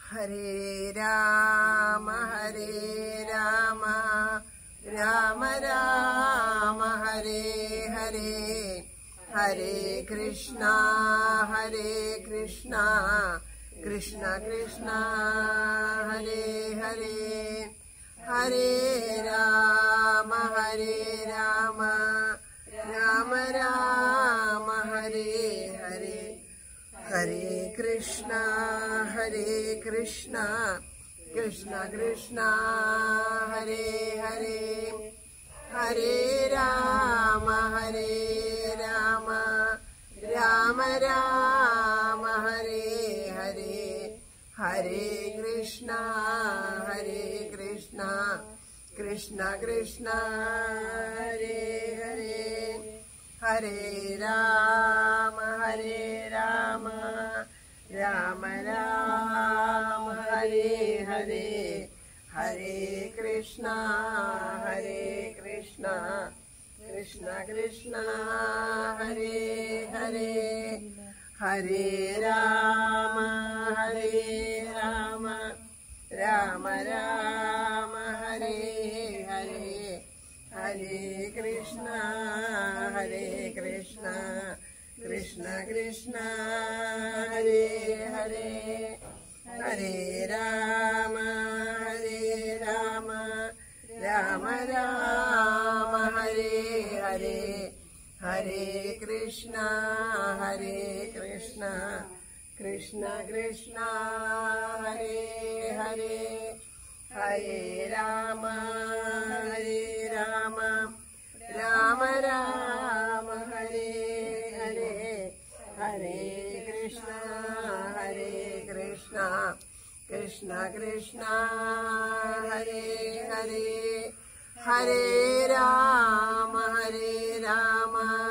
ഹരേ രാമ ഹരേ രാമ രാമ രാമ ഹരേ ഹരേ ഹരേ കൃഷ്ണ ഹരേ കൃഷ്ണ കൃഷ്ണ കൃഷ്ണ ഹരേ ഹരേ ഹരേ രാമ ഹരേ രാമ രാമ രാമ ഹരേ ഹരേ ഹരേ കൃഷ്ണ ഹരേ കൃഷ്ണ കൃഷ്ണ കൃഷ്ണ ഹരേ ഹരേ ഹരേ രാമ ഹരേ രാമ രാമ രാമ ഹരേ ഹരേ ഹരേ കൃഷ്ണ ഹരേ കൃഷ്ണ കൃഷ്ണ കൃഷ്ണ ഹരേ ഹരേ ഹരേ രാമ ഹരേ രാമ രാമ രാമ ഹരേ ഹരേ ഹരേ കൃഷ്ണ ഹരേ കൃഷ്ണ കൃഷ്ണ കൃഷ്ണ ഹരേ ഹരേ ഹരേ രാമ ഹരേ രാമ രാമ രാമ ഹരേ ഹരേ ഹരേ കൃഷ്ണ ഹരേ കൃഷ്ണ കൃഷ്ണ കൃഷ്ണ ഹരേ ഹരേ ഹരേ രാമ ഹരേ രാമ രാമ രാമ ഹരേ ഹരേ ഹരേ കൃഷ്ണ ഹരേ കൃഷ്ണ കൃഷ്ണ കൃഷ്ണ ഹരേ ഹരേ ഹരേ രാമ ഹരേ രാമ രാമ രാമ ഹരേ ഹരേ ഹരേ കൃഷ്ണ ഹരേ കൃഷ്ണ കൃഷ്ണ കൃഷ്ണ ഹരേ ഹരേ ഹരേ രാമ ഹരേ രാമ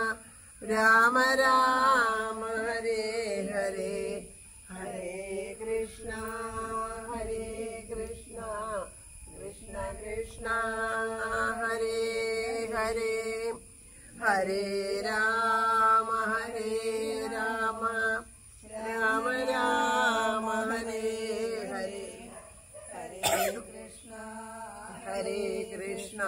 രാമ രാമ ഹരേ ഹരേ ഹരേ കൃഷ്ണ ഹരേ കൃഷ്ണ കൃഷ്ണ കൃഷ്ണ ഹരേ ഹരേ ഹരേ രാമ ഹരേ രാമ രാമ രാമ ഹരേ ഹരേ ഹരേ കൃഷ്ണ ഹരേ കൃഷ്ണ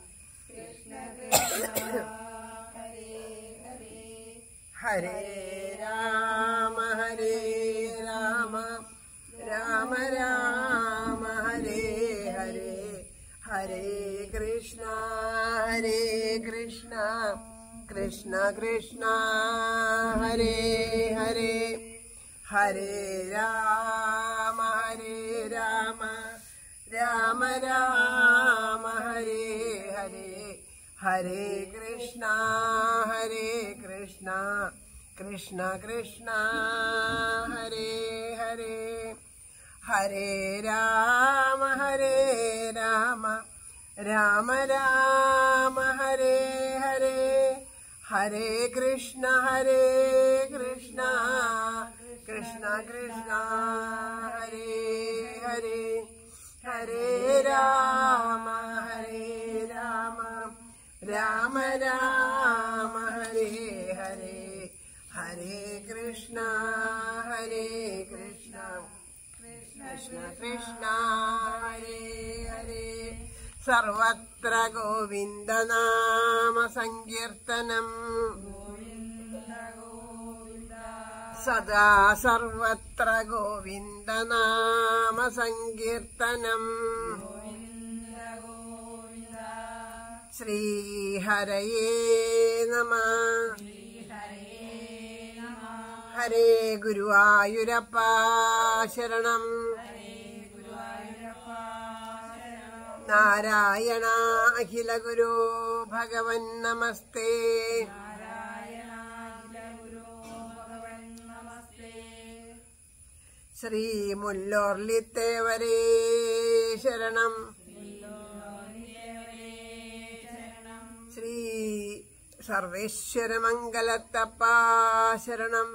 ഹരേ രാമ ഹരേ രാമ രാമ രാമ ഹരേ ഹരേ ഹരേ കൃഷ്ണ ഹരേ കൃഷ്ണ കൃഷ്ണ കൃഷ്ണ ഹരേ ഹരേ ഹരേ രാമ ഹരേ രാമ രാമ രാമ ഹരേ ഹരേ ഹരേ കൃഷ്ണ ഹരേ കൃഷ്ണ കൃഷ്ണ കൃഷ്ണ ഹരേ ഹരേ ഹരേ രാമ ഹരേ രാമ രാമ രാമ ഹരേ ഹരേ ഹരേ കൃഷ്ണ ഹരേ കൃഷ്ണ കൃഷ്ണ കൃഷ്ണ ഹരേ ഹരേ ഹരേ രാമ ഹരേ രാമ രാമ രാമ ഹരേ ഹരേ ഹരേ കൃഷ്ണ ഹരേ കൃഷ്ണ കൃഷ്ണ കൃഷ്ണ ഹരേ ഹരേ സർവത്ര ഗോവിന്ദനാമ സങ്കീർത്തനം സദാ സർവത്ര ഗോവിന്ദനാമ സങ്കീർത്തനം ശ്രീഹരയേ നമ ഹരേ ഗുരുവായൂരപ്പ ശരണം നാരായണ അഖില ഗുരു ഭഗവൻ നമസ്തേ ശ്രീ മുല്ലോർലിത്തേവരേ ശരണം ശ്രീ സർവേശ്വരമംഗലത്തപ്പ ശരണം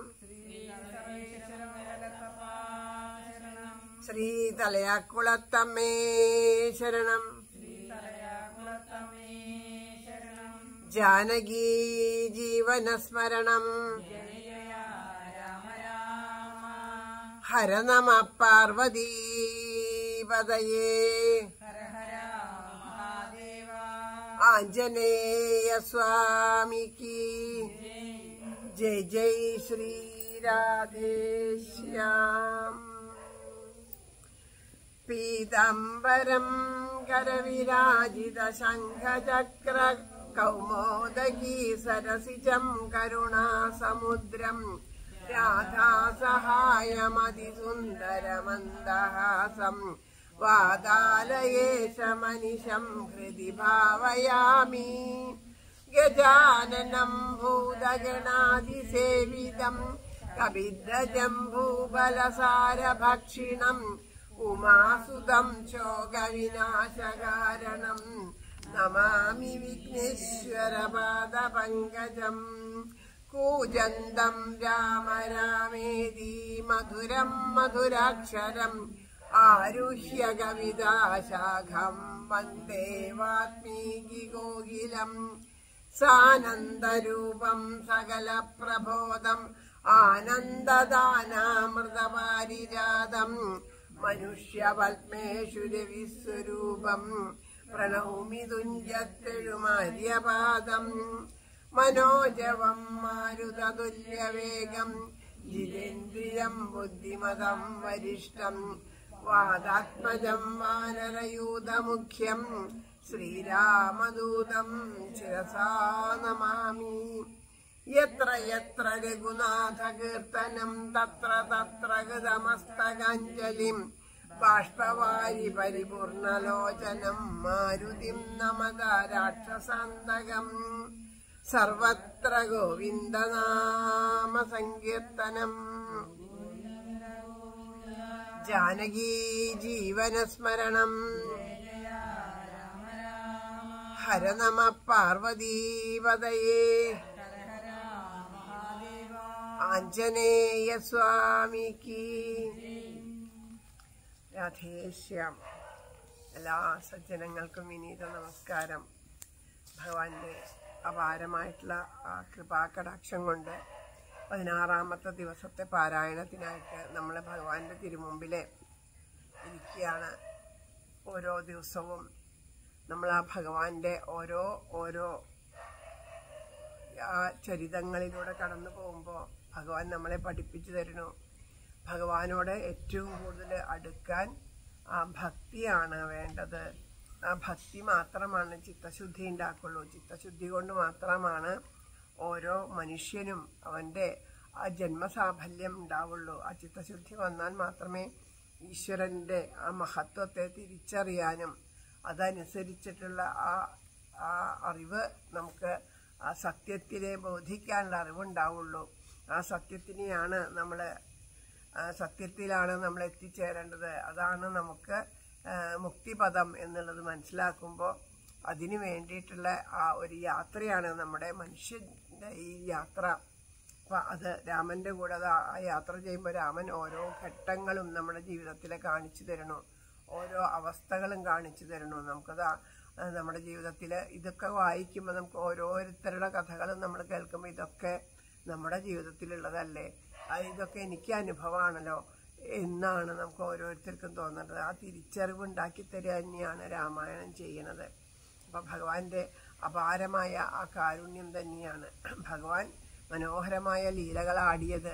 ശ്രീ തലയാക്കുളത്തമ്മേ ശരണം ജാനകീ ജീവനസ്മരണം ഹര നമ പാർവതീപതയേ ആഞ്ജനേയ സ്വാമിക്ക് ജയ് ജയ് ശ്രീരാധേശ്യാം പീതാംബരം കരവിരാജിത ശംഖചക്ര കൗമോദകീ സരസിജം കരുണാസമുദ്രം രാധാസഹായമതിസുന്ദരമന്ദഹാസം വാതാലയേശമനിശം ഹൃദി ഭാവയാമി ഗജാനനം ഭൂതഗണാതിസേവിതം കവിദ്രജംഭൂബലസാരഭക്ഷിണം ഉമാസുതം ശോകവിനാശകാരണം നമാമി വിഘ്നേശ്വരപാദപങ്കജം കൂജന്തം രാമ രാമേതി മധുരം മധുരാക്ഷരം ആരുഹ്യ കവിതാശാഖം വന്ദേ വാത്മീകി കോകിലം സാനന്ദരൂപം സകല പ്രബോധം ആനന്ദദാനാമൃതപാരിജാതം മനുഷ്യപത്മേഷു രവിസ്വരൂപം പ്രണൗമി തുഞ്ചത്തെഴുമാര്യപാദം മനോജവം മാരുതതുല്യവേഗം ജിതേന്ദ്രിയം ബുദ്ധിമതം വരിഷ്ടം വാദാത്മജം വാനരയൂതമുഖ്യം ശ്രീരാമദൂതം ശിരസാ നമാമി യത്ര യത്ര രഘുനാഥകീർത്തനം തത്ര തത്ര ഗതമസ്തകാഞ്ജലിം ബാഷ്പവാരി പരിപൂർണലോചനം മാരുതിം നമത രാക്ഷസാന്തകം സർവത്ര ഗോവിന്ദനാമ സങ്കീർത്തനം ജാനകീ ജീവനസ്മരണം ഹര നമ പാർവതീപതയേ ആഞ്ജനേയ സ്വാമിക്ക് രാധേശ്യാം എല്ലാ സജ്ജനങ്ങൾക്കും വിനീത നമസ്കാരം ഭഗവാന്റെ അപാരമായിട്ടുള്ള ആ കൃപാകടാക്ഷം കൊണ്ട് പതിനാറാമത്തെ ദിവസത്തെ പാരായണത്തിനായിട്ട് നമ്മൾ ഭഗവാന്റെ തിരുമുമ്പിൽ ഇരിക്കുകയാണ് ഓരോ ദിവസവും നമ്മൾ ആ ഭഗവാന്റെ ഓരോ ഓരോ ആ ചരിതങ്ങളിലൂടെ കടന്നു പോകുമ്പോൾ ഭഗവാൻ നമ്മളെ പഠിപ്പിച്ചു തരുന്നു ഭഗവാനോട് ഏറ്റവും കൂടുതൽ അടുക്കാൻ ആ ഭക്തിയാണ് വേണ്ടത് ആ ഭക്തി മാത്രമാണ് ചിത്തശുദ്ധി ഉണ്ടാക്കുള്ളൂ ചിത്തശുദ്ധി കൊണ്ട് മാത്രമാണ് ഓരോ മനുഷ്യനും അവൻ്റെ ആ ജന്മസാഫല്യം ഉണ്ടാവുള്ളൂ ആ ചിത്തശുദ്ധി വന്നാൽ മാത്രമേ ഈശ്വരൻ്റെ ആ മഹത്വത്തെ തിരിച്ചറിയാനും അതനുസരിച്ചിട്ടുള്ള ആ ആ അറിവ് നമുക്ക് ആ സത്യത്തിനെ ബോധിക്കാനുള്ള അറിവുണ്ടാവുള്ളൂ ആ സത്യത്തിനെയാണ് നമ്മൾ സത്യത്തിലാണ് നമ്മൾ എത്തിച്ചേരേണ്ടത് അതാണ് നമുക്ക് ആ, മുക്തിപദം എന്നുള്ളത് മനസ്സിലാക്കുമ്പോൾ അതിനു വേണ്ടിയിട്ടുള്ള ആ ഒരു യാത്രയാണ് നമ്മുടെ മനുഷ്യൻ്റെ ഈ യാത്ര അപ്പം അത് രാമൻ്റെ കൂടെ അത് ആ യാത്ര ചെയ്യുമ്പോൾ രാമൻ ഓരോ ഘട്ടങ്ങളും നമ്മുടെ ജീവിതത്തിൽ കാണിച്ചു തരണു ഓരോ അവസ്ഥകളും കാണിച്ചു തരണു നമുക്കത് ആ, ആ, നമ്മുടെ ജീവിതത്തിൽ ഇതൊക്കെ വായിക്കുമ്പോൾ നമുക്ക് ഓരോരുത്തരുടെ കഥകളും നമ്മൾ കേൾക്കുമ്പോൾ ഇതൊക്കെ നമ്മുടെ ജീവിതത്തിലുള്ളതല്ലേ ആ, ഇതൊക്കെ എനിക്ക് അനുഭവമാണല്ലോ എന്നാണ് നമുക്ക് ഓരോരുത്തർക്കും തോന്നുന്നത് ആ തിരിച്ചറിവ് ഉണ്ടാക്കി തരിക തന്നെയാണ് രാമായണം ചെയ്യണത് അപ്പൊ ഭഗവാന്റെ അപാരമായ ആ കാരുണ്യം തന്നെയാണ് ഭഗവാൻ മനോഹരമായ ലീലകൾ ആടിയത്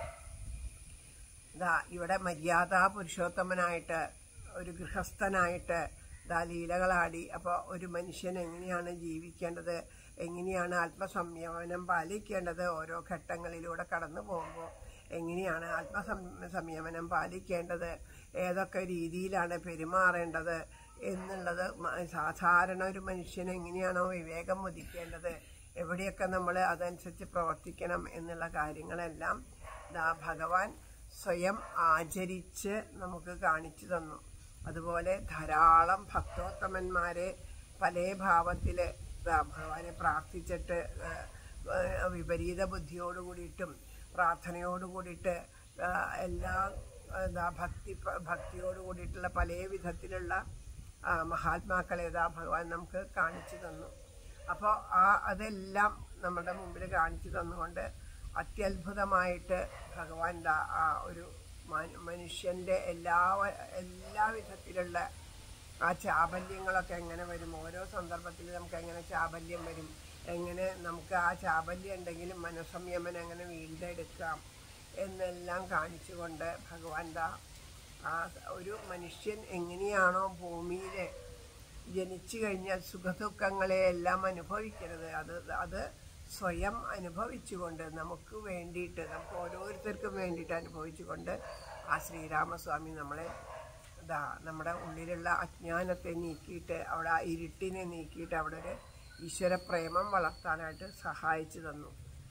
ഇതാ ഇവിടെ മര്യാദാ പുരുഷോത്തമനായിട്ട് ഒരു ഗൃഹസ്ഥനായിട്ട് ഇതാ ലീലകളാടി അപ്പോൾ ഒരു മനുഷ്യൻ എങ്ങനെയാണ് ജീവിക്കേണ്ടത് എങ്ങനെയാണ് ആത്മസംയമനം പാലിക്കേണ്ടത് ഓരോ ഘട്ടങ്ങളിലൂടെ കടന്നു പോകുമ്പോൾ എങ്ങനെയാണ് ആത്മസം സംയമനം പാലിക്കേണ്ടത് ഏതൊക്കെ രീതിയിലാണ് പെരുമാറേണ്ടത് എന്നുള്ളത് മ- സാധാരണ ഒരു മനുഷ്യൻ എങ്ങനെയാണോ വിവേകം ഉദിക്കേണ്ടത് എവിടെയൊക്കെ നമ്മൾ അതനുസരിച്ച് പ്രവർത്തിക്കണം എന്നുള്ള കാര്യങ്ങളെല്ലാം ദാ ഭഗവാൻ സ്വയം ആചരിച്ച് നമുക്ക് കാണിച്ചു തന്നു അതുപോലെ ധാരാളം ഭക്തോത്തമന്മാരെ പല ഭാവത്തിൽ ഭഗവാനെ പ്രാർത്ഥിച്ചിട്ട് ആ, ആ, വിപരീത ബുദ്ധിയോട് കൂടിയിട്ടും പ്രാർത്ഥനയോട് കൂടിയിട്ട് ആ, എല്ലാ എന്താ ഭക്തി ഭക്തിയോട് കൂടിയിട്ടുള്ള പല വിധത്തിലുള്ള ആ, മഹാത്മാക്കളെ ഇതാ ഭഗവാൻ നമുക്ക് കാണിച്ചു തന്നു അപ്പോൾ ആ അതെല്ലാം നമ്മുടെ മുമ്പിൽ കാണിച്ചു തന്നുകൊണ്ട് അത്യത്ഭുതമായിട്ട് ഭഗവാൻ ദാ ആ ഒരു മനു- മനുഷ്യൻ്റെ എല്ലാ എല്ലാ വിധത്തിലുള്ള ആ ചാബല്യങ്ങളൊക്കെ എങ്ങനെ വരും ഓരോ സന്ദർഭത്തിൽ നമുക്ക് എങ്ങനെ ചാബല്യം വരും എങ്ങനെ നമുക്ക് ആ ചാബല്യം ഉണ്ടെങ്കിലും മനസ്സംയമനം എങ്ങനെ വീണ്ടെടുക്കാം എന്നെല്ലാം കാണിച്ചുകൊണ്ട് ഭഗവാൻ ദാ ആ ഒരു മനുഷ്യൻ എങ്ങനെയാണോ ഭൂമിയിൽ ജനിച്ചു കഴിഞ്ഞാൽ സുഖദുഃഖങ്ങളെ എല്ലാം അനുഭവിക്കരുത് അത് അത് സ്വയം അനുഭവിച്ചുകൊണ്ട് നമുക്ക് വേണ്ടിയിട്ട് നമുക്ക് ഓരോരുത്തർക്കും വേണ്ടിയിട്ട് അനുഭവിച്ചുകൊണ്ട് ആ ശ്രീരാമസ്വാമി നമ്മളെ ഇതാ നമ്മുടെ ഉള്ളിലുള്ള അജ്ഞാനത്തെ നീക്കിയിട്ട് അവിടെ ആ ഇരുട്ടിനെ നീക്കിയിട്ട് അവിടെ ഒരു ഈശ്വര പ്രേമം വളർത്താനായിട്ട് സഹായിച്ചു തന്നു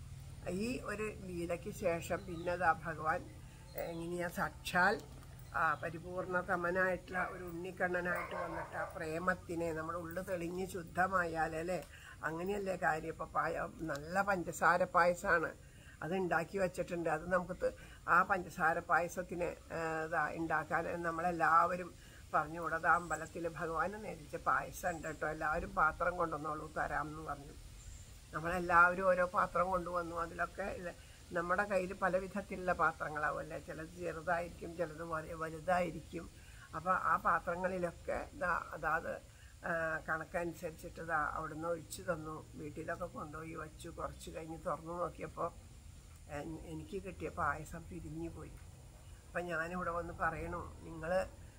ഈ ഒരു ലീലയ്ക്ക് ശേഷം പിന്നെ ദാ ഭഗവാൻ എങ്ങനെയാ സാക്ഷാൽ ആ പരിപൂർണതമനായിട്ടുള്ള ഒരു ഉണ്ണിക്കണ്ണനായിട്ട് വന്നിട്ട് ആ പ്രേമത്തിനെ നമ്മുടെ ഉള്ളു തെളിഞ്ഞ് ശുദ്ധമായാലല്ലേ അങ്ങനെയല്ലേ കാര്യം ഇപ്പം പായ നല്ല പഞ്ചസാര പായസമാണ് അത് ഉണ്ടാക്കി വെച്ചിട്ടുണ്ട് അത് നമുക്ക് ത- ആ പഞ്ചസാര പായസത്തിന് ആ, ഇതാ ഉണ്ടാക്കാൻ നമ്മളെല്ലാവരും പറഞ്ഞു കൂടത് അമ്പലത്തിൽ ഭഗവാന് നേരിച്ച പായസം ഉണ്ട് കേട്ടോ എല്ലാവരും പാത്രം കൊണ്ടുവന്നോളൂ തരാം എന്ന് പറഞ്ഞു നമ്മളെല്ലാവരും ഓരോ പാത്രം കൊണ്ടുവന്നു അതിലൊക്കെ ഇത് നമ്മുടെ കയ്യിൽ പല വിധത്തിലുള്ള പാത്രങ്ങളാവുമല്ലേ ചിലത് ചെറുതായിരിക്കും ചിലത് വലി- വലുതായിരിക്കും അപ്പോൾ ആ പാത്രങ്ങളിലൊക്കെ ഇതാ അതാത് ആ, കണക്കനുസരിച്ചിട്ട് ഇതാ അവിടുന്ന് ഒഴിച്ചു തന്നു വീട്ടിലൊക്കെ കൊണ്ടുപോയി വച്ചു കുറച്ച് കഴിഞ്ഞ് തുറന്നു നോക്കിയപ്പോൾ എൻ- എനിക്ക് കിട്ടിയ പായസം പിരിഞ്ഞു പോയി അപ്പം ഞാനിവിടെ വന്ന് പറയണു നിങ്ങൾ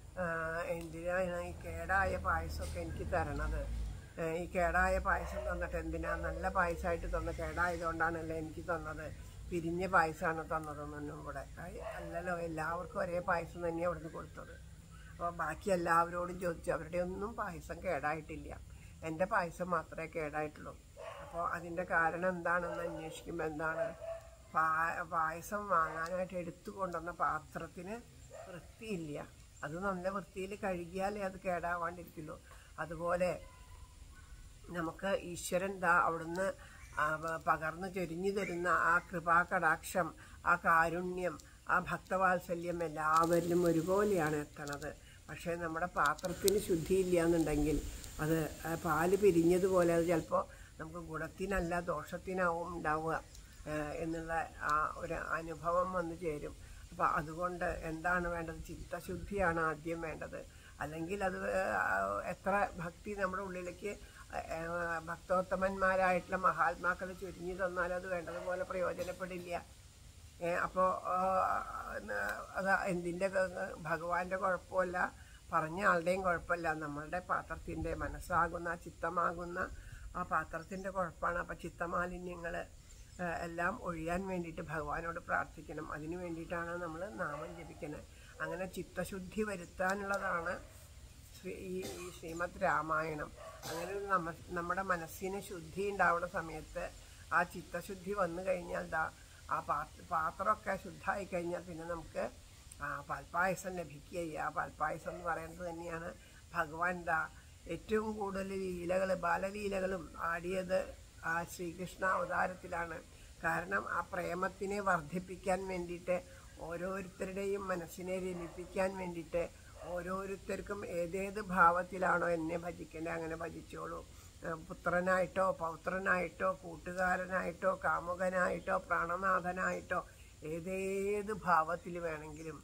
എന്തിനാണ് ഈ കേടായ പായസമൊക്കെ എനിക്ക് തരണത് ഏ, ഈ കേടായ പായസം തന്നിട്ട് എന്തിനാ നല്ല പായസമായിട്ട് തന്ന കേടായതുകൊണ്ടാണല്ലോ എനിക്ക് തന്നത് പിരിഞ്ഞ പായസമാണ് തന്നതെന്നൊന്നും ഇവിടെ ഐ, അല്ലല്ലോ എല്ലാവർക്കും ഒരേ പായസം തന്നെയാണ് അവിടുന്ന് കൊടുത്തത് അപ്പോൾ ബാക്കി എല്ലാവരോടും ചോദിച്ചു അവരുടെ ഒന്നും പായസം കേടായിട്ടില്ല എൻ്റെ പായസം മാത്രമേ കേടായിട്ടുള്ളൂ അപ്പോൾ അതിൻ്റെ കാരണം എന്താണെന്ന് അന്വേഷിക്കുമ്പോൾ എന്താണ് പാ പായസം വാങ്ങാനായിട്ട് എടുത്തു കൊണ്ടുവന്ന പാത്രത്തിന് വൃത്തിയില്ല അത് നല്ല വൃത്തിയിൽ കഴുകിയാലേ അത് കേടാവാണ്ടിരിക്കുള്ളൂ അതുപോലെ നമുക്ക് ഈശ്വരൻ ദാ അവിടുന്ന് ആ പ- പകർന്നു ചൊരിഞ്ഞു തരുന്ന ആ കൃപാകടാക്ഷം ആ കാരുണ്യം ആ ഭക്തവാത്സല്യം എല്ലാവരിലും ഒരുപോലെയാണ് എത്തണത് പക്ഷേ നമ്മുടെ പാത്രത്തിന് ശുദ്ധിയില്ല എന്നുണ്ടെങ്കിൽ അത് ആ പാല് പിരിഞ്ഞതുപോലെ അത് ചിലപ്പോൾ നമുക്ക് ഗുണത്തിനല്ല ദോഷത്തിനാവും ഉണ്ടാവുക ഏഹ് എന്നുള്ള ആ ഒരു അനുഭവം വന്നു ചേരും അപ്പോൾ അതുകൊണ്ട് എന്താണ് വേണ്ടത് ചിത്തശുദ്ധിയാണ് ആദ്യം വേണ്ടത് അല്ലെങ്കിൽ അത് ഏഹ് എത്ര ഭക്തി നമ്മുടെ ഉള്ളിലേക്ക് ഏഹ് ഭക്തോത്തമന്മാരായിട്ടുള്ള മഹാത്മാക്കൾ ചുരുങ്ങി തന്നാൽ അത് വേണ്ടതുപോലെ പ്രയോജനപ്പെടില്ല അപ്പോൾ അത് എന്തിൻ്റെ ഭഗവാന്റെ കുഴപ്പമല്ല പറഞ്ഞ ആളുടെയും കുഴപ്പമില്ല നമ്മളുടെ പാത്രത്തിൻ്റെ മനസ്സാകുന്ന ചിത്തമാകുന്ന ആ പാത്രത്തിൻ്റെ കുഴപ്പമാണ് അപ്പം ചിത്തമാലിന്യങ്ങൾ എല്ലാം ഒഴിയാൻ വേണ്ടിയിട്ട് ഭഗവാനോട് പ്രാർത്ഥിക്കണം അതിന് വേണ്ടിയിട്ടാണ് നമ്മൾ നാമം ജപിക്കുന്നത് അങ്ങനെ ചിത്തശുദ്ധി വരുത്താനുള്ളതാണ് ശ്രീ ഈ ഈ ശ്രീമദ് രാമായണം അങ്ങനെ ഒരു നമ്മ നമ്മുടെ മനസ്സിന് ശുദ്ധി ഉണ്ടാവുന്ന സമയത്ത് ആ ചിത്തശുദ്ധി വന്നു കഴിഞ്ഞാൽ ദാ ആ പാത്ര പാത്രമൊക്കെ ശുദ്ധമായി കഴിഞ്ഞാൽ പിന്നെ നമുക്ക് ആ പാൽപ്പായസം ലഭിക്കുകയില്ല ആ പാൽപ്പായസം എന്ന് പറയുന്നത് തന്നെയാണ് ഭഗവാൻ ദാ ഏറ്റവും കൂടുതൽ ലീലകൾ ബാലലീലകളും ആടിയത് ആ ശ്രീകൃഷ്ണ അവതാരത്തിലാണ് കാരണം ആ പ്രേമത്തിനെ വർദ്ധിപ്പിക്കാൻ വേണ്ടിയിട്ട് ഓരോരുത്തരുടെയും മനസ്സിനെ രമിപ്പിക്കാൻ വേണ്ടിയിട്ട് ഓരോരുത്തർക്കും ഏതേത് ഭാവത്തിലാണോ എന്നെ ഭജിക്കേണ്ടത് അങ്ങനെ ഭജിച്ചോളൂ ഏഹ് പുത്രനായിട്ടോ പൗത്രനായിട്ടോ കൂട്ടുകാരനായിട്ടോ കാമുകനായിട്ടോ പ്രാണനാഥനായിട്ടോ ഏതേത് ഭാവത്തിൽ വേണമെങ്കിലും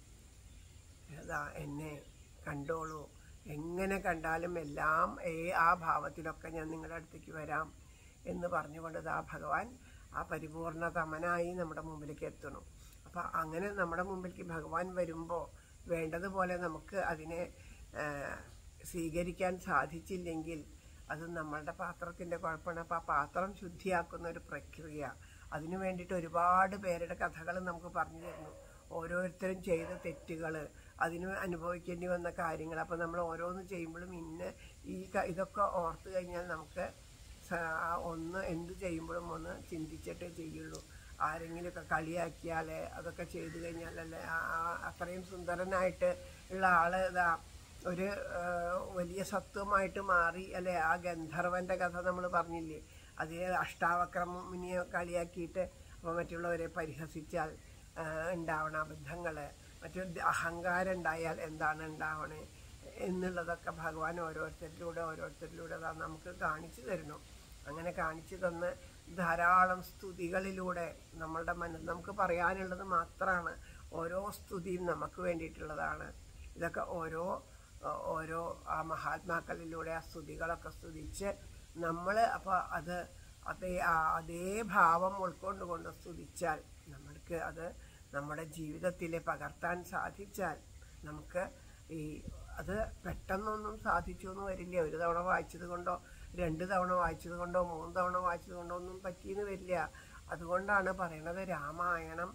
അതാ എന്നെ കണ്ടോളൂ എങ്ങനെ കണ്ടാലും എല്ലാം ഏ ആ ഭാവത്തിലൊക്കെ ഞാൻ നിങ്ങളുടെ അടുത്തേക്ക് വരാം എന്ന് പറഞ്ഞുകൊണ്ട് ദാ ഭഗവാൻ ആ പരിപൂർണതമനായി നമ്മുടെ മുമ്പിലേക്ക് എത്തണം അപ്പം അങ്ങനെ നമ്മുടെ മുമ്പിലേക്ക് ഭഗവാൻ വരുമ്പോൾ വേണ്ടതുപോലെ നമുക്ക് അതിനെ ആ, സ്വീകരിക്കാൻ സാധിച്ചില്ലെങ്കിൽ അത് നമ്മളുടെ പാത്രത്തിൻ്റെ കുഴപ്പമാണ് അപ്പോൾ ആ പാത്രം ശുദ്ധിയാക്കുന്ന ഒരു പ്രക്രിയ അതിനു വേണ്ടിയിട്ട് ഒരുപാട് പേരുടെ കഥകൾ നമുക്ക് പറഞ്ഞു തരുന്നു ഓരോരുത്തരും ചെയ്ത തെറ്റുകൾ അതിന് അനുഭവിക്കേണ്ടി വന്ന കാര്യങ്ങൾ അപ്പോൾ നമ്മൾ ഓരോന്ന് ചെയ്യുമ്പോഴും ഇന്ന് ഈ ക- ഇതൊക്കെ ഓർത്ത് കഴിഞ്ഞാൽ നമുക്ക് സ- ആ ഒന്ന് എന്ത് ചെയ്യുമ്പോഴും ഒന്ന് ചിന്തിച്ചിട്ടേ ചെയ്യുള്ളൂ ആരെങ്കിലുമൊക്കെ കളിയാക്കിയാൽ അതൊക്കെ ചെയ്തു കഴിഞ്ഞാലല്ലേ ആ- ആ- അത്രയും സുന്ദരനായിട്ട് ഉള്ള ആള് ഇതാ ഒരു ആ, വലിയ സത്വമായിട്ട് മാറി അല്ലെ ആ ഗന്ധർവന്റെ കഥ നമ്മൾ പറഞ്ഞില്ലേ അതേ അഷ്ടാവക്രമിനെ കളിയാക്കിയിട്ട് അപ്പോൾ മറ്റുള്ളവരെ പരിഹസിച്ചാൽ ആ, ഉണ്ടാവണ അബദ്ധങ്ങൾ മറ്റു അഹങ്കാരം ഉണ്ടായാൽ എന്താണ് ഉണ്ടാവണേ എന്നുള്ളതൊക്കെ ഭഗവാൻ ഓരോരുത്തരിലൂടെ ഓരോരുത്തരിലൂടെ ദാ നമുക്ക് കാണിച്ചു തരുന്നു അങ്ങനെ കാണിച്ചു തന്ന് ധാരാളം സ്തുതികളിലൂടെ നമ്മളുടെ മന നമുക്ക് പറയാനുള്ളത് മാത്രമാണ് ഓരോ സ്തുതിയും നമുക്ക് വേണ്ടിയിട്ടുള്ളതാണ് ഇതൊക്കെ ഓരോ ഓ- ഓരോ ആ മഹാത്മാക്കളിലൂടെ ആ സ്തുതികളൊക്കെ സ്തുതിച്ച് നമ്മൾ അപ്പോൾ അത് അതേ ആ അതേ ഭാവം ഉൾക്കൊണ്ടുകൊണ്ട് സ്തുതിച്ചാൽ നമ്മൾക്ക് അത് നമ്മുടെ ജീവിതത്തിൽ പകർത്താൻ സാധിച്ചാൽ നമുക്ക് ഈ അത് പെട്ടെന്നൊന്നും സാധിച്ചു എന്ന് വരില്ല ഒരു തവണ വായിച്ചത് കൊണ്ടോ രണ്ട് തവണ വായിച്ചത് കൊണ്ടോ മൂന്ന് തവണ വായിച്ചത് കൊണ്ടോ ഒന്നും പറ്റിയെന്ന് വരില്ല അതുകൊണ്ടാണ് പറയണത് രാമായണം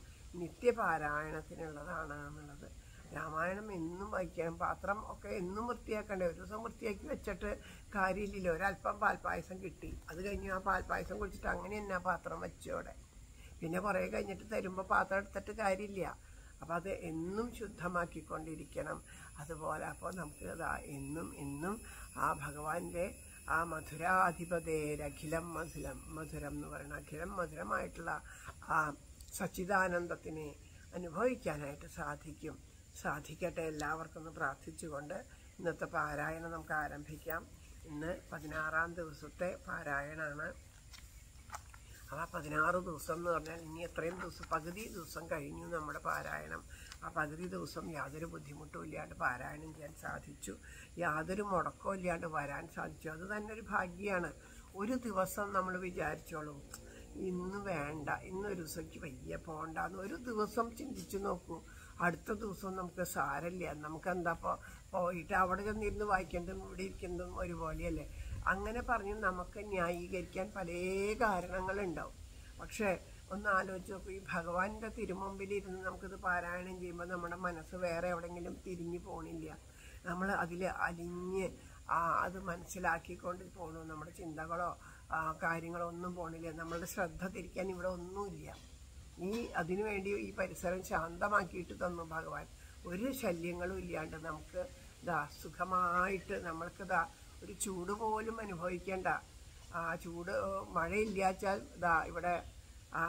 നിത്യപാരായണത്തിനുള്ളതാണ് എന്നുള്ളത് രാമായണം എന്നും വായിക്കണം പാത്രം ഒക്കെ എന്നും വൃത്തിയാക്കണ്ടേ ഒരു ദിവസം വൃത്തിയാക്കി വെച്ചിട്ട് കാര്യമില്ലല്ലോ ഒരല്പം പാൽപ്പായസം കിട്ടി അത് കഴിഞ്ഞ് ആ പാൽപ്പായസം കുടിച്ചിട്ട് അങ്ങനെ തന്നെ ആ പാത്രം വെച്ചോടെ പിന്നെ കുറേ കഴിഞ്ഞിട്ട് തരുമ്പോൾ പാത്രം എടുത്തിട്ട് കാര്യമില്ല അപ്പം അത് എന്നും ശുദ്ധമാക്കിക്കൊണ്ടിരിക്കണം അതുപോലെ അപ്പോൾ നമുക്ക് അതാ എന്നും എന്നും ആ ഭഗവാന്റെ ആ മധുരാധിപതേരഖിലം മധുരം മധുരം എന്ന് പറയുന്ന അഖിലം മധുരമായിട്ടുള്ള ആ സച്ചിദാനന്ദത്തിനെ അനുഭവിക്കാനായിട്ട് സാധിക്കും സാധിക്കട്ടെ എല്ലാവർക്കും എന്ന് പ്രാർത്ഥിച്ചുകൊണ്ട് ഇന്നത്തെ പാരായണം നമുക്ക് ആരംഭിക്കാം ഇന്ന് പതിനാറാം ദിവസത്തെ പാരായണമാണ് അപ്പോൾ ആ പതിനാറ് ദിവസം എന്ന് പറഞ്ഞാൽ ഇനി എത്രയും ദിവസം പകുതി ദിവസം കഴിഞ്ഞു നമ്മുടെ പാരായണം ആ പകുതി ദിവസം യാതൊരു ബുദ്ധിമുട്ടും ഇല്ലാണ്ട് പാരായണം ചെയ്യാൻ സാധിച്ചു യാതൊരു മുടക്കവും ഇല്ലാണ്ട് വരാൻ സാധിച്ചു അത് തന്നെ ഒരു ഭാഗ്യമാണ് ഒരു ദിവസം നമ്മൾ വിചാരിച്ചോളൂ ഇന്ന് വേണ്ട ഇന്നൊരു ദിവസത്തേക്ക് വയ്യ പോണ്ടെന്ന് ഒരു ദിവസം ചിന്തിച്ചു നോക്കൂ അടുത്ത ദിവസം നമുക്ക് സാരമില്ല നമുക്ക് എന്താ ഇപ്പോൾ പോയിട്ട് അവിടെ ചെന്നിരുന്ന് വായിക്കേണ്ടതും ഇവിടെ ഇരിക്കുന്നതും ഒരുപോലെയല്ലേ അങ്ങനെ പറഞ്ഞ് നമുക്ക് ന്യായീകരിക്കാൻ പല കാരണങ്ങളുണ്ടാവും പക്ഷേ ഒന്ന് ആലോചിച്ച് നോക്കൂ ഈ ഭഗവാന്റെ തിരുമുമ്പിൽ ഇരുന്ന് നമുക്കിത് പാരായണം ചെയ്യുമ്പോൾ നമ്മുടെ മനസ്സ് വേറെ എവിടെയെങ്കിലും തിരിഞ്ഞു പോണില്ല നമ്മൾ അതിൽ അലിഞ്ഞ് ആ അത് മനസ്സിലാക്കിക്കൊണ്ട് പോകണു നമ്മുടെ ചിന്തകളോ ആ, കാര്യങ്ങളോ ഒന്നും പോണില്ല നമ്മളുടെ ശ്രദ്ധ തിരിക്കാൻ ഇവിടെ ഒന്നുമില്ല ഈ അതിനു വേണ്ടി ഈ പരിസരം ശാന്തമാക്കിയിട്ട് തന്നു ഭഗവാൻ ഒരു ശല്യങ്ങളും ഇല്ലാണ്ട് നമുക്ക് ഇതാ സുഖമായിട്ട് നമ്മൾക്ക് ഇതാ ഒരു ചൂട് പോലും അനുഭവിക്കേണ്ട ആ ചൂട് മഴയില്ലാച്ചാൽ ഇതാ ഇവിടെ ആ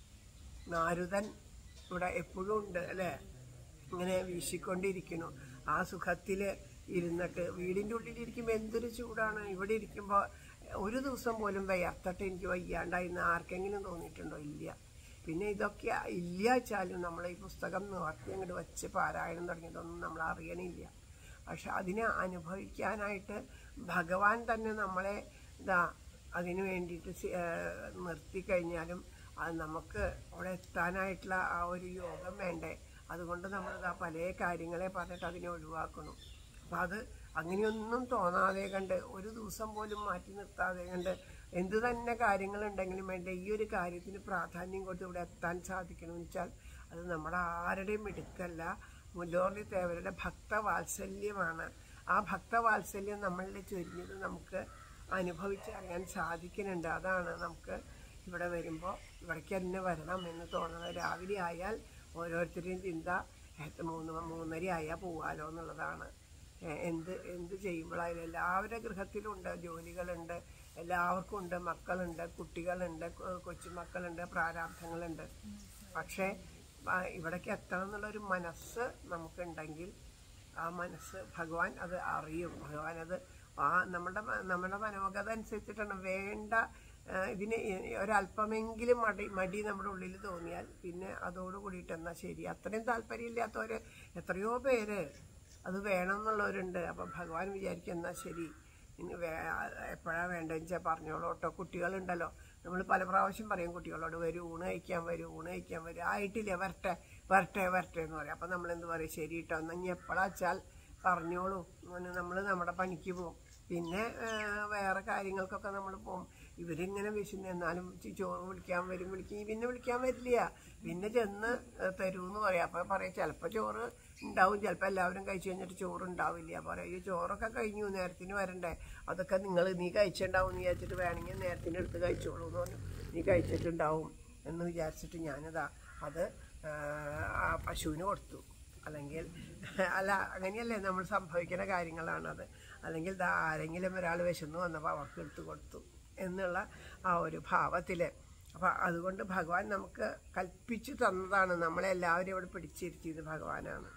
നാരുതൻ ഇവിടെ എപ്പോഴും ഉണ്ട് അല്ലേ ഇങ്ങനെ വീശിക്കൊണ്ടിരിക്കുന്നു ആ സുഖത്തിൽ ഇരുന്നിട്ട് വീടിൻ്റെ ഉള്ളിലിരിക്കുമ്പോൾ എന്തൊരു ചൂടാണ് ഇവിടെ ഇരിക്കുമ്പോൾ ഒരു ദിവസം പോലും വയ്യാത്തട്ട് എനിക്ക് വയ്യാണ്ടായിന്ന് ആർക്കെങ്കിലും തോന്നിയിട്ടുണ്ടോ ഇല്ല പിന്നെ ഇതൊക്കെ ഇല്ല വെച്ചാലും നമ്മൾ ഈ പുസ്തകം നിവർത്തി അങ്ങോട്ട് വെച്ച് പാരായണം തുടങ്ങിയതൊന്നും നമ്മൾ അറിയണില്ല പക്ഷെ അതിനെ അനുഭവിക്കാനായിട്ട് ഭഗവാൻ തന്നെ നമ്മളെ ഇതാ അതിനു വേണ്ടിയിട്ട് സി- ഏഹ് നിർത്തി കഴിഞ്ഞാലും അത് നമുക്ക് അവിടെ എത്താനായിട്ടുള്ള ആ ഒരു യോഗം വേണ്ടേ അതുകൊണ്ട് നമ്മളിതാ പല കാര്യങ്ങളെ പറഞ്ഞിട്ട് അതിനെ ഒഴിവാക്കണം അപ്പം അത് അങ്ങനെയൊന്നും തോന്നാതെ കണ്ട് ഒരു ദിവസം പോലും മാറ്റി നിർത്താതെ കണ്ട് എന്ത് തന്നെ കാര്യങ്ങളുണ്ടെങ്കിലും വേണ്ട ഈ ഒരു കാര്യത്തിന് പ്രാധാന്യം കൊടുത്ത് ഇവിടെ എത്താൻ സാധിക്കണമെന്ന് വെച്ചാൽ അത് നമ്മുടെ ആരുടെയും മിടുക്കല്ല മുല്ലോർലി തേവരുടെ ഭക്തവാത്സല്യമാണ് ആ ഭക്തവാത്സല്യം നമ്മളിൽ ചൊരിഞ്ഞത് നമുക്ക് അനുഭവിച്ചറിയാൻ സാധിക്കുന്നുണ്ട് അതാണ് നമുക്ക് ഇവിടെ വരുമ്പോൾ ഇവിടേക്ക് തന്നെ വരണം എന്ന് തോന്നുന്നത് രാവിലെ ആയാൽ ഓരോരുത്തരെയും ചിന്ത "ഏ, മൂന്ന് മൂന്നര ആയാൽ പോവാലോ എന്നുള്ളതാണ് ഏ, എന്ത് എന്ത് ചെയ്യുമ്പോഴായാലും എല്ലാവരുടെ ഗൃഹത്തിലുണ്ട് ജോലികളുണ്ട് എല്ലാവർക്കും ഉണ്ട് മക്കളുണ്ട് കുട്ടികളുണ്ട് കൊ- കൊച്ചുമക്കളുണ്ട് പ്രാരാബ്ധങ്ങളുണ്ട് പക്ഷേ ആ, ഇവിടേക്ക് എത്തണം എന്നുള്ളൊരു മനസ്സ് നമുക്കുണ്ടെങ്കിൽ ആ മനസ്സ് ഭഗവാൻ അത് അറിയും ഭഗവാൻ അത് ആ നമ്മുടെ മ- നമ്മുടെ മനോഗത അനുസരിച്ചിട്ടാണ് വേണ്ട ആ, ഇതിന് ഇ- ഒരല്പമെങ്കിലും മടി മടി നമ്മുടെ ഉള്ളിൽ തോന്നിയാൽ പിന്നെ അതോട് കൂടിയിട്ട് എന്നാൽ ശരി അത്രയും താല്പര്യമില്ലാത്തവർ എത്രയോ പേര് അത് വേണം എന്നുള്ളവരുണ്ട് അപ്പം ഭഗവാൻ വിചാരിക്കും എന്നാൽ ശരി ഇനി വേ എപ്പോഴാണ് വേണ്ടതെന്ന് വെച്ചാൽ പറഞ്ഞോളൂ കേട്ടോ കുട്ടികളുണ്ടല്ലോ നമ്മൾ പല പ്രാവശ്യം പറയും കുട്ടികളോട് വരൂ ഊണ് കഴിക്കാൻ വരൂ ഊണ് കഴിക്കാൻ വരൂ ആയിട്ടില്ല വരട്ടെ വരട്ടെ വരട്ടെ എന്ന് പറയും അപ്പം നമ്മൾ എന്ത് പറയും ശരി കേട്ടോ എന്നാൽ ഇനി എപ്പോഴാ വെച്ചാൽ പറഞ്ഞോളൂ നമ്മൾ നമ്മുടെ പണിക്ക് പോകും പിന്നെ ആ, വേറെ കാര്യങ്ങൾക്കൊക്കെ നമ്മൾ പോകും ഇവരിങ്ങനെ വിശന്ന് എന്നാലും ചി- ചോറ് വിളിക്കാൻ വരും വിളിക്കും പിന്നെ വിളിക്കാൻ വരില്ല പിന്നെ ചെന്ന് തരൂന്ന് പറയാം അപ്പം പറയാം ചിലപ്പോൾ ചോറ് ഉണ്ടാവും ചിലപ്പോൾ എല്ലാവരും കഴിച്ചു കഴിഞ്ഞിട്ട് ചോറ് ഉണ്ടാവില്ല പറയാം ഈ ചോറൊക്കെ കഴിഞ്ഞു നേരത്തിന് വരണ്ടേ അതൊക്കെ നിങ്ങൾ നീ കഴിച്ചിട്ടുണ്ടാവും എന്ന് വിചാരിച്ചിട്ട് വേണമെങ്കിൽ നേരത്തിന് എടുത്ത് കഴിച്ചോളൂ എന്ന് പറഞ്ഞു നീ കഴിച്ചിട്ടുണ്ടാവും എന്ന് വിചാരിച്ചിട്ട് ഞാനിതാ അത് ആ, ആ പശുവിന് കൊടുത്തു അല്ലെങ്കിൽ അല്ല അങ്ങനെയല്ലേ നമ്മൾ സംഭവിക്കുന്ന കാര്യങ്ങളാണത് അല്ലെങ്കിൽ ദാ ആരെങ്കിലും ഒരാൾ വിശന്നു വന്നപ്പോൾ അവർക്ക് എടുത്തു കൊടുത്തു എന്നുള്ള ആ ഒരു ഭാവത്തിൽ അപ്പം അതുകൊണ്ട് ഭഗവാൻ നമുക്ക് കൽപ്പിച്ചു തന്നതാണ് നമ്മളെല്ലാവരും ഇവിടെ പിടിച്ചിരുത്തിയത് ഭഗവാനാണ്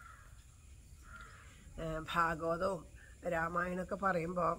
ഏഹ് ഭാഗവതവും രാമായണമൊക്കെ പറയുമ്പോൾ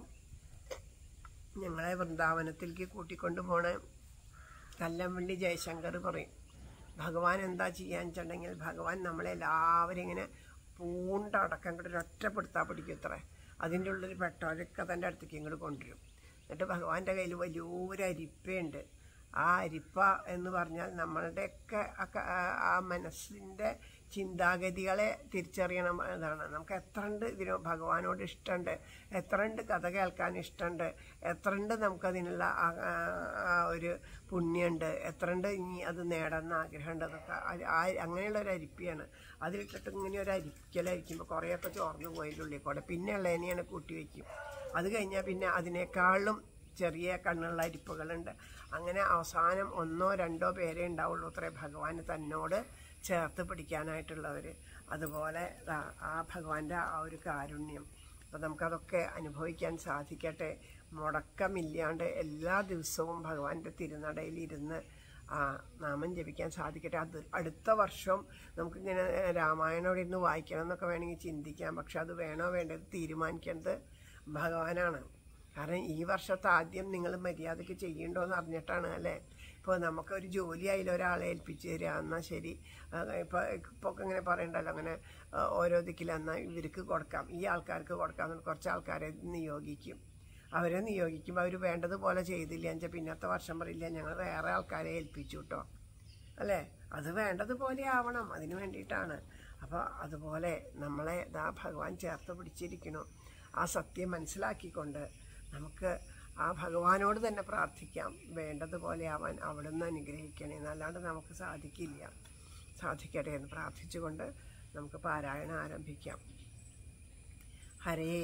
ഞങ്ങളെ വൃന്ദാവനത്തിലേക്ക് കൂട്ടിക്കൊണ്ട് പോണ കല്ലമ്പള്ളി ജയശങ്കർ പറയും ഭഗവാൻ എന്താ ചെയ്യാന്ന് വെച്ചിട്ടുണ്ടെങ്കിൽ ഭഗവാൻ നമ്മളെല്ലാവരും ഇങ്ങനെ പൂണ്ടടക്കം കൂടെ ഒറ്റപ്പെടുത്താൻ പിടിക്കും ഇത്ര അതിൻ്റെ ഉള്ളിൽ പെട്ടവരൊക്കെ തൻ്റെ അടുത്തേക്ക് ഇങ്ങോട്ട് കൊണ്ടുവരും എന്നിട്ട് ഭഗവാന്റെ കയ്യിൽ വലിയൊരു അരിപ്പയുണ്ട് ആ അരിപ്പ എന്ന് പറഞ്ഞാൽ നമ്മളുടെയൊക്കെ ആ ക- ആ- ആ മനസ്സിൻ്റെ ചിന്താഗതികളെ തിരിച്ചറിയണം എന്നാണ് നമുക്ക് എത്രണ്ട് ഇതിന് ഭഗവാനോട് ഇഷ്ടമുണ്ട് എത്രണ്ട് കഥ കേൾക്കാൻ ഇഷ്ടമുണ്ട് എത്രണ്ട് നമുക്കതിനുള്ള ആ- ആ- ആ ഒരു പുണ്യമുണ്ട് എത്രണ്ട് ഇനി അത് നേടാൻ ആഗ്രഹമുണ്ട് അതൊക്കെ ആ- ആ- അങ്ങനെയുള്ള ഒരു അരിപ്പിയാണ് അതിലിട്ടിട്ട് ഇങ്ങനെ ഒരു അരിക്കലായിരിക്കുമ്പോൾ കുറേയൊക്കെ ചോർന്നു പോയതിൻ്റെ ഉള്ളിൽ കൂടെ പിന്നെ ഉള്ളതിനെയാണ് കൂട്ടി വയ്ക്കും അത് കഴിഞ്ഞാൽ പിന്നെ അതിനേക്കാളും ചെറിയ കണ്ണുള്ള അരിപ്പുകളുണ്ട് അങ്ങനെ അവസാനം ഒന്നോ രണ്ടോ പേരേ ഉണ്ടാവുള്ളൂ അത്രേ ഭഗവാന് തന്നോട് ചേർത്ത് പിടിക്കാനായിട്ടുള്ളവർ അതുപോലെ ദാ ആ ഭഗവാന്റെ ആ ഒരു കാരുണ്യം അപ്പം നമുക്കതൊക്കെ അനുഭവിക്കാൻ സാധിക്കട്ടെ മുടക്കമില്ലാണ്ട് എല്ലാ ദിവസവും ഭഗവാന്റെ തിരുനടയിൽ ഇരുന്ന് ആ നാമം ജപിക്കാൻ സാധിക്കട്ടെ അത് അടുത്ത വർഷം നമുക്കിങ്ങനെ രാമായണം അവിടെ ഇരുന്ന് വായിക്കണം എന്നൊക്കെ വേണമെങ്കിൽ ചിന്തിക്കാം പക്ഷെ അത് വേണോ വേണ്ടത് തീരുമാനിക്കേണ്ടത് ഭഗവാനാണ് കാരണം ഈ വർഷത്തെ ആദ്യം നിങ്ങൾ മര്യാദയ്ക്ക് ചെയ്യണ്ടോ എന്ന് അറിഞ്ഞിട്ടാണ് അല്ലേ ഇപ്പോൾ നമുക്കൊരു ജോലി ആയാലും ഒരാളെ ഏൽപ്പിച്ച് തരിക എന്നാൽ ശരി ഇപ്പോൾ ഇപ്പോൾ ഒക്കെ ഇങ്ങനെ പറയണ്ടല്ലോ അങ്ങനെ ആ, ഓരോ ദിക്കിൽ എന്നാൽ ഇവർക്ക് കൊടുക്കാം ഈ ആൾക്കാർക്ക് കൊടുക്കാം എന്ന് കുറച്ച് ആൾക്കാരെ നിയോഗിക്കും അവരെ നിയോഗിക്കുമ്പോൾ അവർ വേണ്ടതുപോലെ ചെയ്തില്ല എന്ന് വെച്ചാൽ പിന്നത്തെ വർഷം പറയില്ല ഞങ്ങൾ വേറെ ആൾക്കാരെ ഏൽപ്പിച്ചു കേട്ടോ അല്ലേ അത് വേണ്ടതുപോലെ ആവണം അതിന് വേണ്ടിയിട്ടാണ് അപ്പോൾ അതുപോലെ നമ്മളെ ദാ ഭഗവാൻ ചേർത്ത് പിടിച്ചിരിക്കണു ആ സത്യം മനസ്സിലാക്കിക്കൊണ്ട് നമുക്ക് ആ ഭഗവാനോട് തന്നെ പ്രാർത്ഥിക്കാം വേണ്ടതുപോലെ ആവാൻ അവിടുന്ന് അനുഗ്രഹിക്കണേ എന്നല്ലാണ്ട് നമുക്ക് സാധിക്കില്ല സാധിക്കട്ടെ എന്ന് പ്രാർത്ഥിച്ചുകൊണ്ട് നമുക്ക് പാരായണം ആരംഭിക്കാം ഹരേ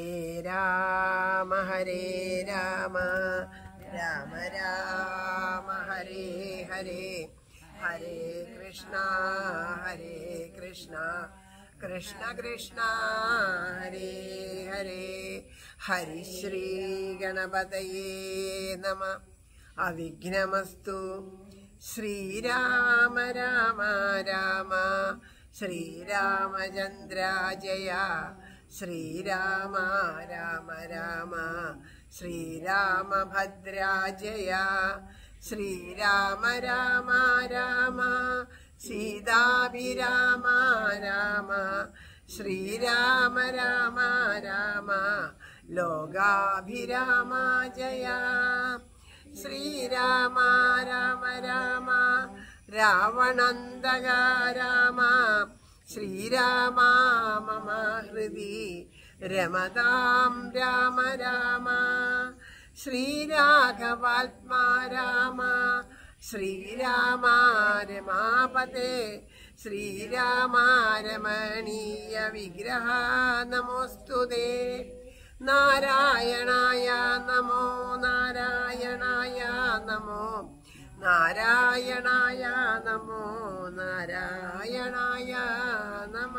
രാമ ഹരേ രാമ രാമ രാമ ഹരേ ഹരേ ഹരേ കൃഷ്ണ ഹരേ കൃഷ്ണ കൃഷ്ണ കൃഷ്ണ ഹരേ ഹരേ ഹരിശ്രീ ഗണപതയേ നമ അവിഘ്നമസ്തു ശ്രീരാമ രാമ രാമ ശ്രീരാമചന്ദ്ര ജയ ശ്രീരാമ രാമ രാമ ശ്രീരാമഭദ്ര ജയ ശ്രീരാമ രാമ രാമ സീതാഭിരാമ രാമ ശ്രീരാമ രാമ രാമ ലോകാഭിരാമ ജയ ശ്രീരാമ രാമ രാമ രാവണന്തക രാമ ശ്രീരാമ മമ ഹൃദി രമതാം രാമ രാമ ശ്രീരാഘവാത്മാ രാമ ശ്രീരാമ രമാപതേ ശ്രീരാമ രമണീയ വിഗ്രഹ നമോസ്തുതേ നാരായണായ നമോ നാരായണായ നമോ നാരായണായ നമോ നാരായണായ നമ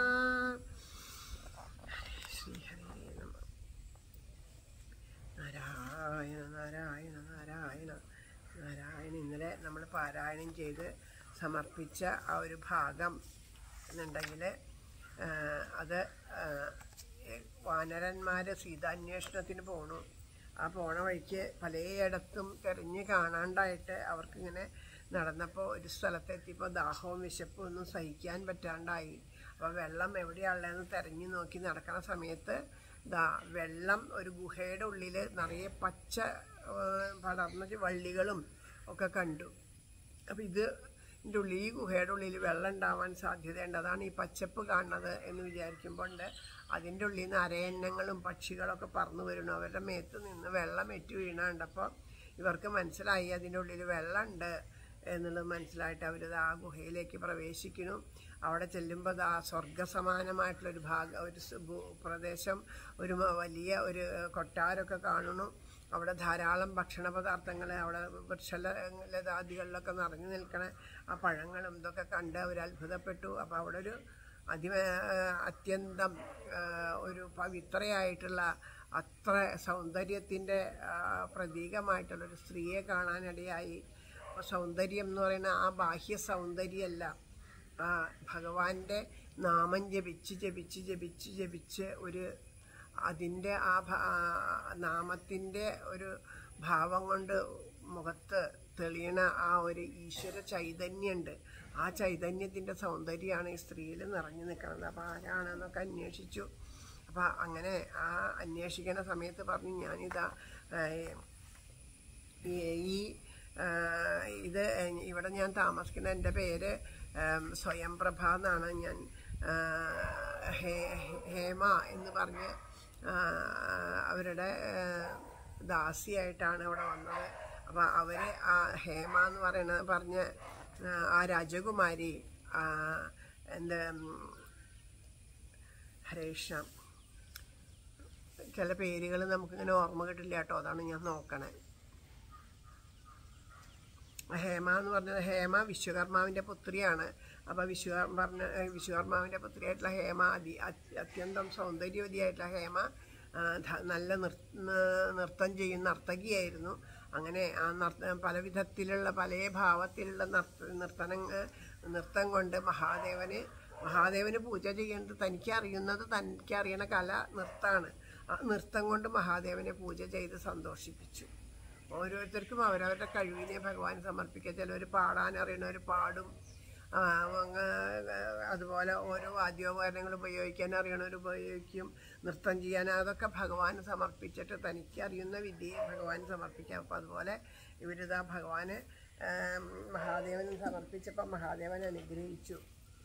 ശ്രീഹരേ നമ നാരായണ നാരായണ നാരായണ നാരായണ ഇന്നലെ നമ്മൾ പാരായണം ചെയ്ത് സമർപ്പിച്ച ആ ഒരു ഭാഗം എന്നുണ്ടെങ്കിൽ അത് ആ, വാനരന്മാർ സീതാന്വേഷണത്തിന് പോണു ആ പോണ വഴിക്ക് പലയിടത്തും തെരഞ്ഞ് കാണാണ്ടായിട്ട് അവർക്കിങ്ങനെ നടന്നപ്പോൾ ഒരു സ്ഥലത്തെത്തിയപ്പോൾ ദാഹവും വിശപ്പും ഒന്നും സഹിക്കാൻ പറ്റാണ്ടായി അപ്പോൾ വെള്ളം എവിടെയാണുള്ളതെന്ന് തെരഞ്ഞു നോക്കി നടക്കുന്ന സമയത്ത് ദാ വെള്ളം ഒരു ഗുഹയുടെ ഉള്ളിൽ നിറയെ പച്ച ആ, പടർന്ന വള്ളികളും ഒക്കെ കണ്ടു അപ്പം ഇത് ഇതിൻ്റെ ഉള്ളിൽ ഈ ഗുഹയുടെ ഉള്ളിൽ വെള്ളം ഉണ്ടാവാൻ സാധ്യതയുണ്ട് അതാണ് ഈ പച്ചപ്പ് കാണുന്നത് എന്ന് വിചാരിക്കുമ്പോൾ ഉണ്ട് അതിൻ്റെ ഉള്ളിൽ നിന്ന് അരയന്നങ്ങളും പക്ഷികളൊക്കെ പറന്നു വരുന്നു അവരുടെ മേത്ത് നിന്ന് വെള്ളം എറ്റി വീണ കണ്ടപ്പോൾ ഇവർക്ക് മനസ്സിലായി അതിൻ്റെ ഉള്ളിൽ വെള്ളമുണ്ട് എന്നുള്ളത് മനസ്സിലായിട്ട് അവർ ആ ഗുഹയിലേക്ക് പ്രവേശിക്കുന്നു അവിടെ ചെല്ലുമ്പോൾ ആ സ്വർഗസമാനമായിട്ടുള്ളൊരു ഭാഗം ഒരു സ് ഭൂ- പ്രദേശം ഒരു മ- വലിയ ഒരു ഏഹ്, കൊട്ടാരമൊക്കെ കാണുന്നു അവിടെ ധാരാളം ഭക്ഷണ പദാർത്ഥങ്ങൾ അവിടെ വൃക്ഷലതാദികളിലൊക്കെ നിറഞ്ഞു നിൽക്കണ ആ പഴങ്ങളും ഇതൊക്കെ കണ്ട് അവർ അത്ഭുതപ്പെട്ടു അപ്പോൾ അവിടെ ഒരു അതി അത്യന്തം ആ, ഒരു പവിത്രയായിട്ടുള്ള അത്ര സൗന്ദര്യത്തിൻ്റെ പ്രതീകമായിട്ടുള്ളൊരു സ്ത്രീയെ കാണാനിടയായി അപ്പോൾ സൗന്ദര്യം എന്ന് പറയുന്ന ആ ബാഹ്യ സൗന്ദര്യമല്ല ആ ഭഗവാന്റെ നാമം ജപിച്ച് ജപിച്ച് ജപിച്ച് ജപിച്ച് ഒരു അതിൻ്റെ ആ ഭ- ആ നാമത്തിൻ്റെ ഒരു ഭാവം കൊണ്ട് മുഖത്ത് തെളിയണ ആ ഒരു ഈശ്വര ചൈതന്യമുണ്ട് ആ ചൈതന്യത്തിൻ്റെ സൗന്ദര്യമാണ് ഈ സ്ത്രീയിൽ നിറഞ്ഞു നിൽക്കുന്നത് അപ്പോൾ ആരാണെന്നൊക്കെ അന്വേഷിച്ചു അപ്പോൾ അങ്ങനെ ആ അന്വേഷിക്കുന്ന സമയത്ത് പറഞ്ഞു ഞാനിതാ ഏഹ്, ഈ ഈ, ആ, ഇത് ഇവിടെ ഞാൻ താമസിക്കുന്ന എൻ്റെ പേര് ഉം, സ്വയംപ്രഭ എന്നാണ് ഞാൻ ആ, ഹേ- ഹേമ എന്ന് പറഞ്ഞ് ആ, അവരുടെ ആ, ദാസിയായിട്ടാണ് ഇവിടെ വന്നത് അപ്പോൾ അവർ ആ ഹേമ എന്ന് പറയുന്നത് പറഞ്ഞ ആ, ആ രാജകുമാരി ആ, എൻ്റെ ഉം, ഹരേഷ ചില പേരുകൾ നമുക്കിങ്ങനെ ഓർമ്മ കിട്ടില്ല കേട്ടോ അതാണ് ഞാൻ നോക്കണേ ഹേമ എന്ന് പറഞ്ഞത് ഹേമ വിശ്വകർമാവിൻ്റെ പുത്രിയാണ് അപ്പോൾ വിശ്വകർമ്മ പറഞ്ഞ വിശ്വകർമാവിൻ്റെ പുത്രിയായിട്ടുള്ള ഹേമ അതി അത്യ- അത്യന്തം സൗന്ദര്യവതിയായിട്ടുള്ള ഹേമ ആ, ധ- നല്ല നൃ ന- നൃത്തം ചെയ്യുന്ന നർത്തകിയായിരുന്നു അങ്ങനെ ആ നർത്ത പല വിധത്തിലുള്ള പല ഭാവത്തിലുള്ള നർത്ത നർത്തനം നൃത്തം കൊണ്ട് മഹാദേവന് മഹാദേവന് പൂജ ചെയ്യേണ്ടത് തനിക്ക് അറിയുന്നത് തനിക്ക് അറിയണ കല നൃത്തമാണ് ആ നൃത്തം കൊണ്ട് മഹാദേവനെ പൂജ ചെയ്ത് സന്തോഷിപ്പിച്ചു ഓരോരുത്തർക്കും അവരവരുടെ കഴിവിനെ ഭഗവാൻ സമർപ്പിക്കുക ചിലർ പാടാൻ അറിയണവർ പാടും ആ, അങ്ങ് അതുപോലെ ഓരോ വാദ്യോപകരണങ്ങൾ ഉപയോഗിക്കാൻ അറിയണവർ ഉപയോഗിക്കും നൃത്തം ചെയ്യാൻ അതൊക്കെ ഭഗവാൻ സമർപ്പിച്ചിട്ട് തനിക്ക് അറിയുന്ന വിദ്യയെ ഭഗവാൻ സമർപ്പിക്കാം അപ്പം അതുപോലെ ഇവരിതാ ഭഗവാന് ആം, മഹാദേവന് സമർപ്പിച്ചപ്പോൾ മഹാദേവൻ അനുഗ്രഹിച്ചു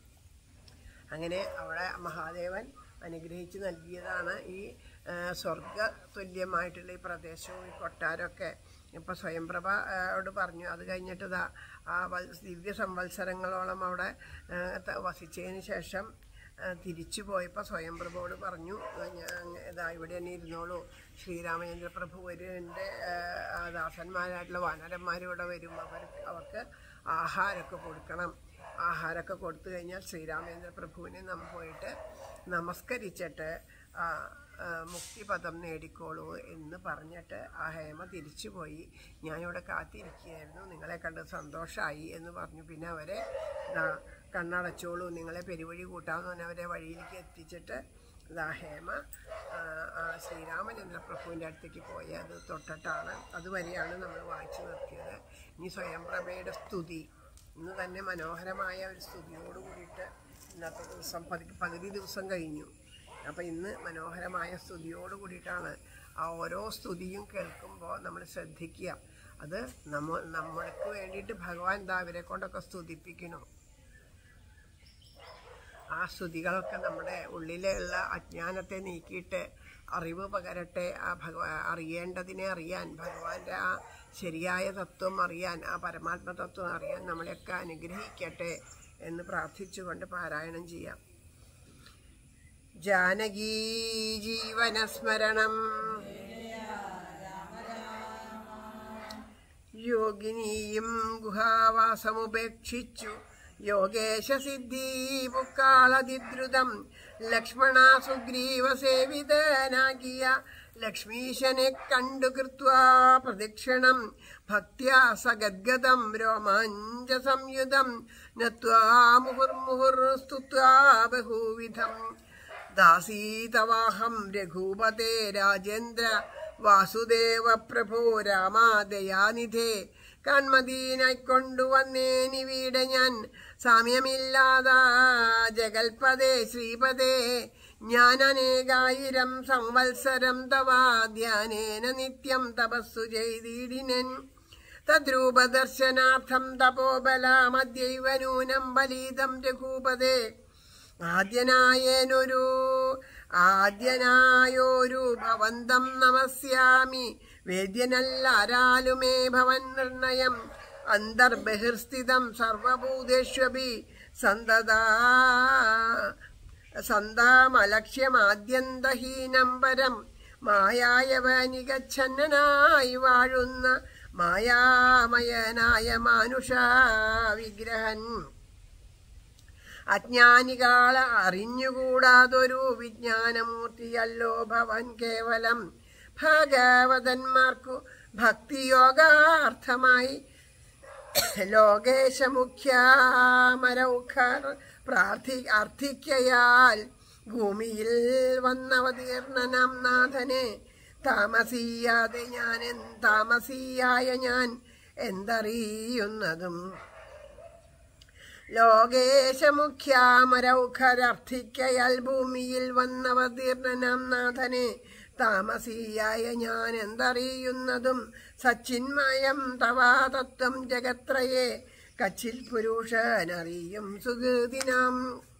അങ്ങനെ അവിടെ മഹാദേവൻ അനുഗ്രഹിച്ച് നൽകിയതാണ് ഈ ആ, സ്വർഗ തുല്യമായിട്ടുള്ള ഈ പ്രദേശവും ഈ കൊട്ടാരമൊക്കെ ഇപ്പം സ്വയംപ്രഭ ആ, യോട് പറഞ്ഞു അത് കഴിഞ്ഞിട്ട് ഇതാ ആ വൽ- ദിവ്യ സംവത്സരങ്ങളോളം അവിടെ ആ, ത- വസിച്ചതിന് ശേഷം ആ, തിരിച്ചു പോയപ്പോൾ സ്വയംപ്രഭയോട് പറഞ്ഞു "ആ, ഞാൻ ഇതാ ഇവിടെ തന്നെ ഇരുന്നോളൂ ശ്രീരാമചന്ദ്ര പ്രഭു വരും എൻ്റെ ദാസന്മാരായിട്ടുള്ള വാനരന്മാർ ഇവിടെ വരും അവർ അവർക്ക് ആഹാരമൊക്കെ കൊടുക്കണം ആഹാരമൊക്കെ കൊടുത്തു കഴിഞ്ഞാൽ ശ്രീരാമചന്ദ്ര പ്രഭുവിനെ നമ്മൾ പോയിട്ട് നമസ്കരിച്ചിട്ട് ആ, ആ, മുക്തിപദം നേടിക്കോളൂ എന്ന് പറഞ്ഞിട്ട് ആ ഹേമ തിരിച്ചുപോയി ഞാനിവിടെ കാത്തിരിക്കുകയായിരുന്നു നിങ്ങളെ കണ്ട് സന്തോഷമായി എന്ന് പറഞ്ഞു പിന്നെ അവരെ ദാ കണ്ണടച്ചോളൂ നിങ്ങളെ പെരുവഴി കൂട്ടാമെന്ന് പറഞ്ഞ് അവരെ വഴിയിലേക്ക് എത്തിച്ചിട്ട് ദാ ഹേമ ആ, ആ ശ്രീരാമചന്ദ്ര പ്രഭുവിൻ്റെ അടുത്തേക്ക് പോയി അത് തൊട്ടിട്ടാണ് അതുവരെയാണ് നമ്മൾ വായിച്ചു നിർത്തിയത് ഇനി സ്വയംപ്രഭയുടെ സ്തുതി ഇന്ന് തന്നെ മനോഹരമായ ഒരു സ്തുതിയോട് കൂടിയിട്ട് ഇന്നത്തെ ദിവസം പതി പകുതി ദിവസം കഴിഞ്ഞു അപ്പം ഇന്ന് മനോഹരമായ സ്തുതിയോട് കൂടിയിട്ടാണ് ആ ഓരോ സ്തുതിയും കേൾക്കുമ്പോൾ നമ്മൾ ശ്രദ്ധിക്കുക അത് നമ്മ നമ്മൾക്ക് വേണ്ടിയിട്ട് ഭഗവാൻ എന്താ അവരെ കൊണ്ടൊക്കെ സ്തുതിപ്പിക്കണം ആ സ്തുതികളൊക്കെ നമ്മുടെ ഉള്ളിലുള്ള അജ്ഞാനത്തെ നീക്കിയിട്ട് അറിവ് പകരട്ടെ ആ ഭഗവാ അറിയേണ്ടതിനെ അറിയാൻ ഭഗവാന്റെ ആ ശരിയായ തത്വം അറിയാൻ ആ പരമാത്മ തത്വം അറിയാൻ നമ്മളെയൊക്കെ അനുഗ്രഹിക്കട്ടെ എന്ന് പ്രാർത്ഥിച്ചുകൊണ്ട് പാരായണം ചെയ്യാം ജാനകീ ജീവനസ്മരണം യോഗിനിയും ഗുഹാവാസമുപേക്ഷിച്ചു യോഗേശ സിദ്ധി മുക്കാളതിദ്രുതം ലക്ഷ്മണ സുഗ്രീവ സേവിതനാകിയ ലക്ഷ്മീശനെ കണ്ടു കൃത്വാ പ്രദക്ഷിണം ഭക്ത്യാ സഗദ്ഗതം രോമാഞ്ച സംയുതം നത്വാ മുഹുർമുഹുർ സ്തുത്വാ ബഹുവിധം ദാസീതവാഹം രഘൂപതേ രാജേന്ദ്ര വാസുദേവ പ്രഭോ രാമാദയാനിധേ കൺമദീനായി കൊണ്ടുവന്നേനിവിടെ ഞാൻ സാമ്യമില്ലാതാ ജഗൽപദേ ശ്രീപദേ ഞാൻ അനേകായിരം സംവത്സരം തവാ ധ്യാനേന നിത്യം തപസ്സു ചെയ്തിടിനൻ തദ്രൂപദർശനാർത്ഥം തപോബലാമദ്യൈവ നൂനം ബലീതം രഘൂപതേ ആദ്യനായനൊരു ആദ്യനായൊരു ഭവന്തം നമസ്യാമി വേദ്യനല്ലാരാലുമേ ഭവൻ നിർണയം അന്തർബഹിർസ്ഥിതം സർവഭൂതേഷ്വപി സന്തതാ സന്താമലക്ഷ്യമാദ്യന്തഹീനം പരം മായായവനികച്ഛന്നനായി വാഴുന്ന മായാമയനായ മാനുഷ വിഗ്രഹൻ അജ്ഞാനികാള അറിഞ്ഞുകൂടാതൊരു വിജ്ഞാനമൂർത്തിയല്ലോ ഭവൻ കേവലം ഭാഗവതന്മാർക്കു ഭക്തിയോഗാർത്ഥമായി ലോകേശമുഖ്യാമരൗഖർ പ്രാർത്ഥി അർത്ഥിക്കയാൽ ഭൂമിയിൽ വന്നവതീർണനം നാഥനെ താമസിയാതെ ഞാൻ എൻ- താമസിയായ ഞാൻ എന്തറിയുന്നതും ലോകേശമുഖ്യാമരൗഖരർത്ഥിക്കയാൽ ഭൂമിയിൽ വന്നവതീർണനാം നാഥനെ താമസീയായ ഞാൻ എന്തറിയുന്നതും സച്ചിന്മയം തവാതത്വം ജഗത്രയെ കച്ചിൽ പുരുഷനറിയും സുഗതിനാം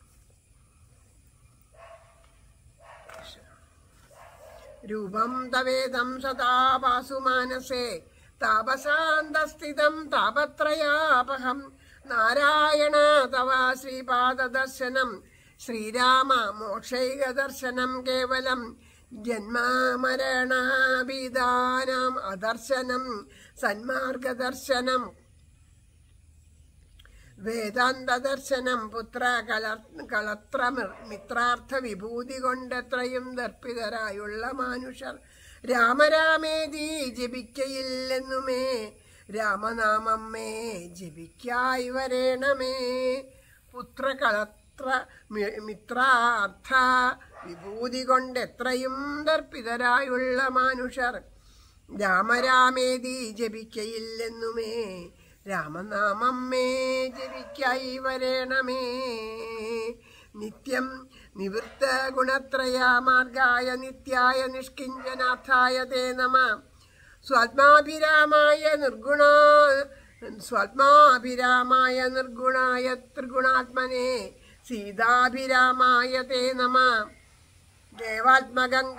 രൂപം തവേദം സദാ വാസു മാനസേ താപസാന്തസ്ഥിതം താപത്രയാപഹം നാരായണ തവ ശ്രീപാദദർശനം ശ്രീരാമ മോക്ഷൈക ദർശനം കേവലം ജന്മമരണാഭിധാനം അദർശനം സന്മാർഗദർശനം വേദാന്തദർശനം പുത്ര കളർ കളത്ര മിർ- മിത്രാർത്ഥ വിഭൂതി കൊണ്ടെത്രയും ദർപ്പിതരായുള്ള മാനുഷർ രാമരാമേതി ജപിക്കയില്ലെന്നുമേ രാമനാമമ്മേ ജപിക്കായി വരേണമേ പുത്ര കളത്ര മി- മിത്രാർത്ഥ വിഭൂതി കൊണ്ടെത്രയും ദർപ്പിതരായുള്ള മാനുഷർ രാമരാമേതി ജപിക്കയില്ലെന്നുമേ രാമനാമമ്മേ ജപിക്കായി വരേണമേ നിത്യം നിവൃത്ത ഗുണത്രയ മാർഗായ നിത്യായ നിഷ്കിഞ്ചനാർത്ഥായ തേ നമ സ്വാത്മാഭിരാമായ നിർഗുണ സ്വാത്മാഭിരാമായ നിർഗുണായ ത്രിഗുണാത്മനെ സീതാഭിരാമായ തേ നമ ദേവാത്മകം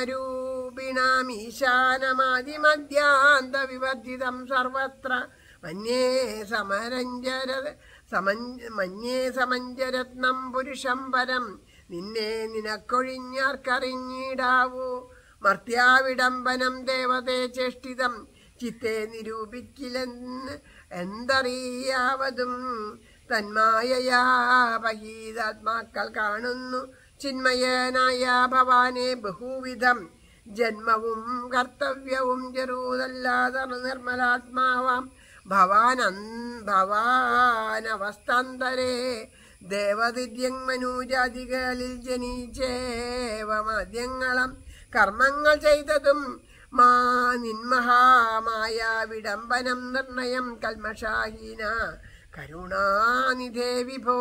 കാമരൂപിണാമീശാനമാതിമധ്യാന്തവിവർജിതം സർവത്ര മന്യേ സമരഞ്ജര സമഞ്ജ മന്യേ സമഞ്ജരത്നം പുരുഷം പരം നിന്നെ നിനക്കൊഴിഞ്ഞാർക്കറിഞ്ഞിടാവൂ മർത്യാവിഡംബനം ദേവതേ ചേഷ്ടിതം ചിത്തെ നിരൂപിക്കില്ലെന്ന് എന്തറിയാവതും തന്മായയാ പഹീതാത്മാക്കൾ കാണുന്നു ചിന്മയനായ ഭവാനെ ബഹുവിധം ജന്മവും കർത്തവ്യവും ചെറുതല്ലാതെ നിർമ്മലാത്മാവാം ഭവാൻ ഭവാനവസ്ഥാന്തരേ ദേവദിര്യങ് മനൂജാതികളിൽ ജനിച്ചേവമാദ്യങ്ങളം കർമ്മങ്ങൾ ചെയ്തതും മാ നിന്മഹാമായ വിടംബനം നിർണയം കൽമഷാഹീന കരുണാനിധേ വിഭോ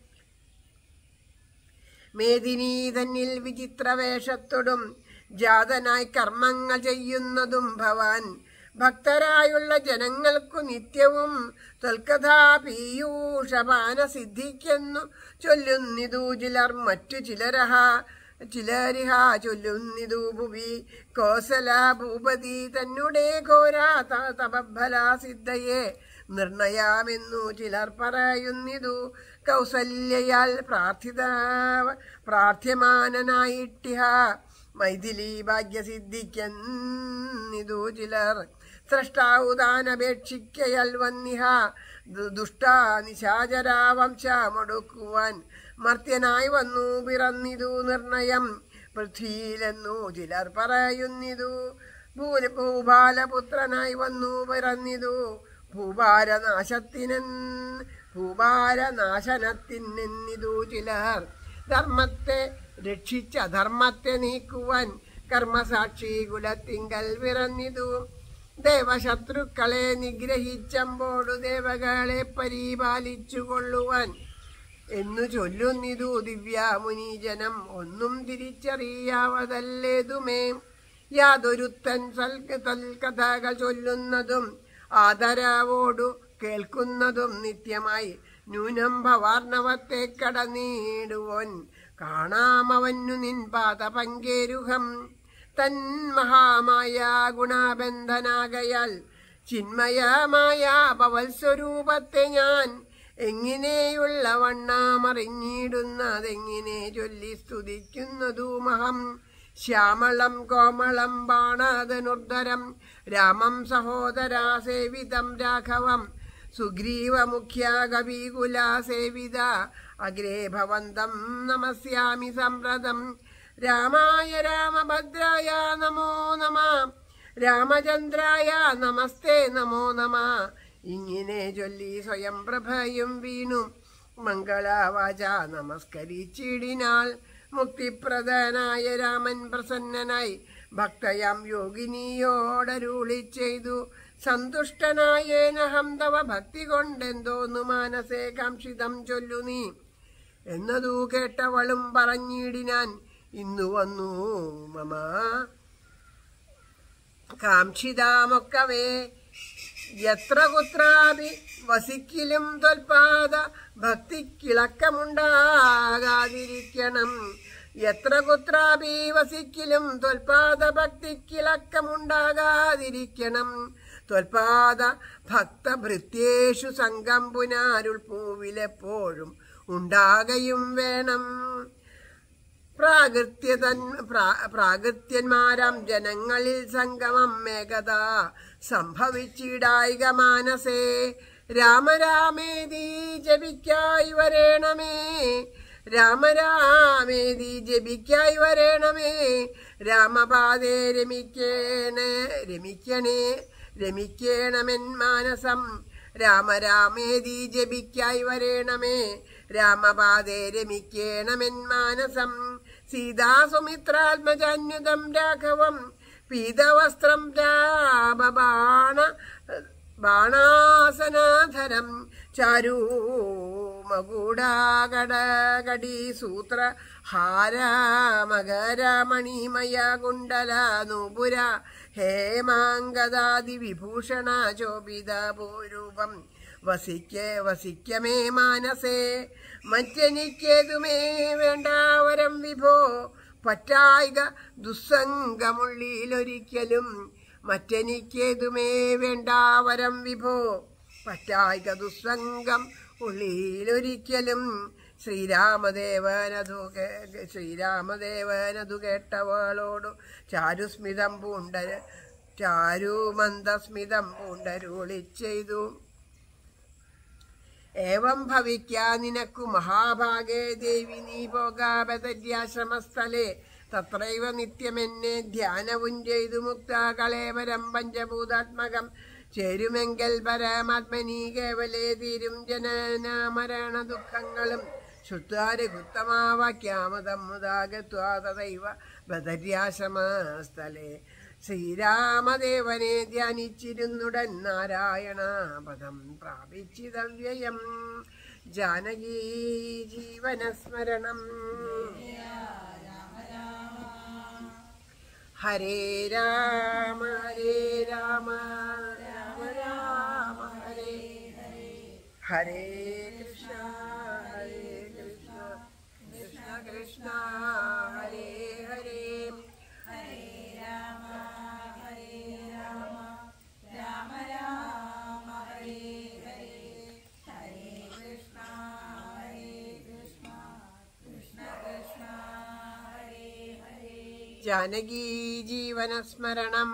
മേദിനി തന്നിൽ വിചിത്രവേഷത്തോടും ജാതനായി കർമ്മങ്ങൾ ചെയ്യുന്നതും ഭവാൻ ഭക്തരായുള്ള ജനങ്ങൾക്കു നിത്യവും തൊൽക്കഥാ പീയൂഷപാന സിദ്ധിക്കുന്നു ചൊല്ലുന്നിതു ചിലർ മറ്റു ചിലരഹ ചിലരിഹ ചൊല്ലുന്നിതു ഭുവി കോസല ഭൂപതി തന്നെ ഘോരാ ത- തപഫല സിദ്ധയെ നിർണയാമെന്നു ചിലർ പറയുന്നിതു കൗസല്യയാൽ പ്രാർത്ഥിത പ്രാർത്ഥ്യമാനനായിട്ടിഹ മൈഥിലി ഭാഗ്യസിദ്ധിക്കെന്നിതു ചിലർ സ്രഷ്ടാവുതാനപേക്ഷിക്കയൽ വന്നിഹ ദു- ദുഷ്ടാ നിശാചരാ വംശമൊടുക്കുവാൻ മർത്യനായി വന്നു പിറന്നിതു നിർണയം പൃഥ്വിയിലെന്നു ചിലർ പറയുന്നിതു ഭൂല ഭൂപാലപുത്രനായി വന്നു പിറന്നിതു ഭൂഭാരനാശത്തിനെൻ ഭൂഭാരനാശനത്തിനെന്നിതു ചിലർ ധർമ്മത്തെ രക്ഷിച്ച അധർമ്മത്തെ നീക്കുവാൻ കർമ്മസാക്ഷി കുലത്തിങ്കൽ വിറന്നിതു ദേവശത്രുക്കളെ നിഗ്രഹിച്ചമ്പോടു ദേവകളെ പരിപാലിച്ചു കൊള്ളുവാൻ എന്നു ചൊല്ലുന്നിതു ദിവ്യാമുനീജനം ഒന്നും തിരിച്ചറിയാവതല്ലേതുമേ യാതൊരുത്തൻ സൽക തൽക്കഥകൾ ചൊല്ലുന്നതും ആദരവോടു കേൾക്കുന്നതും നിത്യമായി ന്യൂനം ഭവാർണവത്തെ കടനീടുവോൻ കാണാമവന്നു നിൻ പാത പങ്കേരുഹം തൻ മഹാമായ ഗുണബന്ധനാകയാൽ ചിന്മയമായ ഭവത്സ്വരൂപത്തെ ഞാൻ എങ്ങനെയുള്ള വണ്ണാമറിഞ്ഞിടുന്നതെങ്ങനെ ചൊല്ലി സ്തുതിക്കുന്നതുമഹം ശ്യാമളം കോമളം ബാണാതനുർദ്ധരം രാമം സഹോദരാ സേവിതം രാഘവം സുഗ്രീവമുഖ്യ കവികുല സേവിത അഗ്രേ ഭവന്തം നമസ്യാമി സംപ്രദം രാമായ രാമഭദ്രായ നമോ നമ രാമചന്ദ്രായ നമസ്തേ നമോ നമ ഇങ്ങനെ ചൊല്ലി സ്വയം പ്രഭയും വീണു മംഗളവാച നമസ്കരിച്ചിടിനാൾ മുക്തിപ്രദനായ രാമൻ പ്രസന്നനായി ഭക്തയാം യോഗിനിയോടരുളി ചെയ്തു സന്തുഷ്ടനായേനഹം തവ ഭക്തി കൊണ്ടെന്തോന്നു മാനസേ കാംക്ഷിതം ചൊല്ലു നീ എന്നതു കേട്ടവളും പറഞ്ഞിടിനാൻ ഇന്നു വന്നു മമ കാംക്ഷിതാമൊക്കവേ എത്ര കുത്രാപി വസിക്കിലും തൊൽപാദ ഭക്തിക്കിളക്കമുണ്ടാകാതിരിക്കണം എത്ര കുത്രാപി വസിക്കിലും തൊൽപാദ ഭക്തിക്കിളക്കമുണ്ടാകാതിരിക്കണം ത്വൽപാദ ഭക്തഭൃത്യേഷു സംഘം പുനാരുൾ പൂവിലെപ്പോഴും ഉണ്ടാകയും വേണം പ്രാകൃത്യതൻ പ്രാ- പ്രാകൃത്യന്മാരാം ജനങ്ങളിൽ സംഗമം മേഘത സംഭവിച്ചിടായിക മാനസേ രാമരാമേതി ജപിക്കായി വരേണമേ രാമരാമേതി ജപിക്കായി വരേണമേ രാമപാദേ രമിക്കേണേ രമിക്കണേ രമിക്കേണമെൻ മാനസം രാമരാമേതി ജപിക്കായി വരേണമേ രാമപാദേ രമിക്കേണമെൻ മാനസം സീതാസുമിത്രാത്മജാന്യുതം രാഘവം പീതവസ്ത്രം രാമബാണ ബാണാസനാധരം ചാരൂ മകുടാകടകടി സൂത്ര ഹാരമകരമണിമയ കുണ്ടല നൂപുര ഹേമാങ്കദാദി വിഭൂഷണ ചോപിത ഭൂരൂപം വസിക്ക വസിക്കമേ മാനസേ മറ്റെനിക്കേതുമേ വേണ്ടാവരം വിഭോ പറ്റായിക ദുസ്സംഗമുള്ളിലൊരിക്കലും മറ്റെനിക്കേതുമേ വേണ്ടാവരം വിഭോ പറ്റായിക ദുസ്സംഗം ഉള്ളിലൊരിക്കലും ശ്രീരാമദേവനതു കേ- ശ്രീരാമദേവനതു കേട്ടവളോടു ചാരുസ്മിതം പൂണ്ട ചാരുമന്ദസ്മിതം പൂണ്ടരുളി ചെയ്തു ഏവം ഭവിക്കാ നിനക്കു മഹാഭാഗേ ദേവി നീ പോകാപതര്യാശ്രമസ്ഥലേ തത്രൈവ നിത്യമെന്നെ ധ്യാനവും ചെയ്തു മുക്ത കളേവരം പഞ്ചഭൂതാത്മകം ചേരുമെങ്കിൽ പരമാത്മനി കേവലേ തീരും ജനന മരണ ദുഃഖങ്ങളും ശുദ്ധാരഘുത്തമാവാക്യാമതം മുതാഗത്വാ തദൈവ ബദര്യാശ്രമസ്ഥലേ ശ്രീരാമദേവനെ ധ്യാനിച്ചിരുന്നുടൻ നാരായണ പദം പ്രാപിച്ചിതവ്യയം ജാനകീ ജീവനസ്മരണം ഹരേ രാമ ഹരേ രാമ രാമ രാമ ഹരേ ഹരേ കൃഷ്ണ ഹരേ കൃഷ്ണ കൃഷ്ണ കൃഷ്ണ ഹരേ ഹരേ ജാനകീ ജീവനസ്മരണം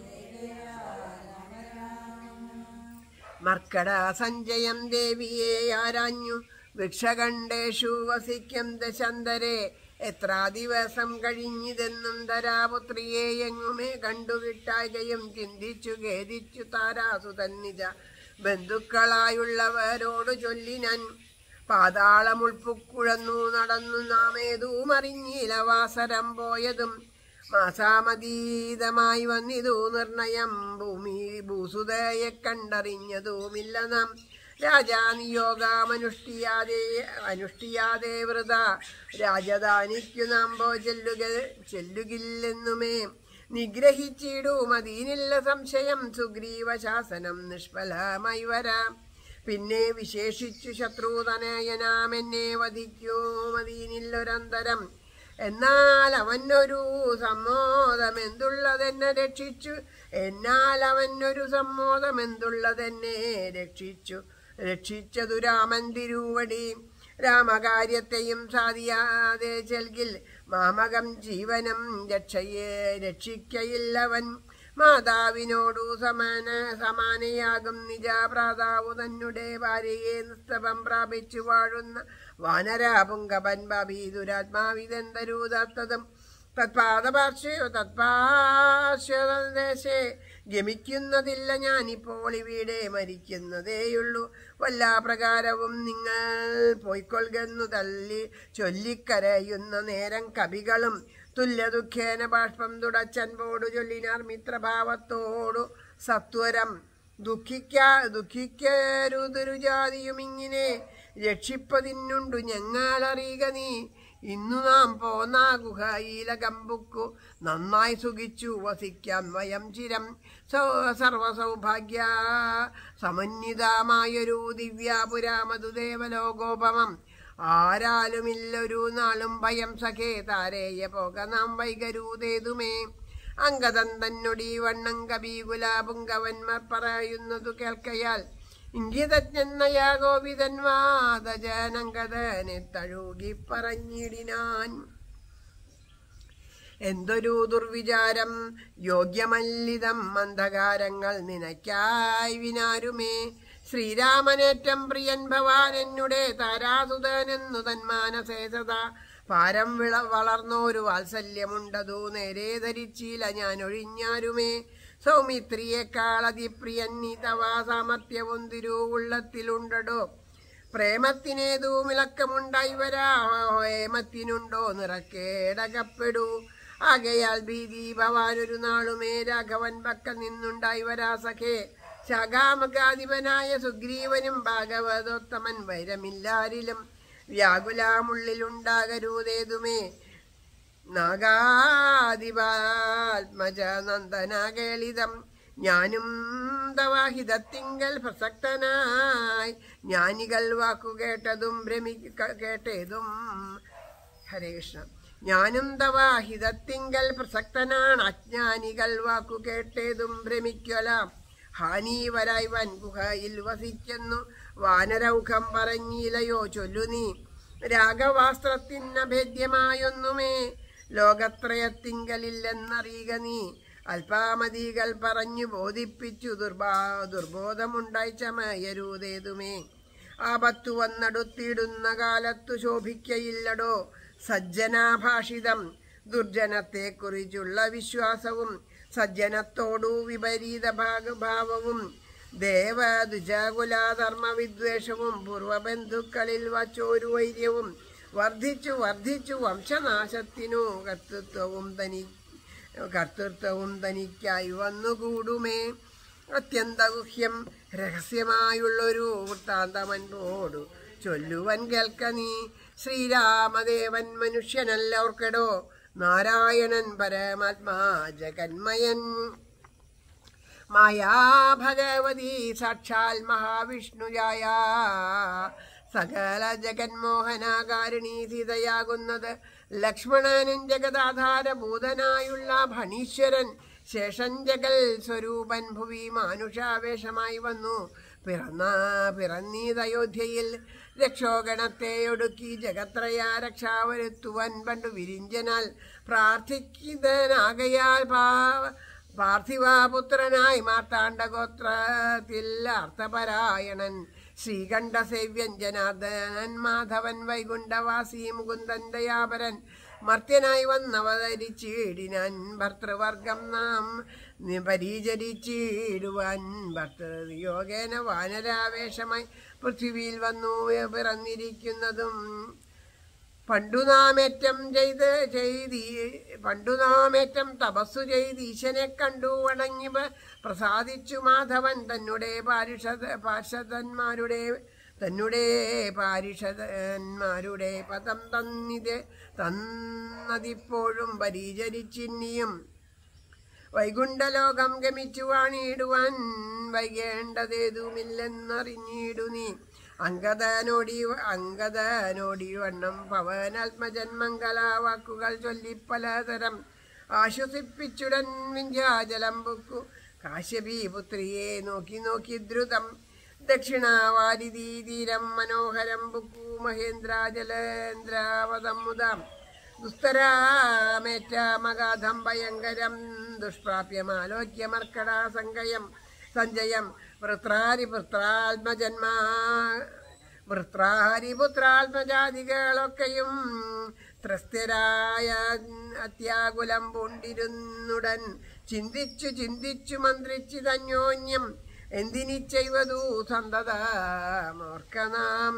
മർക്കട സഞ്ജയം ദേവിയെ ആരാഞ്ഞു വൃക്ഷകണ്ഠേഷു വസിക്കും ദശന്തരെ എത്ര ദിവസം കഴിഞ്ഞിതെന്നും ധരാപുത്രിയെ എങ്ങുമേ കണ്ടുകിട്ടായകയും ചിന്തിച്ചു ഖേദിച്ചു താരാസു തന്നിജ ബന്ധുക്കളായുള്ളവരോട് ചൊല്ലിനാൻ പാതാളമുൾപ്പുക്കുഴന്നു നടന്നു നാമേതുമറിഞ്ഞില വാസരം പോയതും മാസാമതീതമായി വന്നിതു നിർണയം ഭൂമി ഭൂസുതയെ കണ്ടറിഞ്ഞതുമില്ല നാം രാജാനിയോഗമനുഷ്ഠിയാതെ അനുഷ്ഠിയാതെ വൃത രാജധാനിക്കു നാം പോ ചെല്ലുക ചെല്ലുകില്ലെന്നുമേ നിഗ്രഹിച്ചിടും അതിനില്ല സംശയം സുഗ്രീവ ശാസനം നിഷ്ഫലമായി വരാം പിന്നെ വിശേഷിച്ചു ശത്രുതനയനാമെന്നെ വധിക്കൂ മദീനില്ലൊരന്തരം എന്നാൽ അവനൊരു സമ്മോദമെന്തുള്ളതെന്നെ രക്ഷിച്ചു എന്നാൽ അവനൊരു സമ്മോദമെന്തുള്ളതെന്നെ രക്ഷിച്ചു രക്ഷിച്ചതു രാമൻ തിരുവടി രാമകാര്യത്തെയും സാധിയാതെ ചെൽകിൽ മാമകം ജീവനം രക്ഷയെ രക്ഷിക്കയില്ലവൻ മാതാവിനോടു സമാന സമാനയാകും നിജാഭ്രാതാവു തന്നെ ഭാര്യയെ നിസ്തവം പ്രാപിച്ചു വാഴുന്ന വാനരാപുങ്കപൻ ബീതുരാത്മാവിതെന്തരൂതത്തതും തത്പാദപാർശ്വയോ തത്പാർശ്വദേശേ ഗമിക്കുന്നതില്ല ഞാനിപ്പോൾ ഇവിടെ മരിക്കുന്നതേയുള്ളൂ വല്ലാ പ്രകാരവും നിങ്ങൾ പോയിക്കൊള്ളുന്നു തല്ലി ചൊല്ലിക്കരയുന്ന നേരം കവികളും തുല്യ ദുഃഖേന ബാഷ്പം തുടച്ചൻപോടു ചൊല്ലിനാർ മിത്രഭാവത്തോടു സത്വരം ദുഃഖിക്കാ ദുഃഖിക്കരുതൊരു ജാതിയും ഇങ്ങനെ രക്ഷിപ്പതിനുണ്ടു ഞങ്ങളറിയുക നീ ഇന്നു നാം പോന്നാ ഗുഹയിലകമ്പുക്കു നന്നായി സുഖിച്ചു വസിക്കാം വയം ചിരം സൗ- സർവസൗഭാഗ്യ സമന്വിതമായൊരു ദിവ്യാപുരാമതു ദേവലോകോപമം ആരാലുമില്ലൊരു നാളും ഭയം സഖേ താരേയ പോക നാം വൈകരൂതേതുമേ അങ്കദൻ തന്നൊടി വണ്ണം കബീകുലാപുങ്കവന്മാർ പറയുന്നതു കേൾക്കയാൽ ഇംഗിതജ്ഞന്നയാ ഗോപിതൻ വാദജനങ്കദനെ തഴുകി പറഞ്ഞിടിനാൻ എന്തൊരു ദുർവിചാരം യോഗ്യമല്ലിതം അന്ധകാരങ്ങൾ നിനക്കായി വിനാരുമേ ശ്രീരാമനേറ്റം പ്രിയൻ ഭവാൻ എന്നുടെ താരാസുതനെന്നു തന്മാനസേസത പാരം വിള വളർന്നോരു വാത്സല്യമുണ്ടതു നേരെ ധരിച്ചില്ല ഞാൻ ഒഴിഞ്ഞാരുമേ സൗമിത്രിയേക്കാൾ അതിപ്രിയൻ നീ തവാ സാമർത്ഥ്യവും തിരുവുള്ളത്തിലുണ്ടടോ പ്രേമത്തിനേതു മിളക്കമുണ്ടായി വരാ ഹേമത്തിനുണ്ടോ നിറക്കേടകപ്പെടൂ ആകയാൽ ഭീതി ഭവാൻ ഒരു നാളുമേ രാഘവൻ പക്കൽ നിന്നുണ്ടായി വരാ സഖേ ശാഖാമകാധിപനായ സുഗ്രീവനും ഭാഗവതോത്തമൻ വൈരമില്ലാരിലും വ്യാകുലാമുള്ളിലുണ്ടാകരുതേതുമേ നാഗാധിപാത്മജ നന്ദന കേളിതം ഞാനും തവാഹിതത്തിങ്കൽ പ്രസക്തനായി ജ്ഞാനികൾ വാക്കു കേട്ടതും ഭ്രമി ക- കേട്ടതും ഹരേ കൃഷ്ണ ഞാനും തവാഹിതത്തിങ്കൽ പ്രസക്തനാണ് അജ്ഞാനികൾ വാക്കു കേട്ടതും ഭ്രമിക്കലാം ഹാനീവരായി വൻ ഗുഹയിൽ വസിക്കുന്നു വാനരൗഖം പറഞ്ഞിലയോ ചൊല്ലു നീ രാഗവാസ്ത്രത്തിനഭേദ്യമായൊന്നുമേ ലോകത്രയത്തിങ്കലില്ലെന്നറിയുക നീ അല്പാമതികൾ പറഞ്ഞു ബോധിപ്പിച്ചു ദുർബാ ദുർബോധമുണ്ടായി ചമയരുതേതുമേ ആപത്തു വന്നടുത്തിടുന്ന കാലത്തു ശോഭിക്കയില്ലടോ സജ്ജനാഭാഷിതം ദുർജനത്തെക്കുറിച്ചുള്ള വിശ്വാസവും സജ്ജനത്തോടു വിപരീത ഭാഗഭാവവും ദേവദുജകുലാധർമ്മ വിദ്വേഷവും പൂർവബന്ധുക്കളിൽ വച്ചോരു വൈര്യവും വർദ്ധിച്ചു വർദ്ധിച്ചു വംശനാശത്തിനു കർത്തൃത്വവും തനി കർത്തൃത്വവും തനിക്കായി വന്നുകൂടുമേ അത്യന്തഗുഹ്യം രഹസ്യമായുള്ളൊരു വൃത്താന്തമൻപോടു ചൊല്ലുവൻ കേൾക്ക നീ ശ്രീരാമദേവൻ മനുഷ്യനല്ല ഓർക്കടോ നാരായണൻ പരമാത്മാ ജഗന്മയൻ മായാ ഭഗവതി സാക്ഷാൽ മഹാവിഷ്ണുജായ സകല ജഗന്മോഹനാകാരിണീ സീതയാകുന്നത് ലക്ഷ്മണനും ജഗദാധാരഭൂതനായുള്ള ഭണീശ്വരൻ ശേഷൻ ജഗൽ സ്വരൂപൻ ഭുവി മാനുഷാവേശമായി വന്നു പിറന്ന പിറന്നീതയോധ്യയിൽ രക്ഷോഗണത്തെ ഒടുക്കി ജഗത്രയ രക്ഷാവരുത്തുവാൻ പണ്ടു വിരിഞ്ചനാൽ പ്രാർത്ഥിക്കുന്നനാകയാൽ പാ- പാർത്ഥിവാപുത്രനായി മാർത്താണ്ഡഗോത്രത്തിൽ അർത്ഥപരായണൻ ശ്രീകണ്ഠസേവ്യൻ ജനാർദ്ദനൻ മാധവൻ വൈകുണ്ഠവാസി മുകുന്ദൻ ദയാപരൻ മർത്യനായി വന്നവതരിച്ചിടിനാൻ ഭർത്തൃവർഗം നാം നി- പരിചരിച്ചിടുവാൻ ഭർത്തൃയോഗേന വാനരാവേശമായി പൃഥ്വിയിൽ വന്നു പിറന്നിരിക്കുന്നതും പണ്ടു നാമേറ്റം ചെയ്ത് ചെയ്തി പണ്ടു നാമേറ്റം തപസ്സു ചെയ്ത് ഈശനെ കണ്ടു വണങ്ങി പ- പ്രസാദിച്ചു മാധവൻ തന്നുടെ പാരിഷദ പാർഷദന്മാരുടെ തന്നെ പാരിഷദന്മാരുടെ പദം തന്നിത് തന്നതിപ്പോഴും പരിചരിച്ചിന്നിയും വൈകുണ്ഠലോകം ഗമിച്ചു വാണിടുവാൻ വൈകേണ്ടതേതുമില്ലെന്നറിഞ്ഞിടു നീ അങ്കദനോടി അങ്കദനോടി വണ്ണം പവനാത്മജന്മംഗല വാക്കുകൾ ചൊല്ലി പലതരം ആശ്വസിപ്പിച്ചുടൻ വിന്ധ്യാജലം പൊക്കു കാശ്യപി പുത്രിയെ നോക്കി നോക്കി ദ്രുതം ദക്ഷിണാവാരിധി തീരം മനോഹരം ബുക്കു മഹേന്ദ്രാജലേന്ദ്രാവതം മുതാം ദുസ്തരാമേറ്റാമഗാധം ഭയങ്കരം ദുഷ്പ്രാപ്യമാലോക്യമർക്കടാസങ്കയം സഞ്ജയം വൃത്രാരി പുത്രാത്മജന്മാ വൃത്രാരി പുത്രാത്മജാതികളൊക്കെയും ത്രസ്തരായ അത്യാകുലം പൂണ്ടിരുന്നുടൻ ചിന്തിച്ചു ചിന്തിച്ചു മന്ത്രിച്ചു തന്യോന്യം എന്തിനി ചെയ്വതു സന്തതമോർക്കനാം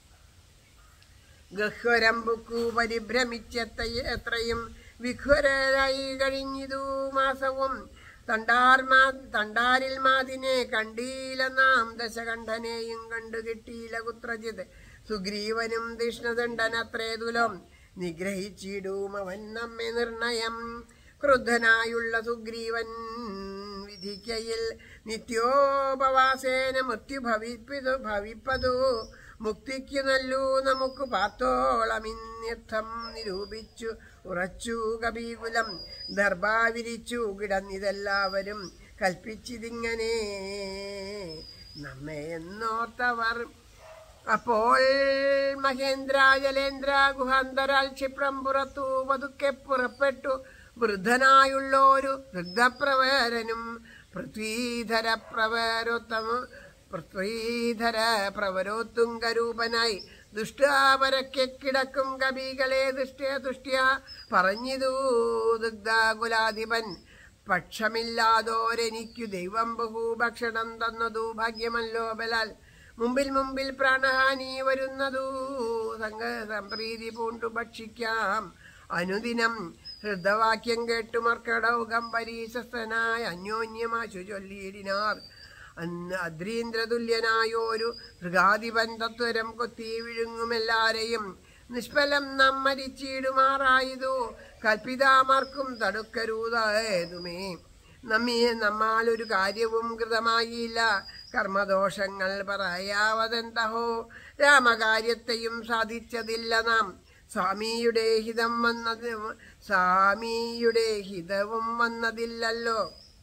ഗഹ്വരമ്പുക്കു പരിഭ്രമിച്ചെത്തയ എത്രയും വിഹ്വരായി കഴിഞ്ഞിതു മാസവും തണ്ടാർമാ തണ്ടാരിൽ മാതിനെ കണ്ടീല നാം ദശകണ്ഠനെയും കണ്ടു കിട്ടിയില്ല കുത്രജിത് സുഗ്രീവനും തീഷ്ണദണ്ഡനത്രേ തുലം നിഗ്രഹിച്ചിടും അവൻ നമ്മെ നിർണയം ക്രുദ്ധനായുള്ള സുഗ്രീവൻ വിധിക്കയിൽ നിത്യോപവാസേന മൃത്യു ഭവിപ്പതു ഭവിപ്പതു മുക്തിക്കു നല്ലു നമുക്ക് പാത്തോളമിന്യർത്ഥം നിരൂപിച്ചു ഉറച്ചു കബീകുലം ദർഭാവിരിച്ചു കിടന്നിതെല്ലാവരും കൽപ്പിച്ചിതിങ്ങനെ നമ്മെ എന്നോർത്തവർ അപ്പോൾ മഹേന്ദ്ര ജലേന്ദ്ര ഗുഹാന്തരാൽ ക്ഷിപ്രം പുറത്തു പതുക്കെ പുറപ്പെട്ടു വൃദ്ധനായുള്ളോരു വൃദ്ധപ്രവരനും പൃഥ്വീധര പ്രവരോത്തമ പൃഥ്വീധര പ്രവരോത്തുങ്കരൂപനായി ദുഷ്ടാപരക്കെ കിടക്കും കവികളെ ദുഷ്ട്യ ദുഷ്ട്യ പറഞ്ഞിതു ദുഗ്ധാകുലാധിപൻ പക്ഷമില്ലാതോരെനിക്കു ദൈവം ബഹുഭക്ഷണം തന്നതു ഭാഗ്യമല്ലോ ബലാൽ മുമ്പിൽ മുമ്പിൽ പ്രാണഹാനി വരുന്നതു സംഘ സംപ്രീതി പൂണ്ടു ഭക്ഷിക്കാം അനുദിനം ഹൃദവാക്യം കേട്ടു മർക്കടൗകം പരീശസ്ഥനായ അന്യോന്യമാശു ചൊല്ലിയിടിനാർ അന്ന് അദ്രീന്ദ്രതുല്യനായോരു മൃഗാധിപൻ തത്വരം കൊത്തി വിഴുങ്ങുമെല്ലാരെയും നിഷ്ഫലം നാം മരിച്ചിടുമാറായതു കൽപ്പിതാമാർക്കും തടുക്കരുതായതുമേ നമ്മെ നമ്മാലൊരു കാര്യവും കൃതമായില്ല കർമ്മദോഷങ്ങൾ പറയാവതെന്തഹോ രാമകാര്യത്തെയും സാധിച്ചതില്ല നാം സ്വാമിയുടെ ഹിതം വന്നത് സ്വാമിയുടെ ഹിതവും വന്നതില്ലല്ലോ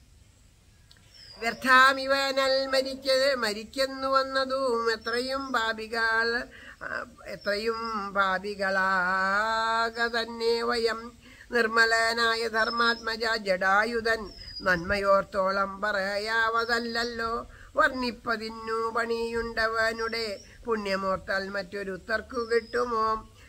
വ്യർത്ഥാമിവനൽ മരിക്ക മരിക്കുന്നു വന്നതും എത്രയും പാപികൾ ആ, എത്രയും പാപികളാക തന്നെ വയം നിർമ്മലനായ ധർമാത്മജ ജഡായുധൻ നന്മയോർത്തോളം പറയാവതല്ലോ വർണ്ണിപ്പതിന്നു പണിയുണ്ടവനുടെ പുണ്യമോർത്താൽ മറ്റൊരു തർക്കു കിട്ടുമോ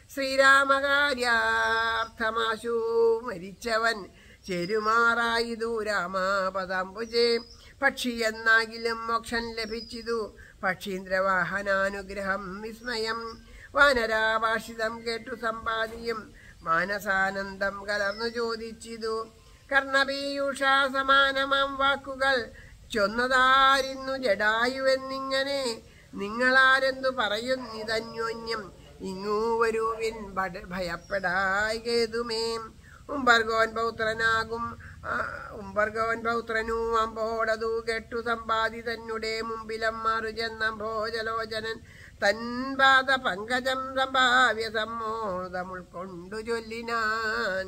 ശ്രീരാമകാര്യാർത്ഥമാശു മരിച്ചവൻ ചെരുമാറായിതു രാമാപദാംബുജേ പക്ഷി എന്നാകിലും മോക്ഷം ലഭിച്ചിതു പക്ഷീന്ദ്രവാഹനാനുഗ്രഹം വിസ്മയം വാനരാഭാഷിതം കേട്ടു സമ്പാദിയും മാനസാനന്ദം കലർന്നു ചോദിച്ചിതു കർണപീയൂഷ സമാനമാം വാക്കുകൾ ചൊന്നതാരിന്നു ജഡായുവെന്നിങ്ങനെ നിങ്ങളാരെന്തു പറയുന്നിതന്യോന്യം ഇങ്ങൂ വരുവിൻ ഭട- ഭയപ്പെടായതുമേ ഉംബർഗോൻ പൗത്രനാകും ആ, ഉംബർഗോൻ പൗത്രനു അമ്പോടതു കെട്ടു സമ്പാദി തന്നെ മുമ്പിലം മറുചെന്ന ഭോജലോചനൻ തൻപാദ പങ്കജം സംഭാവ്യ സമ്മോദം ഉൾക്കൊണ്ടു ചൊല്ലിനാൻ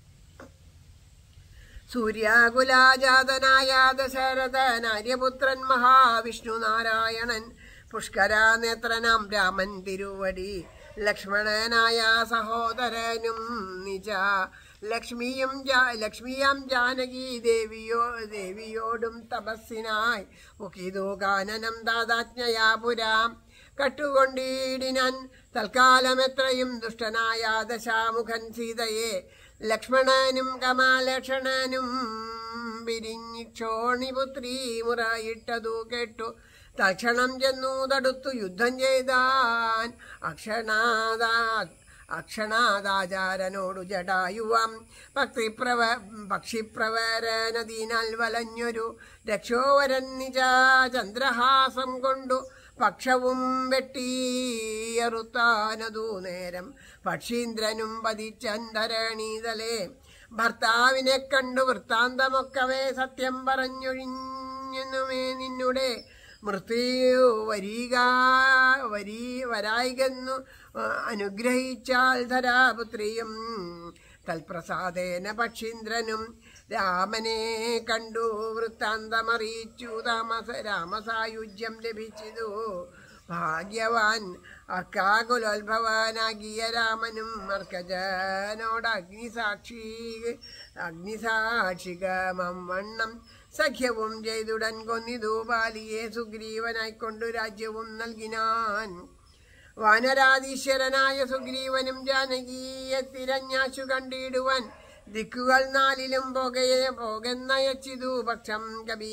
സൂര്യാകുലാജാതനായ ദശരഥൻ ആര്യപുത്രൻ മഹാവിഷ്ണു നാരായണൻ പുഷ്കരാനേത്രനാം രാമൻ തിരുവടി ലക്ഷ്മണനായ സഹോദരനും നിജ ലക്ഷ്മിയും ജാ- ലക്ഷ്മിയാം ജാനകി ദേവിയോ ദേവിയോടും തപസ്സിനായി മുഖിതു കാനനം ദാതാജ്ഞയാ പുരാം കട്ടുകൊണ്ടിടിനാൻ തൽക്കാലം എത്രയും ദുഷ്ടനായ ദശാമുഖൻ സീതയെ ലക്ഷ്മണനും കമാലക്ഷണനും പിരിഞ്ഞിക്ഷോണിപുത്രി മുറയിട്ടതു കേട്ടു തക്ഷണം ചെന്നു തടുത്തു യുദ്ധം ചെയ്താൻ അക്ഷണാദാ അക്ഷണാദാചാരനോടു ജടായുവാം ഭക്തിപ്രവ പക്ഷിപ്രവരനദീനാൽ വലഞ്ഞൊരു രക്ഷോവരൻ നിജ ചന്ദ്രഹാസം കൊണ്ടു പക്ഷവും വെട്ടിയറുത്താനതു നേരം പക്ഷീന്ദ്രനും പതിച്ചന്ധരണീതലേ ഭർത്താവിനെ കണ്ടു വൃത്താന്തമൊക്കവേ സത്യം പറഞ്ഞൊഴിഞ്ഞെന്നുമേ നിന്നുടെ മൃത്യു വരീക വരീ വരായികെന്നു ആ, അനുഗ്രഹിച്ചാൽ ധരാപുത്രിയും തൽപ്രസാദേന പക്ഷീന്ദ്രനും രാമനെ കണ്ടു വൃത്താന്തമറിയിച്ചു താമസ രാമസായുജ്യം ലഭിച്ചതു ഭാഗ്യവാൻ അർക്കാകുലോത്ഭവനാകിയ രാമനും അർക്കജനോട് അഗ്നിസാക്ഷി അഗ്നിസാക്ഷികമം വണ്ണം സഖ്യവും ചെയ്തുടൻ കൊന്നിതു ബാലിയെ സുഗ്രീവനായിക്കൊണ്ടു രാജ്യവും നൽകിനാൻ വാനരാധീശ്വരനായ സുഗ്രീവനും ജാനകിയെ തിരഞ്ഞാശു കണ്ടിടുവാൻ ദിക്കുകൾ നാലിലും പോകയെ പോകുന്നയച്ചിതു പക്ഷം കബീ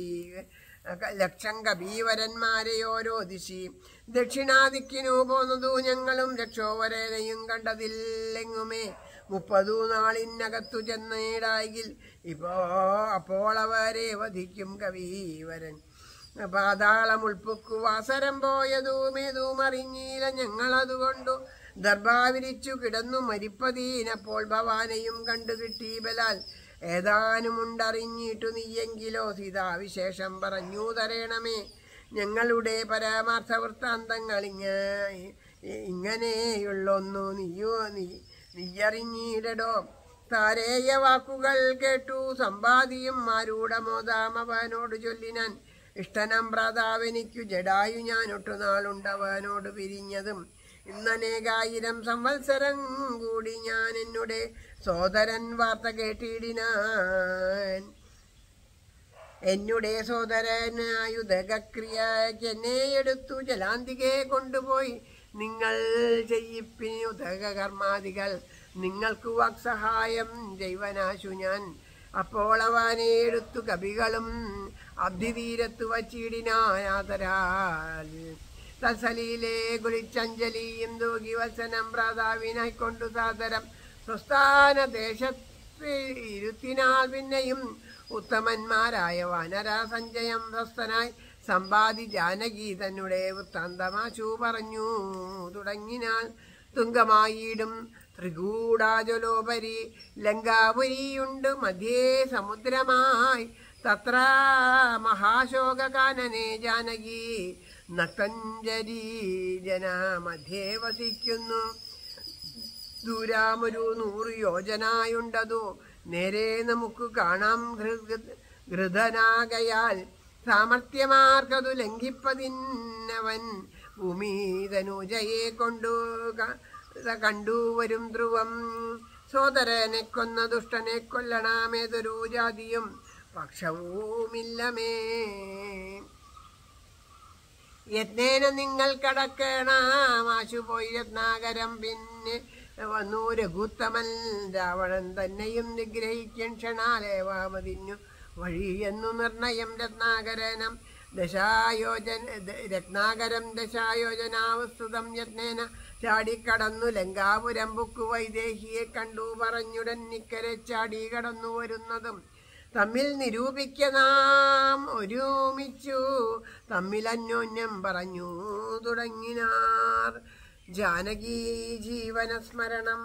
ലക്ഷം കബീവരന്മാരെ ഓരോ ദിശി ദക്ഷിണാദിക്കിനു പോന്നതു ഞങ്ങളും രക്ഷോവരനെയും കണ്ടതില്ലെങ്ങുമേ മുപ്പതു നാളിനകത്തു ചെന്നീടായിൽ ഇപ്പോ അപ്പോൾ അവരെ വധിക്കും കവീവരൻ പാതാളം ഉൾപ്പൊക്കു വാസരം പോയതുമേതും അറിഞ്ഞീല ഞങ്ങളതുകൊണ്ടു ദർഭാവിരിച്ചു കിടന്നു മരിപ്പതീനപ്പോൾ ഭവാനെയും കണ്ടു കിട്ടി ബലാൽ ഏതാനുമുണ്ടറിഞ്ഞിട്ടു നീയെങ്കിലോ സീതാവിശേഷം പറഞ്ഞു തരേണമേ ഞങ്ങളുടെ പരമാർത്ഥ വൃത്താന്തങ്ങൾ ഇങ്ങ ഇങ്ങനെയുള്ളൊന്നു നീയോ നീ നീയറിഞ്ഞിടടോ താരേയ വാക്കുകൾ കേട്ടു സമ്പാദിയും മാരൂഢമോദാമവനോട് ചൊല്ലിനാൻ ഇഷ്ടനം പ്രാതാവെനിക്കു ജഡായു ഞാൻ ഒട്ടുനാളുണ്ടവനോട് പിരിഞ്ഞതും ഇന്നനേകായിരം സംവത്സരം കൂടി ഞാൻ എന്നുടെ സോദരൻ വാർത്ത കേട്ടിടിനാൻ എന്നുടെ സോദരനായുധക്രിയക്ക് എന്നെ എടുത്തു ജലാന്തികെ കൊണ്ടുപോയി നിങ്ങൾ ചെയ്യിപ്പിന് ഉദക കർമാദികൾ നിങ്ങൾക്ക് വാക്സഹായം ജൈവനാശു ഞാൻ അപ്പോൾ അവനെ എടുത്തു കവികളും അബ്ധിതീരത്ത് വച്ചിടിനായാതരാൽ തസലിയിലെ കുളിച്ചഞ്ജലിയും തൂകി വത്സനം പ്രാതാവിനായി കൊണ്ടു സാദരം സ്വസ്ഥാന ദേശത്ത് ഇരുത്തിനാൽ പിന്നെയും ഉത്തമന്മാരായ വാനര സഞ്ജയം സ്വസ്ഥനായി സമ്പാദി ജാനകി തന്നെ വൃത്താന്തമാശു പറഞ്ഞു തുടങ്ങിനാൽ തുങ്കമായിടും ത്രികൂടാജലോപരി ലങ്കാപുരിയുണ്ട് മധ്യേ സമുദ്രമായി തത്ര മഹാശോകാനനെ ജാനകി നക്തഞ്ജരി ജന മധ്യേ വസിക്കുന്നു ദൂരാമൊരു നൂറ് യോജനായുണ്ടതു നേരെ നമുക്ക് കാണാം ഹൃ- ഘൃതനാകയാൽ സാമർത്ഥ്യമാർക്കതു ലംഘിപ്പതിന്നവൻ ഭൂമിതനുജയെ കൊണ്ടു ക- കണ്ടുവരും ധ്രുവം സോദരനെ കൊന്ന ദുഷ്ടനെ കൊല്ലണമേതൊരു ജാതിയും പക്ഷവുമില്ലമേ യത്നേന നിങ്ങൾ കടക്കണം ആശു പോയി രത്നാകരം പിന്നെ വന്നു രഘുത്തമൻ രാവണൻ തന്നെയും നിഗ്രഹിക്കും ക്ഷണാലേവാമതിഞ്ഞു വഴിയെന്നു നിർണയം രത്നാകരനം ദശായോജന ദ- രത്നാകരം ദശായോജനാവസ്തുതം യത്നേന ചാടിക്കടന്നു ലങ്കാപുരം ബുക്കു വൈദേഹിയെ കണ്ടു പറഞ്ഞുടൻ നിക്കരെ ചാടി കടന്നു വരുന്നതും തമ്മിൽ നിരൂപിക്ക നാം ഒരുമിച്ചു തമ്മിൽ അന്യോന്യം പറഞ്ഞു തുടങ്ങിനാർ ജാനകി ജീവന സ്മരണം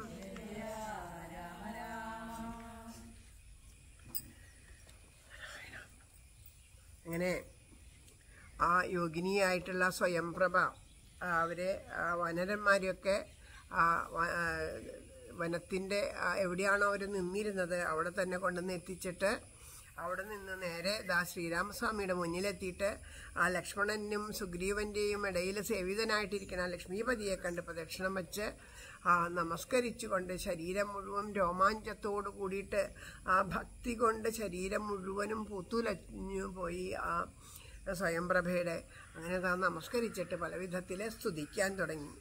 അങ്ങനെ ആ യോഗിനിയായിട്ടുള്ള സ്വയംപ്രഭ ആ, അവരെ ആ വനരന്മാരെയൊക്കെ ആ വ- ആ, വനത്തിൻ്റെ ആ, എവിടെയാണോ അവർ നിന്നിരുന്നത് അവിടെ തന്നെ കൊണ്ടുവന്ന് എത്തിച്ചിട്ട് അവിടെ നിന്ന് നേരെ ദാ ശ്രീരാമസ്വാമിയുടെ മുന്നിലെത്തിയിട്ട് ആ ലക്ഷ്മണനും സുഗ്രീവൻ്റെയും ഇടയിൽ സേവിതനായിട്ടിരിക്കുന്ന ആ ലക്ഷ്മീപതിയെ കണ്ട് പ്രദക്ഷിണം വെച്ച് ആ നമസ്കരിച്ചുകൊണ്ട് ശരീരം മുഴുവൻ രോമാഞ്ചത്തോട് കൂടിയിട്ട് ആ ഭക്തി കൊണ്ട് ശരീരം മുഴുവനും പൂത്തുലഞ്ഞു പോയി ആ സ്വയംപ്രഭയുടെ അങ്ങനെ താൻ നമസ്കരിച്ചിട്ട് പല വിധത്തിൽ സ്തുതിക്കാൻ തുടങ്ങി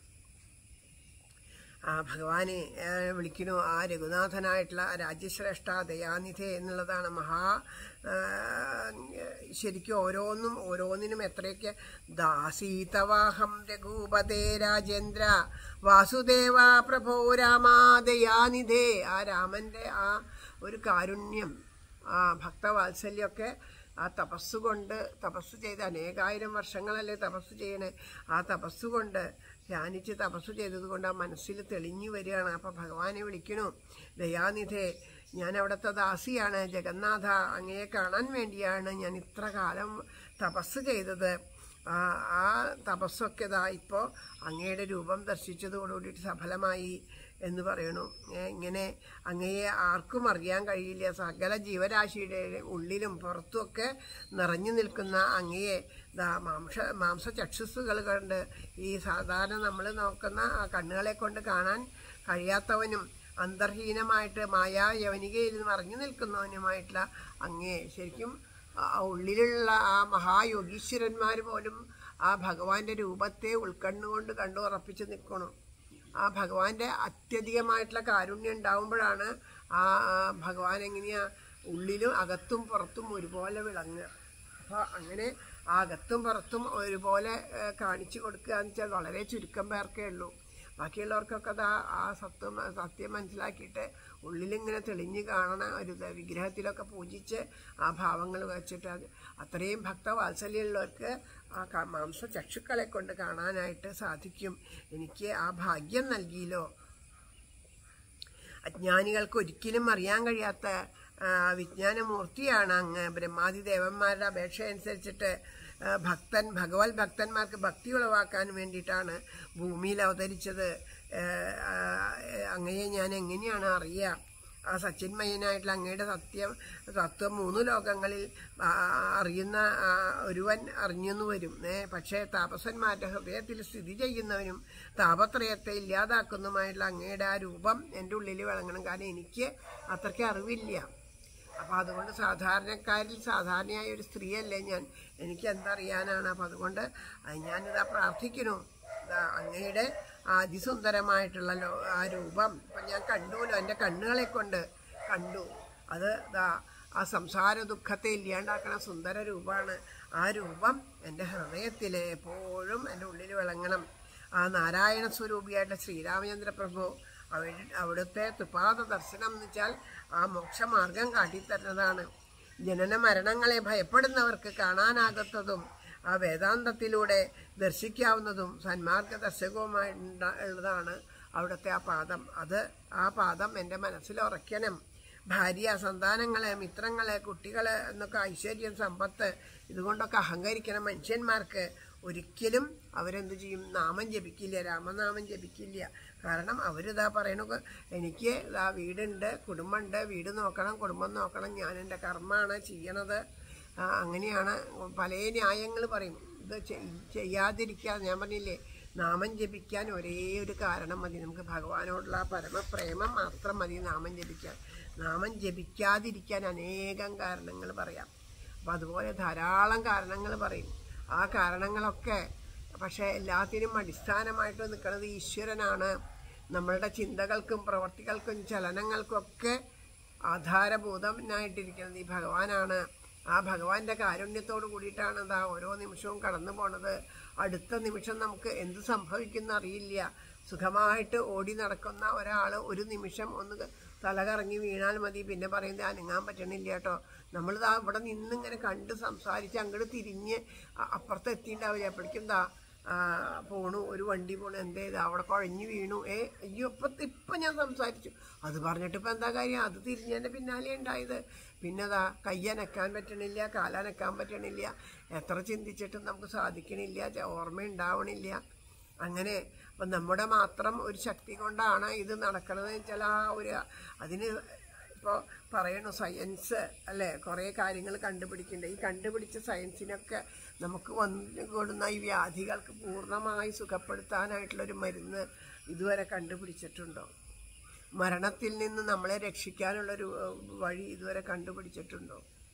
ആ ഭഗവാനെ ആ, വിളിക്കണു ആ രഘുനാഥനായിട്ടുള്ള ആ രാജ്യശ്രേഷ്ഠ ദയാനിധെ എന്നുള്ളതാണ് മഹാ ആ, ശരിക്കും ഓരോന്നും ഓരോന്നിനും എത്രയൊക്കെ ദാസീതവാഹം രഘുപതേ രാജേന്ദ്ര വാസുദേവ പ്രഭോ രാമാ ദയാനിധേ ആ രാമൻ്റെ ആ ഒരു കാരുണ്യം ആ ഭക്തവാത്സല്യമൊക്കെ ആ തപസ്സുകൊണ്ട് തപസ് ചെയ്ത് അനേകായിരം വർഷങ്ങളല്ലേ തപസ് ചെയ്യണേ ആ തപസ്സുകൊണ്ട് ധ്യാനിച്ച് തപസ് ചെയ്തതുകൊണ്ട് ആ മനസ്സിൽ തെളിഞ്ഞു വരികയാണ് അപ്പം ഭഗവാനെ വിളിക്കണു ദയാനിധേ ഞാൻ അവിടുത്തെ ദാസിയാണ് ജഗന്നാഥ അങ്ങയെ കാണാൻ വേണ്ടിയാണ് ഞാൻ ഇത്ര കാലം തപസ് ചെയ്തത് ആ ആ തപസ്സൊക്കെ ഇതാ ഇപ്പോൾ അങ്ങയുടെ രൂപം ദർശിച്ചതോടുകൂടിയിട്ട് സഫലമായി എന്ന് പറയണു ഏ, ഇങ്ങനെ അങ്ങയെ ആർക്കും അറിയാൻ കഴിയില്ല സകല ജീവരാശിയുടെ ഉള്ളിലും പുറത്തുമൊക്കെ നിറഞ്ഞു നിൽക്കുന്ന അങ്ങയെ ദാ മാംസ മാംസചക്ഷുസ്സുകൾ കൊണ്ട് ഈ സാധാരണ നമ്മൾ നോക്കുന്ന ആ കണ്ണുകളെ കൊണ്ട് കാണാൻ കഴിയാത്തവനും അന്തർഹീനമായിട്ട് മായാ യവനികയിൽ മറഞ്ഞു നിൽക്കുന്നവനുമായിട്ടുള്ള അങ്ങയെ ശരിക്കും ആ ഉള്ളിലുള്ള ആ മഹായോഗീശ്വരന്മാർ പോലും ആ ഭഗവാന്റെ രൂപത്തെ ഉൾക്കണ്ണുകൊണ്ട് കണ്ടു ഉറപ്പിച്ച് നിൽക്കണം ആ ഭഗവാന്റെ അത്യധികമായിട്ടുള്ള കാരുണ്യം ഉണ്ടാവുമ്പോഴാണ് ആ ആ ഭഗവാൻ എങ്ങനെയാ ഉള്ളിലും അകത്തും പുറത്തും ഒരുപോലെ വിളങ്ങുക അപ്പോൾ അങ്ങനെ ആ അകത്തും പുറത്തും ഒരുപോലെ ഏഹ്, കാണിച്ചു കൊടുക്കുക എന്ന് വെച്ചാൽ വളരെ ചുരുക്കം പേർക്കേ ഉള്ളൂ ബാക്കിയുള്ളവർക്കൊക്കെ അത് ആ- ആ സത്യം സത്യം മനസ്സിലാക്കിയിട്ട് ഉള്ളിലിങ്ങനെ തെളിഞ്ഞ് കാണണ ഒരു ഇത് വിഗ്രഹത്തിലൊക്കെ പൂജിച്ച് ആ ഭാവങ്ങൾ വെച്ചിട്ട് അത് അത്രയും ഭക്തവാത്സല്യമുള്ളവർക്ക് ആ ക- മാംസ ചക്ഷുക്കളെ കൊണ്ട് കാണാനായിട്ട് സാധിക്കും എനിക്ക് ആ ഭാഗ്യം നൽകിയല്ലോ അജ്ഞാനികൾക്ക് ഒരിക്കലും അറിയാൻ കഴിയാത്ത ആ, വിജ്ഞാനമൂർത്തിയാണ് അങ്ങ് ബ്രഹ്മാദി ദേവന്മാരുടെ അപേക്ഷ അനുസരിച്ചിട്ട് ആ, ഭക്തൻ ഭഗവത് ഭക്തന്മാർക്ക് ഭക്തി ഉളവാക്കാൻ വേണ്ടിയിട്ടാണ് ഭൂമിയിൽ അവതരിച്ചത് ആ, ആ, അങ്ങയെ ഞാൻ എങ്ങനെയാണ് അറിയുക ആ സച്ചിന്മയനായിട്ടുള്ള അങ്ങയുടെ സത്യം തത്വം മൂന്ന് ലോകങ്ങളിൽ ആ, അറിയുന്ന ആ, ഒരുവൻ അറിഞ്ഞെന്ന് വരും ഏ പക്ഷേ താപസന്മാരുടെ ഹൃദയത്തിൽ സ്ഥിതി ചെയ്യുന്നവനും താപത്രയത്തെ ഇല്ലാതാക്കുന്നതുമായിട്ടുള്ള അങ്ങയുടെ ആ രൂപം എൻ്റെ ഉള്ളിൽ വിളങ്ങണം കാരണം എനിക്ക് അത്രയ്ക്ക് അറിവില്ല അപ്പം അതുകൊണ്ട് സാധാരണക്കാരിൽ സാധാരണയായ ഒരു സ്ത്രീയല്ലേ ഞാൻ എനിക്ക് എന്തറിയാനാണ് അപ്പം അതുകൊണ്ട് അത് ഞാനിതാ പ്രാർത്ഥിക്കുന്നു ദാ അങ്ങയുടെ ആ അതിസുന്ദരമായിട്ടുള്ള ലോ- ആ രൂപം ഇപ്പം ഞാൻ കണ്ടുല്ലോ എൻ്റെ കണ്ണുകളെ കൊണ്ട് കണ്ടു അത് ദാ ആ സംസാര ദുഃഖത്തെ ഇല്ലാണ്ടാക്കണ സുന്ദര രൂപമാണ് ആ രൂപം എൻ്റെ ഹൃദയത്തിൽ എപ്പോഴും എൻ്റെ ഉള്ളിൽ വിളങ്ങണം ആ നാരായണ സ്വരൂപിയായിട്ടുള്ള ശ്രീരാമചന്ദ്ര പ്രഭു അവിടെ അവിടുത്തെ തുപാദ ദർശനം എന്ന് വെച്ചാൽ ആ മോക്ഷമാർഗം കാട്ടിത്തരുന്നതാണ് ജനന മരണങ്ങളെ ഭയപ്പെടുന്നവർക്ക് കാണാനാകാത്തതും ആ വേദാന്തത്തിലൂടെ ദർശിക്കാവുന്നതും സന്മാർഗ ദർശകവുമായി ഉണ്ട- ഉള്ളതാണ് അവിടുത്തെ ആ പാദം അത് ആ പാദം എൻ്റെ മനസ്സിൽ ഉറയ്ക്കണം ഭാര്യ സന്താനങ്ങളെ മിത്രങ്ങളെ കുട്ടികളെ എന്നൊക്കെ ഐശ്വര്യം സമ്പത്ത് ഇതുകൊണ്ടൊക്കെ അഹങ്കരിക്കണ മനുഷ്യന്മാർക്ക് ഒരിക്കലും അവരെന്ത് ചെയ്യും നാമം ജപിക്കില്ല രാമനാമം ജപിക്കില്ല കാരണം അവരിതാ പറയണു എനിക്ക് ഇതാ വീടുണ്ട് കുടുംബമുണ്ട് വീട് നോക്കണം കുടുംബം നോക്കണം ഞാൻ എൻ്റെ കർമ്മമാണ് ചെയ്യണത് ആ, അങ്ങനെയാണ് പല ന്യായങ്ങൾ പറയും ഇത് ചെയ്- ചെയ്യാതിരിക്കാതെ ഞാൻ പറഞ്ഞില്ലേ നാമം ജപിക്കാൻ ഒരേ ഒരു കാരണം മതി നമുക്ക് ഭഗവാനോടുള്ള ആ പരമപ്രേമം മാത്രം മതി നാമം ജപിക്കാൻ നാമം ജപിക്കാതിരിക്കാൻ അനേകം കാരണങ്ങൾ പറയാം അപ്പം അതുപോലെ ധാരാളം കാരണങ്ങൾ പറയും ആ കാരണങ്ങളൊക്കെ പക്ഷേ എല്ലാത്തിനും അടിസ്ഥാനമായിട്ട് നിൽക്കുന്നത് ഈശ്വരനാണ് നമ്മളുടെ ചിന്തകൾക്കും പ്രവർത്തികൾക്കും ചലനങ്ങൾക്കും ഒക്കെ ആധാരഭൂതനായിട്ടിരിക്കുന്നത് ഈ ഭഗവാനാണ് ആ ഭഗവാന്റെ കാരുണ്യത്തോട് കൂടിയിട്ടാണ് ഇതാ ഓരോ നിമിഷവും കടന്നു പോണത് അടുത്ത നിമിഷം നമുക്ക് എന്ത് സംഭവിക്കുന്ന അറിയില്ല സുഖമായിട്ട് ഓടി നടക്കുന്ന ഒരാൾ ഒരു നിമിഷം ഒന്ന് തലകറങ്ങി വീണാൽ മതി പിന്നെ പറയുന്നത് അനങ്ങാൻ പറ്റണില്ല കേട്ടോ നമ്മളിതാ ഇവിടെ നിന്നിങ്ങനെ കണ്ട് സംസാരിച്ച് അങ്ങോട്ട് തിരിഞ്ഞ് അ- അപ്പുറത്ത് എത്തിയിട്ടുണ്ടാവില്ല എപ്പോഴേക്കും ദാ ആ, പോണു ഒരു വണ്ടി പോണു എന്തേ ഇത് അവിടെ കുഴഞ്ഞു വീണു ഏ അയ്യോ ഇപ്പൊ ഇപ്പൊ ഞാൻ സംസാരിച്ചു അത് പറഞ്ഞിട്ട് ഇപ്പൊ എന്താ കാര്യം അത് തിരിഞ്ഞതിന്റെ പിന്നാലെ ഉണ്ടായത് പിന്നെ അതാ കയ്യനക്കാൻ പറ്റണില്ല കാലനക്കാൻ പറ്റണില്ല എത്ര ചിന്തിച്ചിട്ടും നമുക്ക് സാധിക്കണില്ല ച- ഓർമ്മയുണ്ടാവണില്ല അങ്ങനെ അപ്പം നമ്മുടെ മാത്രം ഒരു ശക്തി കൊണ്ടാണ് ഇത് നടക്കണത് വെച്ചാൽ ആ ഒരു അതിന് ഇപ്പോൾ പറയണു സയൻസ് അല്ലേ കുറേ കാര്യങ്ങൾ കണ്ടുപിടിക്കുന്നുണ്ട് ഈ കണ്ടുപിടിച്ച സയൻസിനൊക്കെ നമുക്ക് വന്നു കൊടുന്ന ഈ വ്യാധികൾക്ക് പൂർണ്ണമായി സുഖപ്പെടുത്താനായിട്ടുള്ളൊരു മരുന്ന് ഇതുവരെ കണ്ടുപിടിച്ചിട്ടുണ്ടോ മരണത്തിൽ നിന്ന് നമ്മളെ രക്ഷിക്കാനുള്ളൊരു ഏഹ്, വഴി ഇതുവരെ കണ്ടുപിടിച്ചിട്ടുണ്ടോ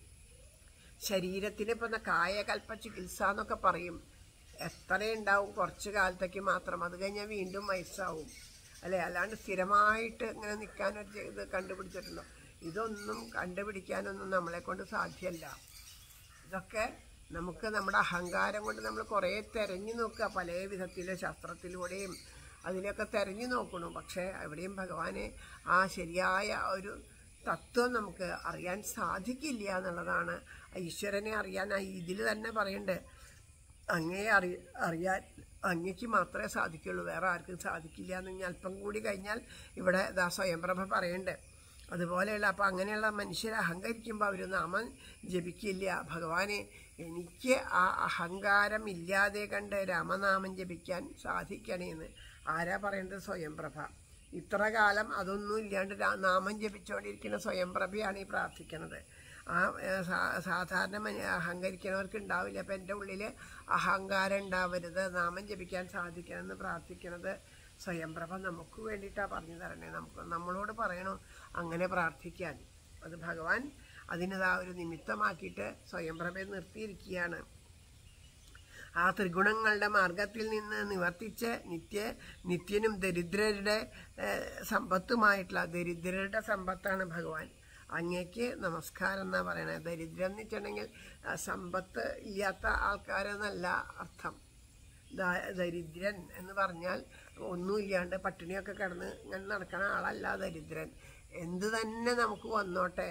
ശരീരത്തിന് ഇപ്പം കായകൽപ്പ ചികിത്സ എന്നൊക്കെ പറയും എത്രയുണ്ടാവും കുറച്ച് കാലത്തേക്ക് മാത്രം അത് കഴിഞ്ഞാൽ വീണ്ടും വയസ്സാവും അല്ലേ അല്ലാണ്ട് സ്ഥിരമായിട്ട് ഇങ്ങനെ നിൽക്കാനൊരു ചെ- ഇത് കണ്ടുപിടിച്ചിട്ടുണ്ടോ ഇതൊന്നും കണ്ടുപിടിക്കാനൊന്നും നമ്മളെ കൊണ്ട് സാധ്യമല്ല ഇതൊക്കെ നമുക്ക് നമ്മുടെ അഹങ്കാരം കൊണ്ട് നമ്മൾ കുറേ തെരഞ്ഞു നോക്കുക പല വിധത്തിലെ ശാസ്ത്രത്തിലൂടെയും അതിലൊക്കെ തെരഞ്ഞു നോക്കണം പക്ഷേ എവിടെയും ഭഗവാനെ ആ ശരിയായ ഒരു തത്വം നമുക്ക് അറിയാൻ സാധിക്കില്ല എന്നുള്ളതാണ് ആ ഈശ്വരനെ അറിയാൻ ആ ഇതിൽ തന്നെ പറയണ്ടേ അങ്ങേ അറി അറിയാൻ അങ്ങയ്ക്ക് മാത്രമേ സാധിക്കുള്ളൂ വേറെ ആർക്കും സാധിക്കില്ല എന്ന് ഇനി അല്പം കൂടി കഴിഞ്ഞാൽ ഇവിടെ ദാ സ്വയംപ്രഭ പറയണ്ടേ അതുപോലെയുള്ള അപ്പം അങ്ങനെയുള്ള മനുഷ്യരെ അഹങ്കരിക്കുമ്പോൾ അവർ നാമം ജപിക്കില്ല ഭഗവാനെ എനിക്ക് ആ അഹങ്കാരം ഇല്ലാതെ കണ്ട് രാമനാമം ജപിക്കാൻ സാധിക്കണേന്ന് ആരാ പറയേണ്ടത് സ്വയംപ്രഭ ഇത്ര കാലം അതൊന്നും ഇല്ലാണ്ട് രാ- നാമം ജപിച്ചുകൊണ്ടിരിക്കുന്ന സ്വയംപ്രഭയാണ് ഈ പ്രാർത്ഥിക്കുന്നത് ആ ഏ, സാ- സാധാരണ മന- അഹങ്കരിക്കുന്നവർക്ക് ഉണ്ടാവില്ല അപ്പം എൻ്റെ ഉള്ളിൽ അഹങ്കാരം ഉണ്ടാവരുത് നാമം ജപിക്കാൻ സാധിക്കണമെന്ന് പ്രാർത്ഥിക്കണത് സ്വയംപ്രഭ നമുക്ക് വേണ്ടിയിട്ടാണ് പറഞ്ഞു തരണേ നമുക്ക് നമ്മളോട് പറയണു അങ്ങനെ പ്രാർത്ഥിക്കാൻ അത് ഭഗവാൻ അതിനതാ ഒരു നിമിത്തമാക്കിയിട്ട് സ്വയംപ്രഭയെ നിർത്തിയിരിക്കുകയാണ് ആ ത്രിഗുണങ്ങളുടെ മാർഗത്തിൽ നിന്ന് നിവർത്തിച്ച് നിത്യ നിത്യനും ദരിദ്രരുടെ ഏഹ്, സമ്പത്തുമായിട്ടുള്ള ദരിദ്രരുടെ സമ്പത്താണ് ഭഗവാൻ അങ്ങേക്ക് നമസ്കാരം എന്നാ പറയണത് ദരിദ്രം എന്ന് വെച്ചിട്ടുണ്ടെങ്കിൽ ആ, സമ്പത്ത് ഇല്ലാത്ത ആൾക്കാരെന്നല്ല അർത്ഥം ദാ- ദരിദ്രൻ എന്ന് പറഞ്ഞാൽ ഒന്നുമില്ലാണ്ട് പട്ടിണിയൊക്കെ കിടന്ന് ഇങ്ങനെ നടക്കണ ആളല്ല ദരിദ്രൻ എന്ത് തന്നെ നമുക്ക് വന്നോട്ടെ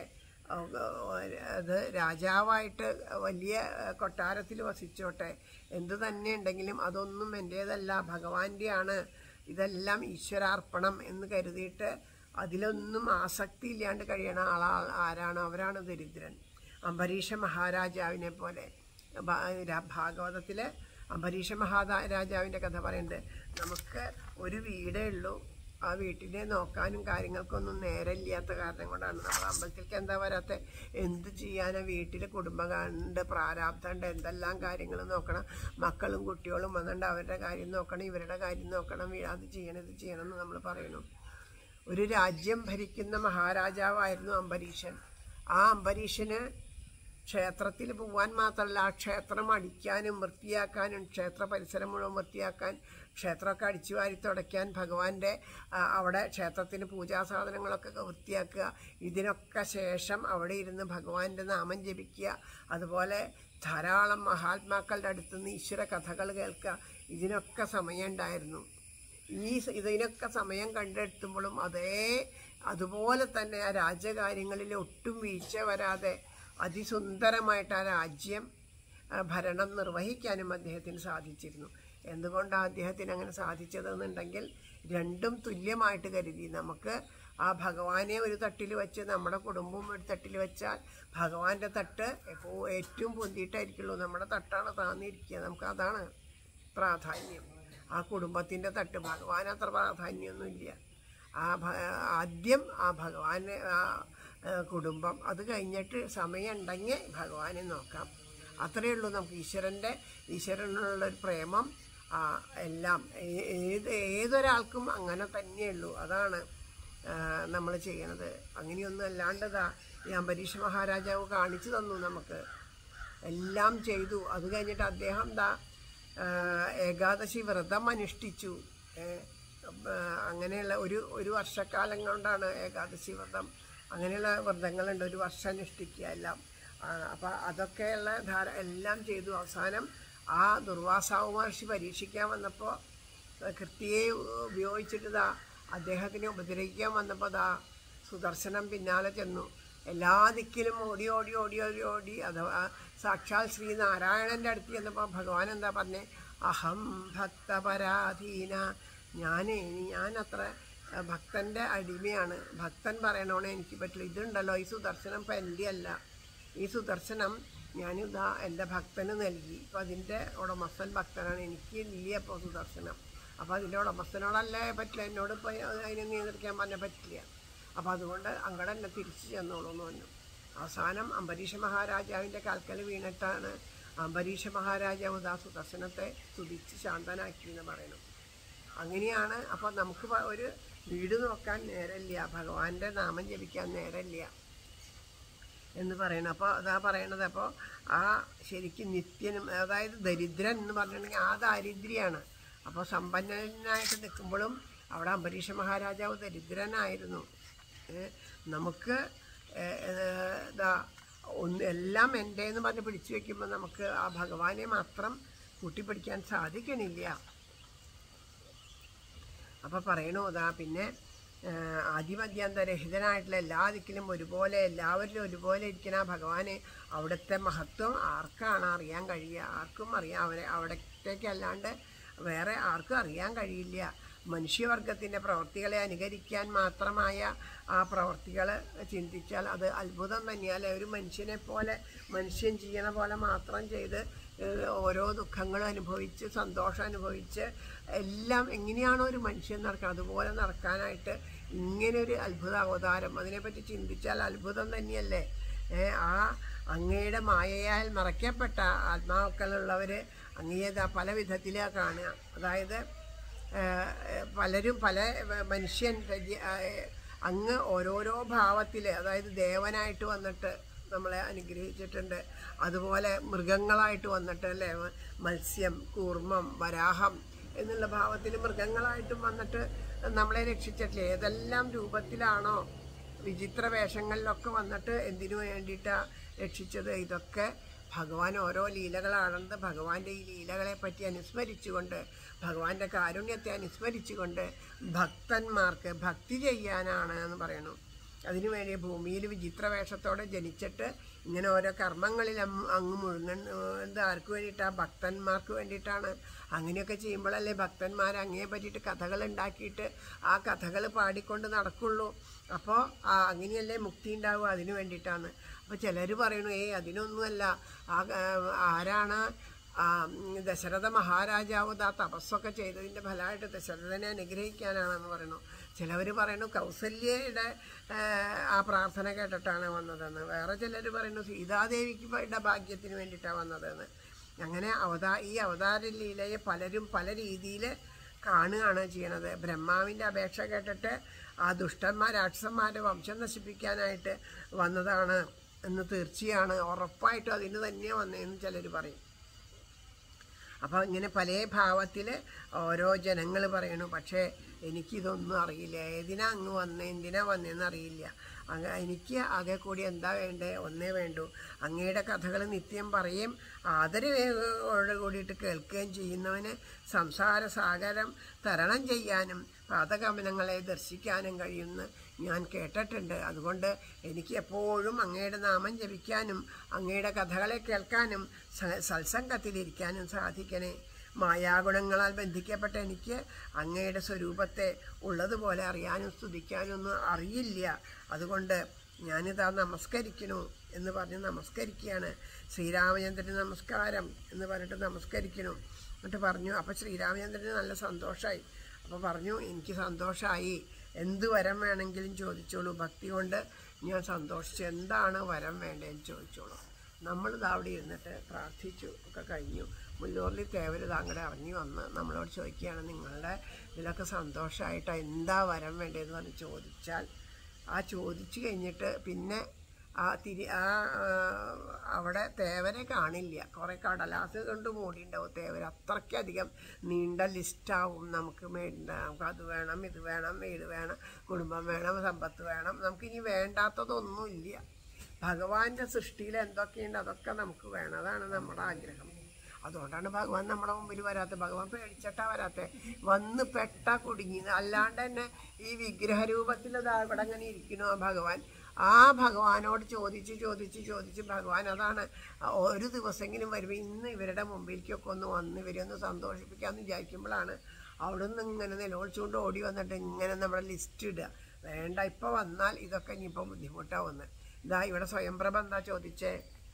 അത് രാജാവായിട്ട് വലിയ കൊട്ടാരത്തിൽ വസിച്ചോട്ടെ എന്ത് തന്നെ ഉണ്ടെങ്കിലും അതൊന്നും എൻ്റേതല്ല ഭഗവാന്റെയാണ് ഇതെല്ലാം ഈശ്വരാർപ്പണം എന്ന് കരുതിയിട്ട് അതിലൊന്നും ആസക്തി ഇല്ലാണ്ട് കഴിയണ ആളാ ആരാണ് അവരാണ് ദരിദ്രൻ അംബരീഷ മഹാരാജാവിനെ പോലെ ഭ- രാ- ഭാഗവതത്തില് അംബരീഷ മഹാരാജാവിൻ്റെ കഥ പറയുന്നുണ്ട് നമുക്ക് ഒരു വീടേ ഉള്ളൂ ആ വീട്ടിനെ നോക്കാനും കാര്യങ്ങൾക്കൊന്നും നേരമില്ലാത്ത കാരണം കൊണ്ടാണ് നമ്മൾ അമ്പലത്തിലേക്ക് എന്താ വരാത്ത എന്ത് ചെയ്യാനാ വീട്ടിൽ കുടുംബങ്ങളുണ്ട് പ്രാരാബ്ധമുണ്ട് എന്തെല്ലാം കാര്യങ്ങൾ നോക്കണം മക്കളും കുട്ടികളും വന്നിട്ട് അവരുടെ കാര്യം നോക്കണം ഇവരുടെ കാര്യം നോക്കണം വീ- അത് ചെയ്യണം ഇത് ചെയ്യണം എന്ന് നമ്മൾ പറയണം ഒരു രാജ്യം ഭരിക്കുന്ന മഹാരാജാവായിരുന്നു അംബരീഷൻ ആ അംബരീഷന് ക്ഷേത്രത്തിൽ പോവാൻ മാത്രമല്ല ആ ക്ഷേത്രം അടിക്കാനും വൃത്തിയാക്കാനും ക്ഷേത്ര പരിസരം മുഴുവൻ വൃത്തിയാക്കാൻ ക്ഷേത്രമൊക്കെ അടിച്ചു വാരി തുടയ്ക്കാൻ ഭഗവാന്റെ ആ, അവിടെ ക്ഷേത്രത്തിന് പൂജാ സാധനങ്ങളൊക്കെ വൃത്തിയാക്കുക ഇതിനൊക്കെ ശേഷം അവിടെ ഇരുന്ന് ഭഗവാന്റെ നാമം ജപിക്കുക അതുപോലെ ധാരാളം മഹാത്മാക്കളുടെ അടുത്തുനിന്ന് ഈശ്വര കഥകൾ കേൾക്കുക ഇതിനൊക്കെ സമയമുണ്ടായിരുന്നു ഈ സ- ഇതിനൊക്കെ സമയം കണ്ടെത്തുമ്പോഴും അതേ അതുപോലെ തന്നെ ആ രാജ്യകാര്യങ്ങളിൽ ഒട്ടും വീഴ്ച വരാതെ അതിസുന്ദരമായിട്ട് ആ രാജ്യം ആ, ഭരണം നിർവഹിക്കാനും അദ്ദേഹത്തിന് സാധിച്ചിരുന്നു എന്തുകൊണ്ടാണ് അദ്ദേഹത്തിന് അങ്ങനെ സാധിച്ചതെന്നുണ്ടെങ്കിൽ രണ്ടും തുല്യമായിട്ട് കരുതി നമുക്ക് ആ ഭഗവാനെ ഒരു തട്ടിൽ വെച്ച് നമ്മുടെ കുടുംബവും ഒരു തട്ടിൽ വെച്ചാൽ ഭഗവാന്റെ തട്ട് എപ്പോൾ ഏറ്റവും പൊന്തിയിട്ടായിരിക്കുള്ളൂ നമ്മുടെ തട്ടാണ് താന്നിരിക്കുക നമുക്ക് അതാണ് പ്രാധാന്യം ആ കുടുംബത്തിൻ്റെ തട്ട് ഭഗവാൻ അത്ര പ്രാധാന്യമൊന്നുമില്ല ആ ഭ- ആദ്യം ആ ഭഗവാനെ ആ ആ, കുടുംബം അത് കഴിഞ്ഞിട്ട് സമയമുണ്ടെങ്കിൽ ഭഗവാനെ നോക്കാം അത്രയേ ഉള്ളൂ നമുക്ക് ഈശ്വരൻ്റെ ഈശ്വരനുള്ളൊരു പ്രേമം ആ, എല്ലാം ഏ- ഏത് ഏതൊരാൾക്കും അങ്ങനെ തന്നെയുള്ളൂ അതാണ് നമ്മൾ ചെയ്യണത് അങ്ങനെയൊന്നും അല്ലാണ്ടതാ ഈ അംബരീഷ് മഹാരാജാവ് കാണിച്ചു തന്നു നമുക്ക് എല്ലാം ചെയ്തു അത് കഴിഞ്ഞിട്ട് അദ്ദേഹം ദാ ആ, ഏകാദശി വ്രതം അനുഷ്ഠിച്ചു ഏ, ആ, അങ്ങനെയുള്ള ഒരു ഒരു വർഷക്കാലം കൊണ്ടാണ് ഏകാദശി വ്രതം അങ്ങനെയുള്ള വ്രതങ്ങളുണ്ട് ഒരു വർഷം അനുഷ്ഠിക്കുക എല്ലാം അപ്പം അതൊക്കെയുള്ള ധാര എല്ലാം ചെയ്തു അവസാനം ആ ദുർവാസാവ് മഹർഷി പരീക്ഷിക്കാൻ വന്നപ്പോൾ കൃത്യയെ ഉപയോഗിച്ചിട്ട് ദാ അദ്ദേഹത്തിനെ ഉപദ്രവിക്കാൻ വന്നപ്പോൾ ദാ സുദർശനം പിന്നാലെ ചെന്നു എല്ലാ ദിക്കിലും ഓടി ഓടി ഓടി ഓടി ഓടി അഥവാ സാക്ഷാൽ ശ്രീനാരായണൻ്റെ അടുത്ത് ചെന്നപ്പോൾ ഭഗവാൻ എന്താ പറഞ്ഞേ അഹം ഭക്തപരാധീന ഞാനേ ഞാൻ അത്ര ഭക്തൻ്റെ അടിമയാണ് ഭക്തൻ പറയണോണേ എനിക്ക് പറ്റില്ല ഇതുണ്ടല്ലോ ഈ സുദർശനം ഇപ്പം എൻ്റെ അല്ല ഈ സുദർശനം ഞാനിതാ എൻ്റെ ഭക്തന് നൽകി അപ്പോൾ അതിൻ്റെ ഉടമസ്ഥൻ ഭക്തനാണ് എനിക്ക് ഇല്ല ഇപ്പോൾ സുദർശനം അപ്പോൾ അതിൻ്റെ ഉടമസ്ഥനോടല്ലേ പറ്റില്ല എന്നോട് ഇപ്പോൾ അതിനെ നിയന്ത്രിക്കാൻ പറഞ്ഞാൽ പറ്റില്ല അപ്പോൾ അതുകൊണ്ട് അങ്ങടെ എന്നെ തിരിച്ചു ചെന്നോളൂ എന്ന് പറഞ്ഞു അവസാനം അംബരീഷ മഹാരാജാവിൻ്റെ കാൽക്കൽ വീണിട്ടാണ് അംബരീഷ മഹാരാജാവ് ദാ സുദർശനത്തെ സ്തുതിച്ച് ശാന്തനാക്കി എന്ന് പറയണം അങ്ങനെയാണ് അപ്പോൾ നമുക്ക് പ- ഒരു വീട് നോക്കാൻ നേരമില്ല ഭഗവാന്റെ നാമം ജപിക്കാൻ നേരമില്ല എന്ന് പറയണം അപ്പോൾ അതാ പറയണത് അപ്പോൾ ആ ശരിക്കും നിത്യനും അതായത് ദരിദ്രൻ എന്ന് പറഞ്ഞിട്ടുണ്ടെങ്കിൽ ആ ദാരിദ്ര്യമാണ് അപ്പോൾ സമ്പന്നനായിട്ട് നിൽക്കുമ്പോഴും അവിടെ അംബരീഷ മഹാരാജാവ് ദരിദ്രനായിരുന്നു ഏ, നമുക്ക് ഏ, ഏ, ദാ ഒന്ന് എല്ലാം എൻ്റെ എന്ന് പറഞ്ഞ് പിടിച്ചു വെക്കുമ്പോൾ നമുക്ക് ആ ഭഗവാനെ മാത്രം കൂട്ടിപ്പിടിക്കാൻ സാധിക്കണില്ല അപ്പോൾ പറയണു അതാ പിന്നെ ആദിമധ്യാന്തരഹിതനായിട്ടുള്ള എല്ലാ ദിക്കിലും ഒരുപോലെ എല്ലാവരിലും ഒരുപോലെ ഇരിക്കുന്ന ആ ഭഗവാനെ അവിടുത്തെ മഹത്വം ആർക്കാണ് അറിയാൻ കഴിയുക ആർക്കും അറിയാം അവരെ അവിടത്തേക്ക് അല്ലാണ്ട് വേറെ ആർക്കും അറിയാൻ കഴിയില്ല മനുഷ്യവർഗത്തിൻ്റെ പ്രവൃത്തികളെ അനുകരിക്കാൻ മാത്രമായ ആ പ്രവൃത്തികൾ ചിന്തിച്ചാൽ അത് അത്ഭുതം തന്നെയല്ലേ ഒരു മനുഷ്യനെ പോലെ മനുഷ്യൻ ചെയ്യണ പോലെ മാത്രം ചെയ്ത് ഏഹ് ഓരോ ദുഃഖങ്ങളും അനുഭവിച്ച് സന്തോഷം അനുഭവിച്ച് എല്ലാം എങ്ങനെയാണോ ഒരു മനുഷ്യൻ നടക്കുന്നത് അതുപോലെ നടക്കാനായിട്ട് ഇങ്ങനെ ഒരു അത്ഭുത അവതാരം അതിനെപ്പറ്റി ചിന്തിച്ചാൽ അത്ഭുതം തന്നെയല്ലേ ഏ, ആ അങ്ങയുടെ മായയാൽ മറയ്ക്കപ്പെട്ട ആത്മാക്കളുള്ളവർ അങ്ങേതാ പല വിധത്തിലാണ് കാണുക അതായത് ഏഹ് പലരും പല മനുഷ്യൻ രചി- ഏഹ് അങ്ങ് ഓരോരോ ഭാവത്തിൽ അതായത് ദേവനായിട്ട് വന്നിട്ട് നമ്മളെ അനുഗ്രഹിച്ചിട്ടുണ്ട് അതുപോലെ മൃഗങ്ങളായിട്ട് വന്നിട്ട് അല്ലേ മത്സ്യം കൂർമ്മം വരാഹം എന്നുള്ള ഭാവത്തിൽ മൃഗങ്ങളായിട്ടും വന്നിട്ട് നമ്മളെ രക്ഷിച്ചിട്ടില്ലേ ഏതെല്ലാം രൂപത്തിലാണോ വിചിത്ര വേഷങ്ങളിലൊക്കെ വന്നിട്ട് എന്തിനു വേണ്ടിയിട്ടാണ് രക്ഷിച്ചത് ഇതൊക്കെ ഭഗവാൻ ഓരോ ലീലകളാണെന്ന് ഭഗവാന്റെ ഈ ലീലകളെ പറ്റി അനുസ്മരിച്ചുകൊണ്ട് ഭഗവാന്റെ കാരുണ്യത്തെ അനുസ്മരിച്ചുകൊണ്ട് ഭക്തന്മാർക്ക് ഭക്തി ചെയ്യാനാണ് എന്ന് പറയുന്നു അതിനുവേണ്ടി ഭൂമിയിൽ വിചിത്ര വേഷത്തോടെ ജനിച്ചിട്ട് ഇങ്ങനെ ഓരോ കർമ്മങ്ങളിൽ അം- അങ്ങ് മുഴുങ്ങുന്നത് ആർക്ക് വേണ്ടിയിട്ടാണ് ഭക്തന്മാർക്ക് വേണ്ടിയിട്ടാണ് അങ്ങനെയൊക്കെ ചെയ്യുമ്പോഴല്ലേ ഭക്തന്മാർ അങ്ങേ പറ്റിയിട്ട് കഥകൾ ഉണ്ടാക്കിയിട്ട് ആ കഥകൾ പാടിക്കൊണ്ട് നടക്കുള്ളൂ അപ്പോൾ അങ്ങനെയല്ലേ മുക്തി ഉണ്ടാവുക അതിന് വേണ്ടിയിട്ടാണ് അപ്പോൾ ചിലർ പറയണു ഏയ് അതിനൊന്നുമല്ല ആ ആ, ആരാണ് ആ, ഉം, ദശരഥ മഹാരാജാവ് ആ തപസ്സൊക്കെ ചെയ്തതിൻ്റെ ഫലമായിട്ട് ദശരഥനെ അനുഗ്രഹിക്കാനാണെന്ന് പറയുന്നു ചിലവർ പറയുന്നു കൗസല്യയുടെ ആ, ആ പ്രാർത്ഥന കേട്ടിട്ടാണ് വന്നതെന്ന് വേറെ ചിലർ പറയുന്നു സീതാദേവിക്ക് വേണ്ട ഭാഗ്യത്തിന് വേണ്ടിയിട്ടാണ് വന്നതെന്ന് അങ്ങനെ അവതാ ഈ അവതാര ലീലയെ പലരും പല രീതിയിൽ കാണുകയാണ് ചെയ്യണത് ബ്രഹ്മാവിൻ്റെ അപേക്ഷ കേട്ടിട്ട് ആ ദുഷ്ടന്മാർ രാക്ഷസന്മാരെ വംശം നശിപ്പിക്കാനായിട്ട് വന്നതാണ് എന്ന് തീർച്ചയാണ് ഉറപ്പായിട്ടും അതിന് തന്നെ വന്നതെന്ന് ചിലർ പറയും അപ്പോൾ ഇങ്ങനെ പല ഭാവത്തിൽ ഓരോ ജനങ്ങൾ പറയണു പക്ഷേ എനിക്കിതൊന്നും അറിയില്ല ഏതിനാ അങ്ങ് വന്നേ എന്തിനാ വന്നതെന്ന് അറിയില്ല അങ്ങ് എനിക്ക് ആകെ കൂടി എന്താ വേണ്ടേ ഒന്നേ വേണ്ടൂ അങ്ങയുടെ കഥകൾ നിത്യം പറയും ആദരവോട് കൂടിയിട്ട് കേൾക്കുകയും ചെയ്യുന്നവന് സംസാര സാഗരം തരണം ചെയ്യാനും പാതകമനങ്ങളെ ദർശിക്കാനും കഴിയുമെന്ന് ഞാൻ കേട്ടിട്ടുണ്ട് അതുകൊണ്ട് എനിക്ക് എപ്പോഴും അങ്ങയുടെ നാമം ജപിക്കാനും അങ്ങയുടെ കഥകളെ കേൾക്കാനും സ- സത്സംഗത്തിലിരിക്കാനും സാധിക്കണേ മായാഗുണങ്ങളാൽ ബന്ധിക്കപ്പെട്ട എനിക്ക് അങ്ങയുടെ സ്വരൂപത്തെ ഉള്ളതുപോലെ അറിയാനും സ്തുതിക്കാനും ഒന്നും അറിയില്ല അതുകൊണ്ട് ഞാനിതാ നമസ്കരിക്കണു എന്ന് പറഞ്ഞ് നമസ്കരിക്കുകയാണ് ശ്രീരാമചന്ദ്രന് നമസ്കാരം എന്ന് പറഞ്ഞിട്ട് നമസ്കരിക്കണു എന്നിട്ട് പറഞ്ഞു അപ്പോൾ ശ്രീരാമചന്ദ്രന് നല്ല സന്തോഷമായി അപ്പോൾ പറഞ്ഞു എനിക്ക് സന്തോഷമായി എന്ത് വരം വേണമെങ്കിലും ചോദിച്ചോളൂ ഭക്തി കൊണ്ട് ഞാൻ സന്തോഷിച്ചു എന്താണ് വരം വേണ്ടതെന്ന് ചോദിച്ചോളൂ നമ്മളിത് അവിടെ ഇരുന്നിട്ട് പ്രാർത്ഥിച്ചു ഒക്കെ കഴിഞ്ഞു മുല്ലൂറിൽ തേവര് താങ്കളുടെ ഇറങ്ങി വന്ന് നമ്മളോട് ചോദിക്കുകയാണ് നിങ്ങളുടെ ഇതിലൊക്കെ സന്തോഷമായിട്ട് എന്താ വരം വേണ്ടതെന്ന് പറഞ്ഞ് ചോദിച്ചാൽ ആ ചോദിച്ചു കഴിഞ്ഞിട്ട് പിന്നെ ആ തിരി ആ ആ, അവിടെ തേവരെ കാണില്ല കുറേ കടലാസ് കൊണ്ട് മൂടിയിട്ടുണ്ടാവും തേവർ അത്രയ്ക്കധികം നീണ്ട ലിസ്റ്റാവും നമുക്ക് വേണ്ട നമുക്ക് അത് വേണം ഇത് വേണം വീട് വേണം കുടുംബം വേണം സമ്പത്ത് വേണം നമുക്കിനി വേണ്ടാത്തതൊന്നുമില്ല ഭഗവാന്റെ സൃഷ്ടിയിൽ എന്തൊക്കെയുണ്ട് അതൊക്കെ നമുക്ക് വേണം അതാണ് നമ്മുടെ ആഗ്രഹം അതുകൊണ്ടാണ് ഭഗവാൻ നമ്മുടെ മുമ്പിൽ വരാത്തത് ഭഗവാൻ പേടിച്ചിട്ടാ വരാത്തത് വന്ന് പെട്ട കുടുങ്ങി അല്ലാണ്ട് തന്നെ ഈ വിഗ്രഹ രൂപത്തിൽ അത് അവിടെ അങ്ങനെ ഇരിക്കണു ആ ഭഗവാൻ ആ ഭഗവാനോട് ചോദിച്ച് ചോദിച്ച് ചോദിച്ച് ഭഗവാൻ അതാണ് ഒരു ദിവസമെങ്കിലും വരുമ്പോൾ ഇന്ന് ഇവരുടെ മുമ്പിലേക്കൊക്കെ ഒന്ന് വന്ന് ഇവരെ ഒന്ന് സന്തോഷിപ്പിക്കാമെന്ന് വിചാരിക്കുമ്പോഴാണ് അവിടെ നിന്ന് ഇങ്ങനെ നിലവിളിച്ചുകൊണ്ട് ഓടി വന്നിട്ട് ഇങ്ങനെ നമ്മുടെ ലിസ്റ്റ് ഇടുക വേണ്ട ഇപ്പോൾ വന്നാൽ ഇതൊക്കെ ഇനിയിപ്പോൾ ബുദ്ധിമുട്ടാവുന്നത് ഇതാ ഇവിടെ സ്വയംപ്രഭ എന്താ ചോദിച്ചേ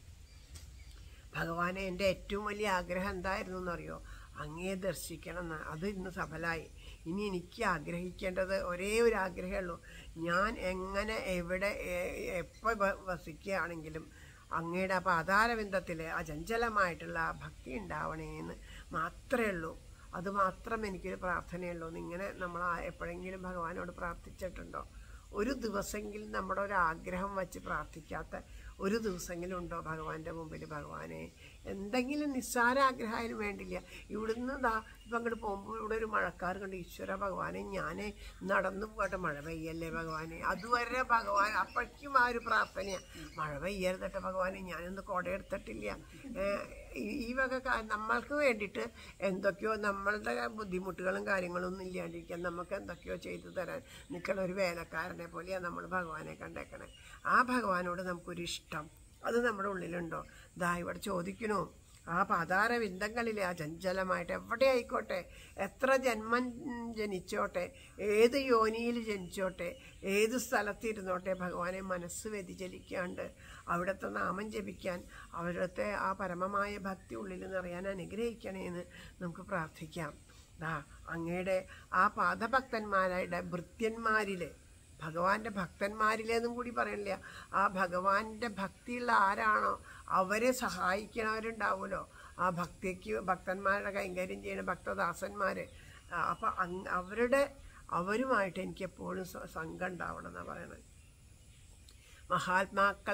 ഭഗവാനെ എൻ്റെ ഏറ്റവും വലിയ ആഗ്രഹം എന്തായിരുന്നു എന്നറിയോ അങ്ങയെ ദർശിക്കണം എന്ന് അത് ഇന്ന് സഫലമായി ഇനി എനിക്ക് ആഗ്രഹിക്കേണ്ടത് ഒരേ ഒരു ആഗ്രഹമേ ഉള്ളൂ ഞാൻ എങ്ങനെ എവിടെ എപ്പോൾ വസിക്കുകയാണെങ്കിലും അങ്ങയുടെ ആ പാതാരബിന്ദത്തിൽ അചഞ്ചലമായിട്ടുള്ള ആ ഭക്തി ഉണ്ടാവണേന്ന് മാത്രമേ ഉള്ളൂ അത് മാത്രം എനിക്കൊരു പ്രാർത്ഥനയുള്ളൂ എന്നിങ്ങനെ നമ്മൾ ആ- എപ്പോഴെങ്കിലും ഭഗവാനോട് പ്രാർത്ഥിച്ചിട്ടുണ്ടോ ഒരു ദിവസമെങ്കിലും നമ്മുടെ ഒരു ആഗ്രഹം വച്ച് പ്രാർത്ഥിക്കാത്ത ഒരു ദിവസമെങ്കിലും ഉണ്ടോ ഭഗവാന്റെ മുമ്പിൽ ഭഗവാനെ എന്തെങ്കിലും നിസ്സാര ആഗ്രഹമായാലും വേണ്ടില്ല ഇവിടുന്ന് ദാ ഇപ്പം അങ്ങോട്ട് പോകുമ്പോൾ ഇവിടെ ഒരു മഴക്കാർ കണ്ട് ഈശ്വര ഭഗവാനെ ഞാൻ നടന്നു പോകട്ടെ മഴ പെയ്യല്ലേ ഭഗവാനെ അതുവരെ ഭഗവാൻ അപ്പോഴേക്കും ആ ഒരു പ്രാർത്ഥനയാണ് മഴ പെയ്യരുതട്ടെ ഭഗവാനെ ഞാനൊന്ന് കുടയെടുത്തിട്ടില്ല ഏഹ് ഈ- ഈ വക കാ- നമ്മൾക്ക് വേണ്ടിയിട്ട് എന്തൊക്കെയോ നമ്മളുടെ ബുദ്ധിമുട്ടുകളും കാര്യങ്ങളും ഒന്നും ഇല്ലാണ്ടിരിക്കാൻ നമുക്ക് എന്തൊക്കെയോ ചെയ്തു തരാൻ നിൽക്കണ ഒരു വേലക്കാരനെ പോലെയാണ് നമ്മൾ ഭഗവാനെ കണ്ടേക്കണേ ആ ഭഗവാനോട് നമുക്കൊരു ഇഷ്ടം അത് നമ്മുടെ ഉള്ളിലുണ്ടോ ദാ ഇവിടെ ചോദിക്കണു ആ പാതാര വിന്ദങ്ങളിലെ ആ ചഞ്ചലമായിട്ട് എവിടെ ആയിക്കോട്ടെ എത്ര ജന്മം ജനിച്ചോട്ടെ ഏത് യോനിയിൽ ജനിച്ചോട്ടെ ഏത് സ്ഥലത്തിരുന്നോട്ടെ ഭഗവാനെ മനസ്സ് വ്യതിചലിക്കാണ്ട് അവിടുത്തെ നാമം ജപിക്കാൻ അവിടുത്തെ ആ പരമമായ ഭക്തി ഉള്ളിൽ നിറയാൻ അനുഗ്രഹിക്കണേന്ന് നമുക്ക് പ്രാർത്ഥിക്കാം ദാ അങ്ങയുടെ ആ പാദഭക്തന്മാരുടെ ഭൃത്യന്മാരിൽ ഭഗവാന്റെ ഭക്തന്മാരിലേന്നും കൂടി പറയണില്ല ആ ഭഗവാന്റെ ഭക്തിയുള്ള ആരാണോ അവരെ സഹായിക്കണവരുണ്ടാവുമല്ലോ ആ ഭക്തിക്ക് ഭക്തന്മാരുടെ കൈകാര്യം ചെയ്യുന്ന ഭക്തദാസന്മാർ അപ്പം അങ് അവരുടെ അവരുമായിട്ട് എനിക്ക് എപ്പോഴും സ- സംഘം ഉണ്ടാവണം എന്നാണ് പറയണത് മഹാത്മാക്കളെ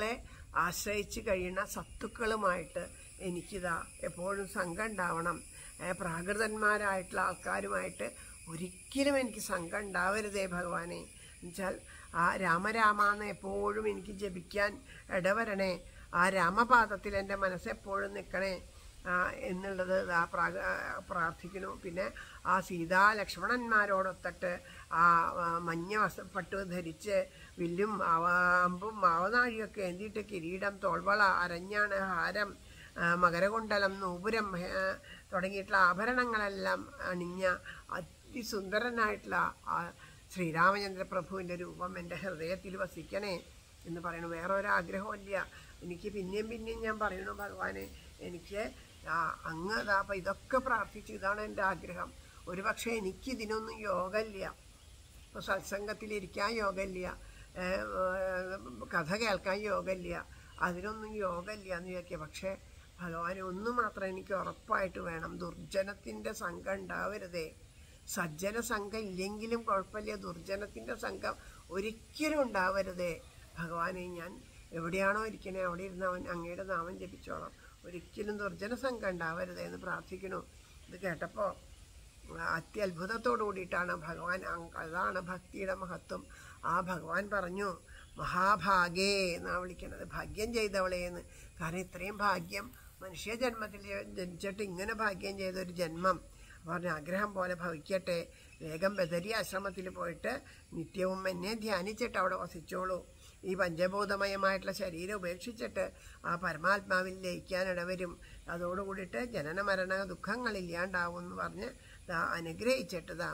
ആശ്രയിച്ച് കഴിയുന്ന സത്തുക്കളുമായിട്ട് എനിക്കിതാ എപ്പോഴും സംഘം ഉണ്ടാവണം ഏ, പ്രാകൃതന്മാരായിട്ടുള്ള ആൾക്കാരുമായിട്ട് ഒരിക്കലും എനിക്ക് സംഘം ഉണ്ടാവരുതേ ഭഗവാനെ എന്നുവെച്ചാൽ ആ രാമരാമാന്ന് എപ്പോഴും എനിക്ക് ജപിക്കാൻ ഇടവരണേ ആ രാമപാദത്തിൽ എൻ്റെ മനസ്സെപ്പോഴും നിൽക്കണേ ആ, എന്നുള്ളത് ആ പ്രാഗ ആ, പ്രാർത്ഥിക്കുന്നു പിന്നെ ആ സീതാ ലക്ഷ്മണന്മാരോടൊത്തിട്ട് ആ ആ, മഞ്ഞ വസ്ത്രപ്പട്ട് ധരിച്ച് വില്ലും ആവ- അമ്പും മാവനാഴിയൊക്കെ എന്തിയിട്ട് കിരീടം തോൾവള അരഞ്ഞാണ് ഹാരം ആ, മകരകുണ്ടലം നൂപുരം ആ, തുടങ്ങിയിട്ടുള്ള ആഭരണങ്ങളെല്ലാം അണിഞ്ഞ അതിസുന്ദരനായിട്ടുള്ള ആ ശ്രീരാമചന്ദ്ര പ്രഭുവിൻ്റെ രൂപം എൻ്റെ ഹൃദയത്തിൽ വസിക്കണേ എന്ന് പറയുന്നു വേറെ ഒരാഗ്രഹമില്ല എനിക്ക് പിന്നെയും പിന്നെയും ഞാൻ പറയുന്നു ഭഗവാനെ എനിക്ക് ആ അങ്ങ് ഇതാ അപ്പം ഇതൊക്കെ പ്രാർത്ഥിച്ചു ഇതാണ് എൻ്റെ ആഗ്രഹം ഒരു പക്ഷേ എനിക്കിതിനൊന്നും യോഗമില്ല ഇപ്പോൾ സത്സംഗത്തിലിരിക്കാൻ യോഗമില്ല ഏഹ്, ഏഹ്, കഥ കേൾക്കാൻ യോഗമില്ല അതിനൊന്നും യോഗമില്ല എന്ന് വിചാരിക്കുക പക്ഷേ ഭഗവാനെ ഒന്ന് മാത്രം എനിക്ക് ഉറപ്പായിട്ട് വേണം ദുർജനത്തിൻ്റെ സംഘം ഉണ്ടാവരുതേ സജ്ജന സംഘം ഇല്ലെങ്കിലും കുഴപ്പമില്ല ദുർജനത്തിൻ്റെ സംഘം ഒരിക്കലും ഉണ്ടാവരുതേ ഭഗവാനെ ഞാൻ എവിടെയാണോ ഇരിക്കണേ അവിടെ ഇരുന്ന് അവൻ അങ്ങയുടെ നാമം ജപിച്ചോളാം ഒരിക്കലും ദുർജന സംഘം ഉണ്ടാവരുതേ എന്ന് പ്രാർത്ഥിക്കണു ഇത് കേട്ടപ്പോൾ അത്യത്ഭുതത്തോടു കൂടിയിട്ടാണ് ഭഗവാൻ അങ് അതാണ് ഭക്തിയുടെ മഹത്വം ആ ഭഗവാൻ പറഞ്ഞു മഹാഭാഗേ എന്നാണ് വിളിക്കണത് ഭാഗ്യം ചെയ്തവളെ എന്ന് കാരണം ഇത്രയും ഭാഗ്യം മനുഷ്യ ജന്മത്തിൽ ജനിച്ചിട്ട് ഇങ്ങനെ ഭാഗ്യം ചെയ്തൊരു ജന്മം പറഞ്ഞ ആഗ്രഹം പോലെ ഭവിക്കട്ടെ വേഗം ബദരി ആശ്രമത്തിൽ പോയിട്ട് നിത്യവും എന്നെ ധ്യാനിച്ചിട്ട് അവിടെ വസിച്ചോളൂ ഈ പഞ്ചഭൂതമയമായിട്ടുള്ള ശരീരം ഉപേക്ഷിച്ചിട്ട് ആ പരമാത്മാവിൽ ലയിക്കാനിടവരും അതോടുകൂടിയിട്ട് ജനന മരണ ദുഃഖങ്ങളില്ലാണ്ടാവും എന്ന് പറഞ്ഞ് ദാ അനുഗ്രഹിച്ചിട്ട് ദാ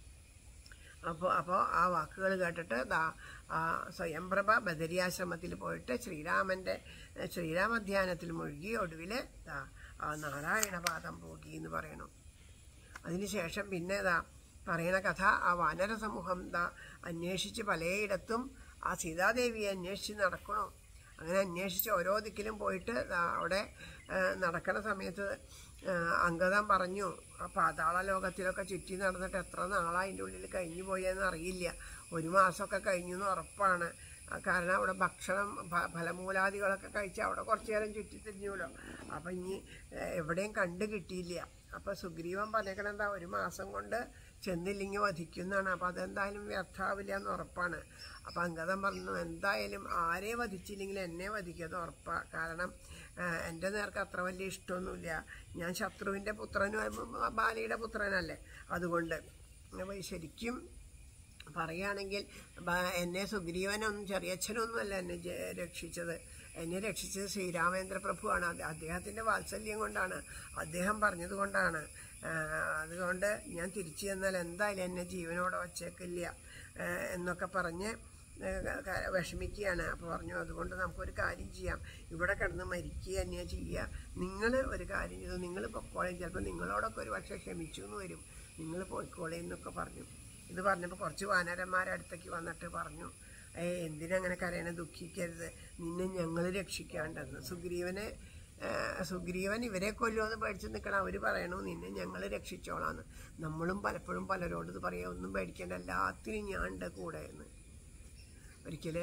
അപ്പോൾ അപ്പോൾ ആ വാക്കുകൾ കേട്ടിട്ട് ദാ ആ സ്വയംപ്രഭ ബദരിയാശ്രമത്തിൽ പോയിട്ട് ശ്രീരാമൻ്റെ ശ്രീരാമധ്യാനത്തിൽ മുഴുകി ഒടുവിൽ ദാ ആ നാരായണപാദം പോകി എന്ന് പറയണു അതിനുശേഷം പിന്നെ ഇതാ പറയണ കഥ ആ വാനര സമൂഹം ദാ അന്വേഷിച്ച് പലയിടത്തും ആ സീതാദേവിയെ അന്വേഷിച്ച് നടക്കണു അങ്ങനെ അന്വേഷിച്ച് ഓരോ ദിക്കിലും പോയിട്ട് ദാ അവിടെ ആ, നടക്കണ സമയത്ത് ആ, അങ്കദം പറഞ്ഞു ആ പാതാള ലോകത്തിലൊക്കെ ചുറ്റി നടന്നിട്ട് എത്ര നാളാ അതിൻ്റെ ഉള്ളിൽ കഴിഞ്ഞു പോയെന്ന് അറിയില്ല ഒരു മാസമൊക്കെ കഴിഞ്ഞു എന്ന് ഉറപ്പാണ് ആ, കാരണം അവിടെ ഭക്ഷണം ഫ- ഫലമൂലാദികളൊക്കെ കഴിച്ച് അവിടെ കുറച്ചു നേരം ചുറ്റി തിരിഞ്ഞുല്ലോ അപ്പം ഇനി ഏഹ്, എവിടെയും കണ്ടു കിട്ടിയില്ല അപ്പം സുഗ്രീവൻ പറഞ്ഞേക്കണെന്താ ഒരു മാസം കൊണ്ട് ചെന്നില്ലെങ്കിൽ വധിക്കുന്നതാണ് അപ്പം അതെന്തായാലും വ്യർത്ഥാവില്ല എന്ന് ഉറപ്പാണ് അപ്പം അങ്കദം പറഞ്ഞു എന്തായാലും ആരെ വധിച്ചില്ലെങ്കിൽ എന്നെ വധിക്കുന്നത് ഉറപ്പാണ് കാരണം ഏഹ്, എൻ്റെ നേർക്ക് അത്ര വലിയ ഇഷ്ടമൊന്നുമില്ല ഞാൻ ശത്രുവിൻ്റെ പുത്രനും ബാലിയുടെ പുത്രനല്ലേ അതുകൊണ്ട് അപ്പോൾ ശരിക്കും പറയുകയാണെങ്കിൽ ബ- എന്നെ സുഗ്രീവനൊന്നും ചെറിയച്ഛനൊന്നുമല്ല എന്നെ ജ- രക്ഷിച്ചത് എന്നെ രക്ഷിച്ചത് ശ്രീരാമേന്ദ്ര പ്രഭുവാണ് അത് അദ്ദേഹത്തിൻ്റെ വാത്സല്യം കൊണ്ടാണ് അദ്ദേഹം പറഞ്ഞത് കൊണ്ടാണ് ആ, അതുകൊണ്ട് ഞാൻ തിരിച്ചു ചെന്നാൽ എന്തായാലും എന്നെ ജീവനോടെ വച്ചേക്കില്ല ആ, എന്നൊക്കെ പറഞ്ഞ് ആ, ക- വിഷമിക്കുകയാണ് അപ്പോൾ പറഞ്ഞു അതുകൊണ്ട് നമുക്കൊരു കാര്യം ചെയ്യാം ഇവിടെ കിടന്ന് മരിക്കുക തന്നെയാ ചെയ്യുക നിങ്ങൾ ഒരു കാര്യം ചെയ്തു നിങ്ങൾ പൊക്കോളെ ചിലപ്പോൾ നിങ്ങളോടൊക്കെ ഒരു പക്ഷേ ക്ഷമിച്ചു എന്ന് വരും നിങ്ങൾ പോയിക്കോളെ എന്നൊക്കെ പറഞ്ഞു ഇത് പറഞ്ഞപ്പോൾ കുറച്ച് വാനരന്മാരെ അടുത്തേക്ക് വന്നിട്ട് പറഞ്ഞു ഏ എന്തിനങ്ങനെ കരയണ ദുഃഖിക്കരുത് നിന്നെ ഞങ്ങൾ രക്ഷിക്കാണ്ടെന്ന് സുഗ്രീവനെ ആ, സുഗ്രീവൻ ഇവരെ കൊല്ലുമെന്ന് പേടിച്ച് നിൽക്കണം അവർ പറയണു നിന്നെ ഞങ്ങൾ രക്ഷിച്ചോളാന്ന് നമ്മളും പലപ്പോഴും പലരോട് ഇത് പറയാം ഒന്നും പേടിക്കേണ്ട എല്ലാത്തിനും ഞാൻ ഉണ്ട് കൂടെ എന്ന് ഒരിക്കൽ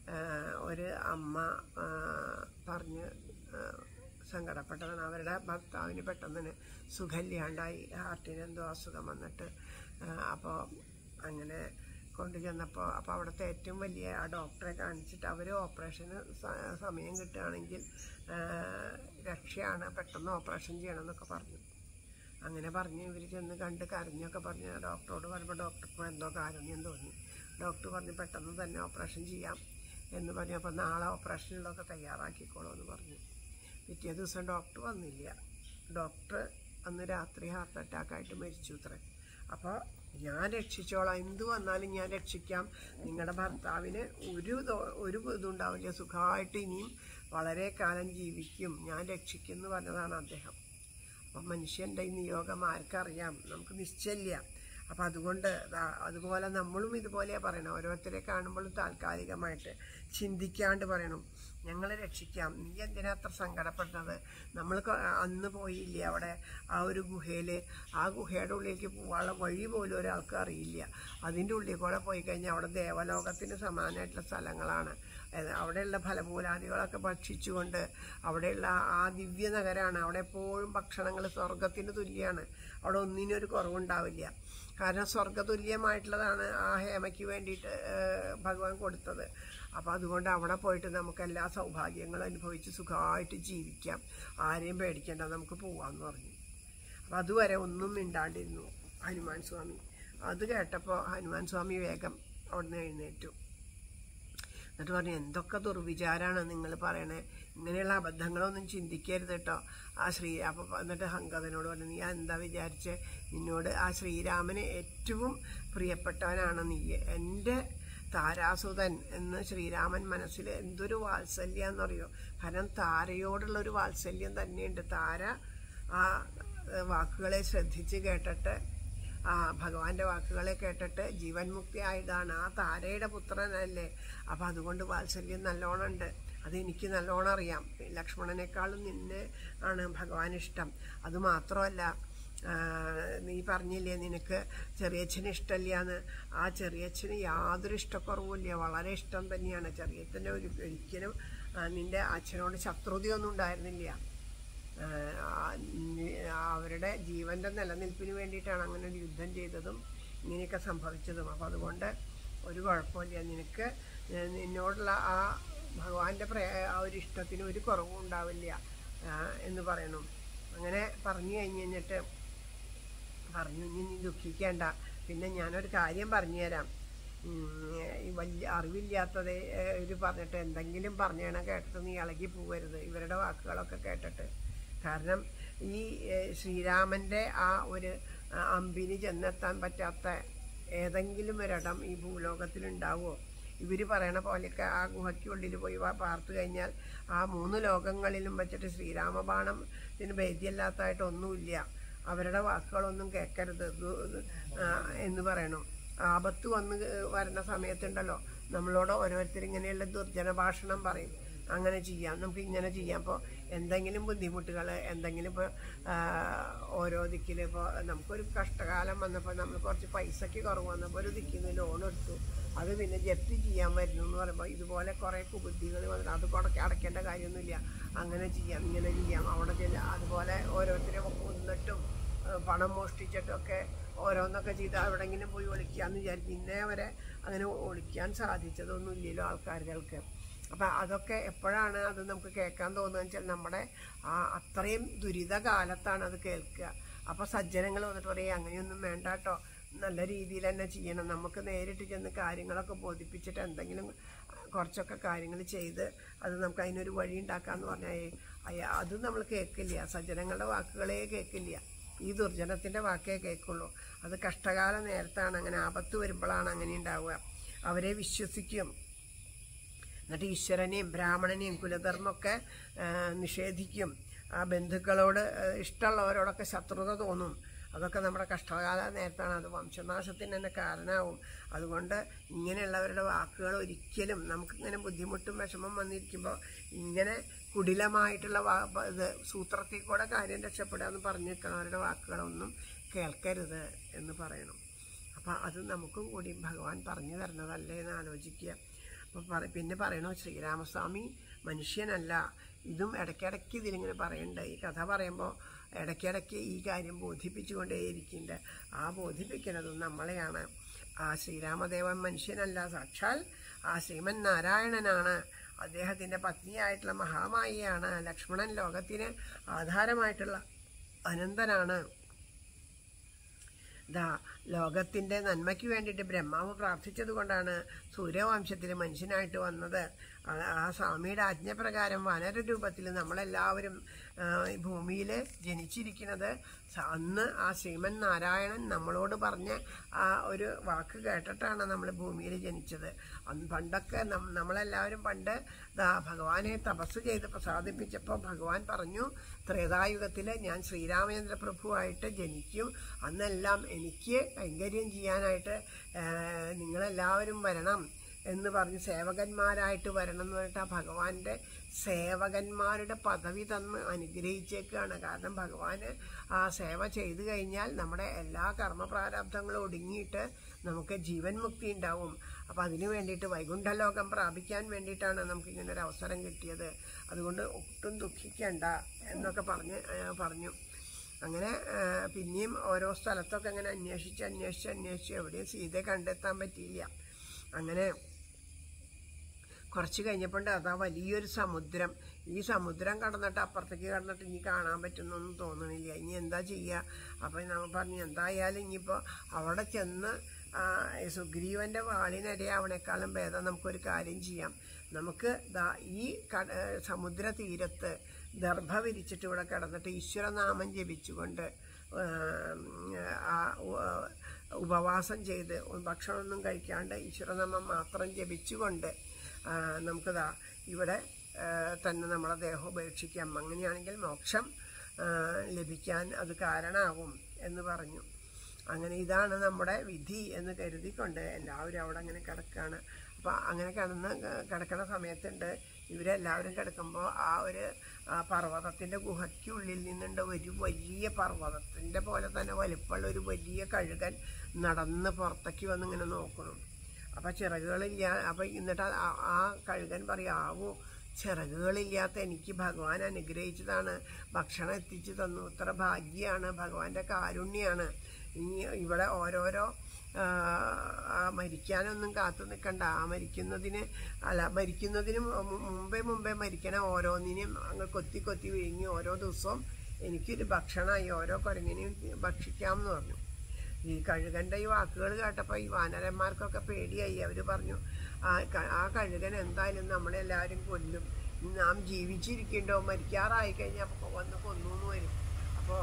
ഒരു അമ്മ ആ, പറഞ്ഞ് ആ, സങ്കടപ്പെട്ടതാണ് അവരുടെ ഭർത്താവിന് പെട്ടെന്ന് സുഖമില്ലാണ്ടായി ഹാർട്ടിന് എന്തോ അസുഖം വന്നിട്ട് അപ്പോൾ അങ്ങനെ കൊണ്ടു ചെന്നപ്പോൾ അപ്പോൾ അവിടുത്തെ ഏറ്റവും വലിയ ആ ഡോക്ടറെ കാണിച്ചിട്ട് അവർ ഓപ്പറേഷന് സ- സമയം കിട്ടുകയാണെങ്കിൽ ആ, രക്ഷയാണ് പെട്ടെന്ന് ഓപ്പറേഷൻ ചെയ്യണമെന്നൊക്കെ പറഞ്ഞു അങ്ങനെ പറഞ്ഞ് ഇവർ ചെന്ന് കണ്ട് കരഞ്ഞൊക്കെ പറഞ്ഞ് ഡോക്ടറോട് പറയുമ്പോൾ ഡോക്ടർക്ക് എന്തോ കാരുണ്യം തോന്നി ഡോക്ടർ പറഞ്ഞു പെട്ടെന്ന് തന്നെ ഓപ്പറേഷൻ ചെയ്യാം എന്ന് പറഞ്ഞു അപ്പോൾ നാളെ ഓപ്പറേഷനിലൊക്കെ തയ്യാറാക്കിക്കോളൂ എന്ന് പറഞ്ഞു പിറ്റേ ദിവസം ഡോക്ടർ വന്നില്ല ഡോക്ടർ അന്ന് രാത്രി ഹാർട്ട് അറ്റാക്കായിട്ട് മരിച്ചു അത്രേ അപ്പോൾ ഞാൻ രക്ഷിച്ചോളാം എന്ത് വന്നാലും ഞാൻ രക്ഷിക്കാം നിങ്ങളുടെ ഭർത്താവിന് ഒരു ദോ- ഒരു ഇതുണ്ടാവില്ല സുഖമായിട്ട് ഇനിയും വളരെ കാലം ജീവിക്കും ഞാൻ രക്ഷിക്കും എന്ന് പറഞ്ഞതാണ് അദ്ദേഹം അപ്പം മനുഷ്യൻ്റെ ഈ നിയോഗം ആർക്കറിയാം നമുക്ക് നിശ്ചയില്ല അപ്പം അതുകൊണ്ട് ദാ അതുപോലെ നമ്മളും ഇതുപോലെയാണ് പറയണം ഓരോരുത്തരെ കാണുമ്പോഴും താൽക്കാലികമായിട്ട് ചിന്തിക്കാണ്ട് പറയണം ഞങ്ങളെ രക്ഷിക്കാം നീ എന്തിനാ അത്ര സങ്കടപ്പെടുന്നത് നമ്മൾ അന്ന് പോയില്ലേ അവിടെ ആ ഒരു ഗുഹയിൽ ആ ഗുഹയുടെ ഉള്ളിലേക്ക് പോകാനുള്ള വഴി പോലും ഒരാൾക്ക് അറിയില്ല അതിൻ്റെ ഉള്ളിൽ കൂടെ പോയി കഴിഞ്ഞാൽ അവിടെ ദേവലോകത്തിന് സമാനമായിട്ടുള്ള സ്ഥലങ്ങളാണ് ഏത് അവിടെയുള്ള ഫലമൂലാദികളൊക്കെ ഭക്ഷിച്ചുകൊണ്ട് അവിടെയുള്ള ആ ദിവ്യ നഗരമാണ് അവിടെ എപ്പോഴും ഭക്ഷണങ്ങൾ സ്വർഗത്തിന് തുല്യമാണ് അവിടെ ഒന്നിനും ഒരു കുറവുണ്ടാവില്ല കാരണം സ്വർഗതുല്യമായിട്ടുള്ളതാണ് ആ ഹേമയ്ക്ക് വേണ്ടിയിട്ട് ഏഹ്, ഭഗവാൻ കൊടുത്തത് അപ്പോൾ അതുകൊണ്ട് അവിടെ പോയിട്ട് നമുക്ക് എല്ലാ സൗഭാഗ്യങ്ങളും അനുഭവിച്ച് സുഖമായിട്ട് ജീവിക്കാം ആരെയും പേടിക്കേണ്ട നമുക്ക് പോവാമെന്ന് പറഞ്ഞു അപ്പം അതുവരെ ഒന്നും മിണ്ടാണ്ടിരുന്നു ഹനുമാൻ സ്വാമി അത് കേട്ടപ്പോൾ ഹനുമാൻ സ്വാമി വേഗം അവിടുന്ന് എഴുന്നേറ്റു എന്നിട്ട് പറഞ്ഞു എന്തൊക്കെ ദുർവിചാരമാണ് നിങ്ങൾ പറയണേ ഇങ്ങനെയുള്ള അബദ്ധങ്ങളൊന്നും ചിന്തിക്കരുത് കേട്ടോ ആ ശ്രീ അപ്പം എന്നിട്ട് ഹങ്കദനോട് പറഞ്ഞു നീ എന്താ വിചാരിച്ച് നിന്നോട് ആ ശ്രീരാമന് ഏറ്റവും പ്രിയപ്പെട്ടവനാണ് നീ എൻ്റെ താരാസുതൻ എന്ന് ശ്രീരാമൻ മനസ്സിൽ എന്തൊരു വാത്സല്യം എന്നറിയോ കാരണം താരയോടുള്ള ഒരു വാത്സല്യം തന്നെയുണ്ട് താര ആ ഏഹ്, വാക്കുകളെ ശ്രദ്ധിച്ച് കേട്ടിട്ട് ആ ഭഗവാന്റെ വാക്കുകളെ കേട്ടിട്ട് ജീവൻ മുക്തി ആയതാണ് ആ താരയുടെ പുത്രനല്ലേ അപ്പം അതുകൊണ്ട് വാത്സല്യം നല്ലോണം ഉണ്ട് അതെനിക്ക് നല്ലോണം അറിയാം ലക്ഷ്മണനേക്കാളും നിന്നെ ആണ് ഭഗവാൻ ഇഷ്ടം അതുമാത്രമല്ല ആ, നീ പറഞ്ഞില്ലേ നിനക്ക് ചെറിയച്ഛന് ഇഷ്ടമില്ലാന്ന് ആ ചെറിയച്ഛന് യാതൊരു ഇഷ്ടക്കുറവുമില്ല വളരെ ഇഷ്ടം തന്നെയാണ് ചെറിയച്ഛൻ്റെ ഒരു ഒരിക്കലും ആ, നിന്റെ അച്ഛനോട് ശത്രുതയൊന്നും ഉണ്ടായിരുന്നില്ല ആഹ് ആ നി- അവരുടെ ജീവന്റെ നിലനിൽപ്പിന് വേണ്ടിയിട്ടാണ് അങ്ങനെ ഒരു യുദ്ധം ചെയ്തതും ഇങ്ങനെയൊക്കെ സംഭവിച്ചതും അപ്പം അതുകൊണ്ട് ഒരു കുഴപ്പമില്ല നിനക്ക് നി- നിന്നോടുള്ള ആ ഭഗവാന്റെ പ്രേ ആ ഒരു ഇഷ്ടത്തിന് ഒരു കുറവും ഉണ്ടാവില്ല ആഹ് എന്ന് പറയണം അങ്ങനെ പറഞ്ഞു കഴിഞ്ഞ് കഴിഞ്ഞിട്ട് പറഞ്ഞു ഇനി നീ ദുഃഖിക്കേണ്ട പിന്നെ ഞാനൊരു കാര്യം പറഞ്ഞു തരാം ഉം, ഈ വലിയ അറിവില്ലാത്തത് ഒരു പറഞ്ഞിട്ട് എന്തെങ്കിലും പറഞ്ഞേണം കേട്ടിട്ട് നീ ഇളകി പോകരുത് ഇവരുടെ വാക്കുകളൊക്കെ കേട്ടിട്ട് കാരണം ഈ ഏഹ്, ശ്രീരാമൻ്റെ ആ ഒരു ആ, അമ്പിന് ചെന്നെത്താൻ പറ്റാത്ത ഏതെങ്കിലും ഒരിടം ഈ ഭൂലോകത്തിലുണ്ടാവുമോ ഇവർ പറയണ പോലെയൊക്കെ ആ ഗുഹയ്ക്കുള്ളിൽ പോയി വാ- പാർത്തു കഴിഞ്ഞാൽ ആ മൂന്ന് ലോകങ്ങളിലും വെച്ചിട്ട് ശ്രീരാമബാണം ഇതിന് ഭേദ്യമില്ലാത്തതായിട്ട് ഒന്നുമില്ല അവരുടെ വാക്കുകളൊന്നും കേൾക്കരുത് ഇത് ഇത് ആ, എന്ന് പറയണം ആപത്ത് വന്ന് വരുന്ന സമയത്തുണ്ടല്ലോ നമ്മളോട് ഓരോരുത്തർ ഇങ്ങനെയുള്ള ദുർജന ഭാഷണം പറയും അങ്ങനെ ചെയ്യാം നമുക്ക് ഇങ്ങനെ ചെയ്യാം അപ്പോൾ എന്തെങ്കിലും ബുദ്ധിമുട്ടുകൾ എന്തെങ്കിലും ഇപ്പോൾ ഓരോ ദിക്കിൽ ഇപ്പോൾ നമുക്കൊരു കഷ്ടകാലം വന്നപ്പോൾ നമ്മൾ കുറച്ച് പൈസയ്ക്ക് കുറവ് വന്നപ്പോൾ ഒരു ദിക്കിൽ നിന്ന് ലോൺ എടുത്തു അത് പിന്നെ ജപ്തി ചെയ്യാൻ വരുന്നു എന്ന് പറയുമ്പോൾ ഇതുപോലെ കുറേ കുബുദ്ധികൾ വന്നിട്ട് അത് കൊടുക്ക അടയ്ക്കേണ്ട കാര്യമൊന്നുമില്ല അങ്ങനെ ചെയ്യാം ഇങ്ങനെ ചെയ്യാം അവിടെ ചെല്ലാം അതുപോലെ ഓരോരുത്തരെ കൊന്നിട്ടും ഏഹ് പണം മോഷ്ടിച്ചിട്ടൊക്കെ ഓരോന്നൊക്കെ ചെയ്ത് എവിടെങ്കിലും പോയി ഒളിക്കാന്ന് വിചാരിക്കും ഇന്നേ വരെ അങ്ങനെ ഒളിക്കാൻ സാധിച്ചതൊന്നും ഇല്ലല്ലോ ആൾക്കാർക്ക് അപ്പം അതൊക്കെ എപ്പോഴാണ് അത് നമുക്ക് കേൾക്കാൻ തോന്നുക വെച്ചാൽ നമ്മുടെ ആ അത്രയും ദുരിത കാലത്താണ് അത് കേൾക്കുക അപ്പോൾ സജ്ജനങ്ങൾ വന്നിട്ട് പറയും അങ്ങനെയൊന്നും വേണ്ട കേട്ടോ നല്ല രീതിയിൽ തന്നെ ചെയ്യണം നമുക്ക് നേരിട്ട് ചെന്ന് കാര്യങ്ങളൊക്കെ ബോധിപ്പിച്ചിട്ട് എന്തെങ്കിലും കുറച്ചൊക്കെ കാര്യങ്ങൾ ചെയ്ത് അത് നമുക്ക് അതിനൊരു വഴി ഉണ്ടാക്കാന്ന് പറഞ്ഞാൽ അയ്യ അത് നമ്മൾ കേൾക്കില്ല സജ്ജനങ്ങളുടെ വാക്കുകളേ കേൾക്കില്ല ഈ ദുർജനത്തിൻ്റെ വാക്കേ കേൾക്കുള്ളൂ അത് കഷ്ടകാല നേരത്താണ് അങ്ങനെ ആപത്ത് വരുമ്പോഴാണ് അങ്ങനെ ഉണ്ടാവുക അവരെ വിശ്വസിക്കും എന്നിട്ട് ഈശ്വരനെയും ബ്രാഹ്മണനെയും കുലധർമ്മമൊക്കെ ആ, നിഷേധിക്കും ആ ബന്ധുക്കളോട് ആ, ഇഷ്ടമുള്ളവരോടൊക്കെ ശത്രുത തോന്നും അതൊക്കെ നമ്മുടെ കഷ്ടകാല നേരത്താണ് അത് വംശനാശത്തിന് തന്നെ കാരണമാവും അതുകൊണ്ട് ഇങ്ങനെയുള്ളവരുടെ വാക്കുകൾ ഒരിക്കലും നമുക്കിങ്ങനെ ബുദ്ധിമുട്ടും വിഷമം വന്നിരിക്കുമ്പോൾ ഇങ്ങനെ കുടിലമായിട്ടുള്ള വാ പ- ഇത് സൂത്രത്തിൽ കൂടെ കാര്യം രക്ഷപ്പെടുക എന്ന് പറഞ്ഞിരിക്കണവരുടെ വാക്കുകളൊന്നും കേൾക്കരുത് എന്ന് പറയണം അപ്പം അത് നമുക്കും കൂടി ഭഗവാൻ പറഞ്ഞു തരണതല്ലേ എന്ന് ആലോചിക്കുക അപ്പം പറ പിന്നെ പറയണോ ശ്രീരാമസ്വാമി മനുഷ്യനല്ല ഇതും ഇടയ്ക്കിടയ്ക്ക് ഇതിലിങ്ങനെ പറയണ്ട ഈ കഥ പറയുമ്പോൾ ഇടയ്ക്കിടയ്ക്ക് ഈ കാര്യം ബോധിപ്പിച്ചുകൊണ്ടേയിരിക്കുന്നുണ്ട് ആ ബോധിപ്പിക്കുന്നതും നമ്മളെയാണ് ആ ശ്രീരാമദേവൻ മനുഷ്യനല്ല സാക്ഷാൽ ആ ശ്രീമൻ നാരായണനാണ് അദ്ദേഹത്തിൻ്റെ പത്നിയായിട്ടുള്ള മഹാമായിയാണ് ലക്ഷ്മണൻ ലോകത്തിന് ആധാരമായിട്ടുള്ള അനന്തനാണ് ദാ ലോകത്തിൻ്റെ നന്മയ്ക്ക് വേണ്ടിയിട്ട് ബ്രഹ്മാവ് പ്രാർത്ഥിച്ചത് കൊണ്ടാണ് സൂര്യവംശത്തിൽ മനുഷ്യനായിട്ട് വന്നത് ആ- ആ സ്വാമിയുടെ ആജ്ഞപ്രകാരം വനര രൂപത്തിൽ നമ്മളെല്ലാവരും ആ, ഈ ഭൂമിയിൽ ജനിച്ചിരിക്കുന്നത് സ- അന്ന് ആ ശ്രീമൻ നാരായണൻ നമ്മളോട് പറഞ്ഞ ആ ഒരു വാക്ക് കേട്ടിട്ടാണ് നമ്മൾ ഭൂമിയിൽ ജനിച്ചത് അന്ന് പണ്ടൊക്കെ നം- നമ്മളെല്ലാവരും പണ്ട് ദാ ഭഗവാനെ തപസ് ചെയ്ത് പ്രസാദിപ്പിച്ചപ്പോൾ ഭഗവാൻ പറഞ്ഞു ത്രേതായുഗത്തിൽ ഞാൻ ശ്രീരാമചന്ദ്ര പ്രഭുവായിട്ട് ജനിക്കും അന്നെല്ലാം എനിക്ക് കൈങ്കര്യം ചെയ്യാനായിട്ട് ആ, നിങ്ങളെല്ലാവരും വരണം എന്ന് പറഞ്ഞ് സേവകന്മാരായിട്ട് വരണം എന്ന് പറഞ്ഞിട്ട് ആ ഭഗവാന്റെ സേവകന്മാരുടെ പദവി തന്ന് അനുഗ്രഹിച്ചേക്കാണ് കാരണം ഭഗവാന് ആ സേവ ചെയ്തു കഴിഞ്ഞാൽ നമ്മുടെ എല്ലാ കർമ്മപ്രാരബ്ധങ്ങളും ഒടുങ്ങിയിട്ട് നമുക്ക് ജീവൻ മുക്തി ഉണ്ടാവും അപ്പം അതിനു വേണ്ടിയിട്ട് വൈകുണ്ഠലോകം പ്രാപിക്കാൻ വേണ്ടിയിട്ടാണ് നമുക്ക് ഇങ്ങനെ ഒരു അവസരം കിട്ടിയത് അതുകൊണ്ട് ഒട്ടും ദുഃഖിക്കണ്ട എന്നൊക്കെ പറഞ്ഞ് ആ, പറഞ്ഞു അങ്ങനെ ആ, പിന്നെയും ഓരോ സ്ഥലത്തൊക്കെ അങ്ങനെ അന്വേഷിച്ച് അന്വേഷിച്ച് അന്വേഷിച്ച് എവിടെയും സീതയെ കണ്ടെത്താൻ പറ്റിയില്ല അങ്ങനെ കുറച്ച് കഴിഞ്ഞപ്പോൾ അതാ വലിയൊരു സമുദ്രം ഈ സമുദ്രം കടന്നിട്ട് അപ്പുറത്തേക്ക് കടന്നിട്ട് ഇനി കാണാൻ പറ്റുന്നൊന്നും തോന്നണില്ല ഇനി എന്താ ചെയ്യുക അപ്പം നമ്മൾ പറഞ്ഞു എന്തായാലും ഇനിയിപ്പോൾ അവിടെ ചെന്ന് ആ, സുഗ്രീവൻ്റെ വാളിനിരയാവണേക്കാളും ഭേദം നമുക്കൊരു കാര്യം ചെയ്യാം നമുക്ക് ദാ ഈ കട സമുദ്ര തീരത്ത് ദർഭ വിരിച്ചിട്ട് ഇവിടെ കിടന്നിട്ട് ഈശ്വരനാമം ജപിച്ചുകൊണ്ട് ഉം, ആ ഉ- ഉപവാസം ചെയ്ത് ഭക്ഷണമൊന്നും കഴിക്കാണ്ട് ഈശ്വരനാമം മാത്രം ജപിച്ചുകൊണ്ട് ആ, നമുക്കിതാ ഇവിടെ ആ, തന്നെ നമ്മളെ ദേഹം ഉപേക്ഷിക്കാം അങ്ങനെയാണെങ്കിൽ മോക്ഷം ആ, ലഭിക്കാൻ അത് കാരണമാകും എന്ന് പറഞ്ഞു അങ്ങനെ ഇതാണ് നമ്മുടെ വിധി എന്ന് കരുതിക്കൊണ്ട് എല്ലാവരും അവിടെ അങ്ങനെ കിടക്കുകയാണ് അപ്പോൾ അങ്ങനെ കിടന്ന് കിടക്കുന്ന സമയത്തുണ്ട് ഇവരെല്ലാവരും കിടക്കുമ്പോൾ ആ ഒരു ആ പർവ്വതത്തിൻ്റെ ഗുഹയ്ക്കുള്ളിൽ നിന്നുണ്ട് ഒരു വലിയ പർവ്വതത്തിൻ്റെ പോലെ തന്നെ വലിപ്പമുള്ള ഒരു വലിയ കഴുകൻ നടന്ന് പുറത്തേക്ക് വന്ന് ഇങ്ങനെ നോക്കണം അപ്പം ചിറകുകളില്ല അപ്പം എന്നിട്ട് ആ- ആ കഴുകൻ പറയും ആവോ ചിറകുകളില്ലാത്ത എനിക്ക് ഭഗവാൻ അനുഗ്രഹിച്ചതാണ് ഭക്ഷണം എത്തിച്ചു തന്നു ഇത്ര ഭാഗ്യമാണ് ഭഗവാന്റെ കാരുണ്യാണ് ഇനി ഇവിടെ ഓരോരോ ആ, ആ മരിക്കാനൊന്നും കാത്തു നിൽക്കണ്ട ആ മരിക്കുന്നതിന് അല്ല മരിക്കുന്നതിന് മു- മുമ്പേ മുമ്പേ മരിക്കണ ഓരോന്നിനും അങ്ങ് കൊത്തി കൊത്തി വിഴുങ്ങി ഓരോ ദിവസവും എനിക്കൊരു ഭക്ഷണമായി ഓരോ കുരങ്ങിനെയും ഭക്ഷിക്കാമെന്ന് പറഞ്ഞു ഈ കഴുകൻ്റെ ഈ വാക്കുകൾ കേട്ടപ്പോൾ ഈ വാനരന്മാർക്കൊക്കെ പേടിയായി അവർ പറഞ്ഞു ആ ക- ആ കഴുകൻ എന്തായാലും നമ്മളെല്ലാവരും കൊല്ലും നാം ജീവിച്ചിരിക്കണ്ടോ മരിക്കാറായി കഴിഞ്ഞാൽ വന്ന് കൊന്നു എന്ന് വരും അപ്പോൾ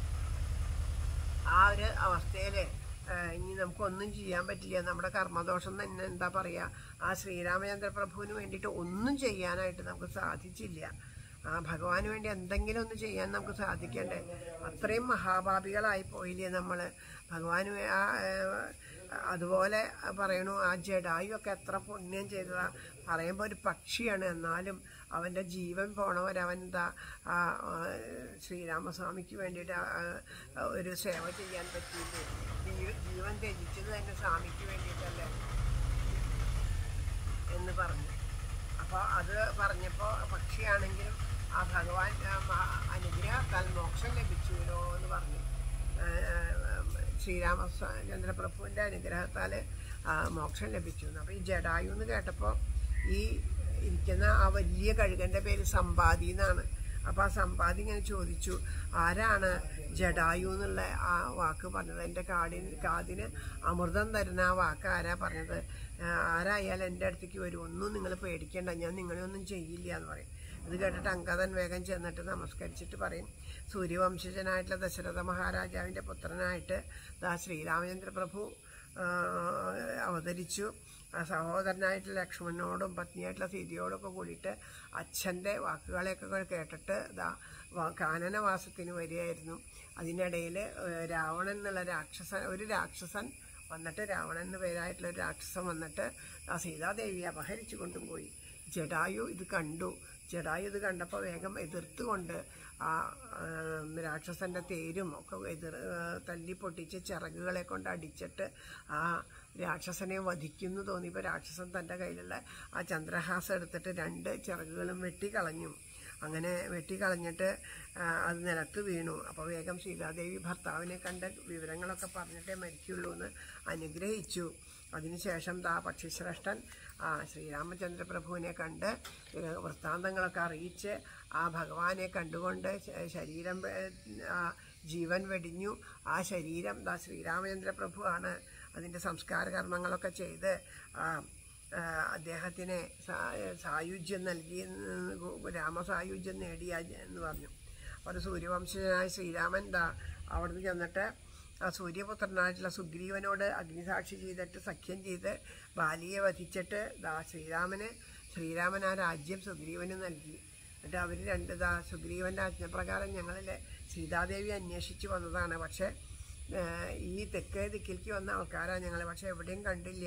ആ ഒരു അവസ്ഥയിൽ ഇനി നമുക്കൊന്നും ചെയ്യാൻ പറ്റില്ല നമ്മുടെ കർമ്മദോഷം തന്നെ എന്താ പറയുക ആ ശ്രീരാമചന്ദ്ര പ്രഭുവിന് വേണ്ടിയിട്ട് ഒന്നും ചെയ്യാനായിട്ട് നമുക്ക് സാധിച്ചില്ല ആ ഭഗവാന് വേണ്ടി എന്തെങ്കിലും ഒന്ന് ചെയ്യാൻ നമുക്ക് സാധിക്കണ്ടേ അത്രയും മഹാഭാപികളായി പോയില്ലേ നമ്മൾ ഭഗവാന് വേ- ആ ഏഹ്, അതുപോലെ പറയണു ആ ജഡായു ഒക്കെ എത്ര പുണ്യം ചെയ്തതാ പറയുമ്പോൾ ഒരു പക്ഷിയാണ് എന്നാലും അവൻ്റെ ജീവൻ പോണവരവൻ എന്താ ആ ആ, ശ്രീരാമസ്വാമിക്ക് വേണ്ടിയിട്ട് ആ, ആ, ഒരു സേവ ചെയ്യാൻ പറ്റിയില്ലേ ജീവ- ജീവൻ ത്യജിച്ചത് തന്നെ സ്വാമിക്ക് വേണ്ടിയിട്ടല്ലേ എന്ന് പറഞ്ഞു അപ്പോൾ അത് പറഞ്ഞപ്പോൾ പക്ഷിയാണെങ്കിലും ആ ഭഗവാൻ ആ, മ- അനുഗ്രഹത്താൽ മോക്ഷം ലഭിച്ചുവല്ലോ എന്ന് പറഞ്ഞു ആ, ആ, ശ്രീരാമചന്ദ്ര പ്രഭുവിൻ്റെ അനുഗ്രഹത്താൽ ആ, മോക്ഷം ലഭിച്ചു അപ്പോൾ ഈ ജഡായു എന്ന് കേട്ടപ്പോൾ ഈ ഇരിക്കുന്ന ആ വലിയ കഴുകൻ്റെ പേര് സമ്പാദി എന്നാണ് അപ്പോൾ ആ സമ്പാദി ഇങ്ങനെ ചോദിച്ചു ആരാണ് ജഡായു എന്നുള്ള ആ വാക്ക് പറഞ്ഞത് എൻ്റെ കാടിന് കാതിന് അമൃതം തരുന്ന ആ വാക്ക് ആരാ പറഞ്ഞത് ആ, ആരായാലും എൻ്റെ അടുത്തേക്ക് വരും ഒന്നും നിങ്ങൾ പേടിക്കേണ്ട ഞാൻ നിങ്ങളെ ഒന്നും ചെയ്യില്ല എന്ന് പറയും ഇത് കേട്ടിട്ട് അങ്കദൻ വേഗം ചെന്നിട്ട് നമസ്കരിച്ചിട്ട് പറയും സൂര്യവംശജനായിട്ടുള്ള ദശരഥ മഹാരാജാവിൻ്റെ പുത്രനായിട്ട് ദാ ശ്രീരാമചന്ദ്ര പ്രഭു ആ, അവതരിച്ചു ആ സഹോദരനായിട്ടുള്ള ലക്ഷ്മണനോടും പത്നിയായിട്ടുള്ള സീതയോടൊക്കെ കൂടിയിട്ട് അച്ഛൻ്റെ വാക്കുകളെയൊക്കെ കേട്ടിട്ട് ദാ വ- കാനനവാസത്തിന് വരികയായിരുന്നു അതിനിടയിൽ രാവണൻ എന്നുള്ള രാക്ഷസൻ ഒരു രാക്ഷസൻ വന്നിട്ട് രാവണൻ എന്ന് പേരായിട്ടുള്ള ഒരു രാക്ഷസൻ വന്നിട്ട് ആ സീതാദേവിയെ അപഹരിച്ചു കൊണ്ടുപോയി ജഡായു ഇത് കണ്ടു ജഡായു ഇത് കണ്ടപ്പോൾ വേഗം എതിർത്തുകൊണ്ട് ആ ആം, രാക്ഷസന്റെ തേരും ഒക്കെ എതിർ ആ, തല്ലി പൊട്ടിച്ച് ചിറകുകളെ കൊണ്ട് അടിച്ചിട്ട് ആ രാക്ഷസനെ വധിക്കുന്നു തോന്നിയപ്പോൾ രാക്ഷസൻ തൻ്റെ കയ്യിലുള്ള ആ ചന്ദ്രഹാസം എടുത്തിട്ട് രണ്ട് ചിറകുകളും വെട്ടിക്കളഞ്ഞു അങ്ങനെ വെട്ടിക്കളഞ്ഞിട്ട് ആ, അത് നിലത്ത് വീണു അപ്പോൾ വേഗം സീതാദേവി ഭർത്താവിനെ കണ്ട വിവരങ്ങളൊക്കെ പറഞ്ഞിട്ടേ മരിക്കുള്ളൂ എന്ന് അനുഗ്രഹിച്ചു അതിനുശേഷം ദാ പക്ഷിശ്രേഷ്ഠൻ ആ ശ്രീരാമചന്ദ്ര പ്രഭുവിനെ കണ്ട് ഏഹ്, വൃത്താന്തങ്ങളൊക്കെ അറിയിച്ച് ആ ഭഗവാനെ കണ്ടുകൊണ്ട് ശ- ശരീരം ഏഹ്, ആ ജീവൻ വെടിഞ്ഞു ആ ശരീരം ദാ ശ്രീരാമചന്ദ്ര പ്രഭുവാണ് അതിൻ്റെ സംസ്കാര കർമ്മങ്ങളൊക്കെ ചെയ്ത് ആ ആ, അദ്ദേഹത്തിന് സാ- സായുജ്യം നൽകി എന്ന് ഗു- രാമസായുജ്യം നേടിയ എന്ന് പറഞ്ഞു അപ്പോൾ സൂര്യവംശജനായ ശ്രീരാമൻ ദാ അവിടുന്ന് ചെന്നിട്ട് ആ സൂര്യപുത്രനായിട്ടുള്ള സുഗ്രീവനോട് അഗ്നിസാക്ഷി ചെയ്തിട്ട് സഖ്യം ചെയ്ത് ബാലിയെ വധിച്ചിട്ട് ദാ ശ്രീരാമന് ശ്രീരാമൻ ആ രാജ്യം സുഗ്രീവന് നൽകി എന്നിട്ട് അവർ രണ്ട് ദാ സുഗ്രീവൻ്റെ ആജ്ഞപ്രകാരം ഞങ്ങളിൽ സീതാദേവി അന്വേഷിച്ച് വന്നതാണ് പക്ഷേ ഏഹ് ഈ തെക്കേ ദിക്കിലേക്ക് വന്ന ആൾക്കാരാണ് ഞങ്ങൾ പക്ഷെ എവിടെയും കണ്ടില്ല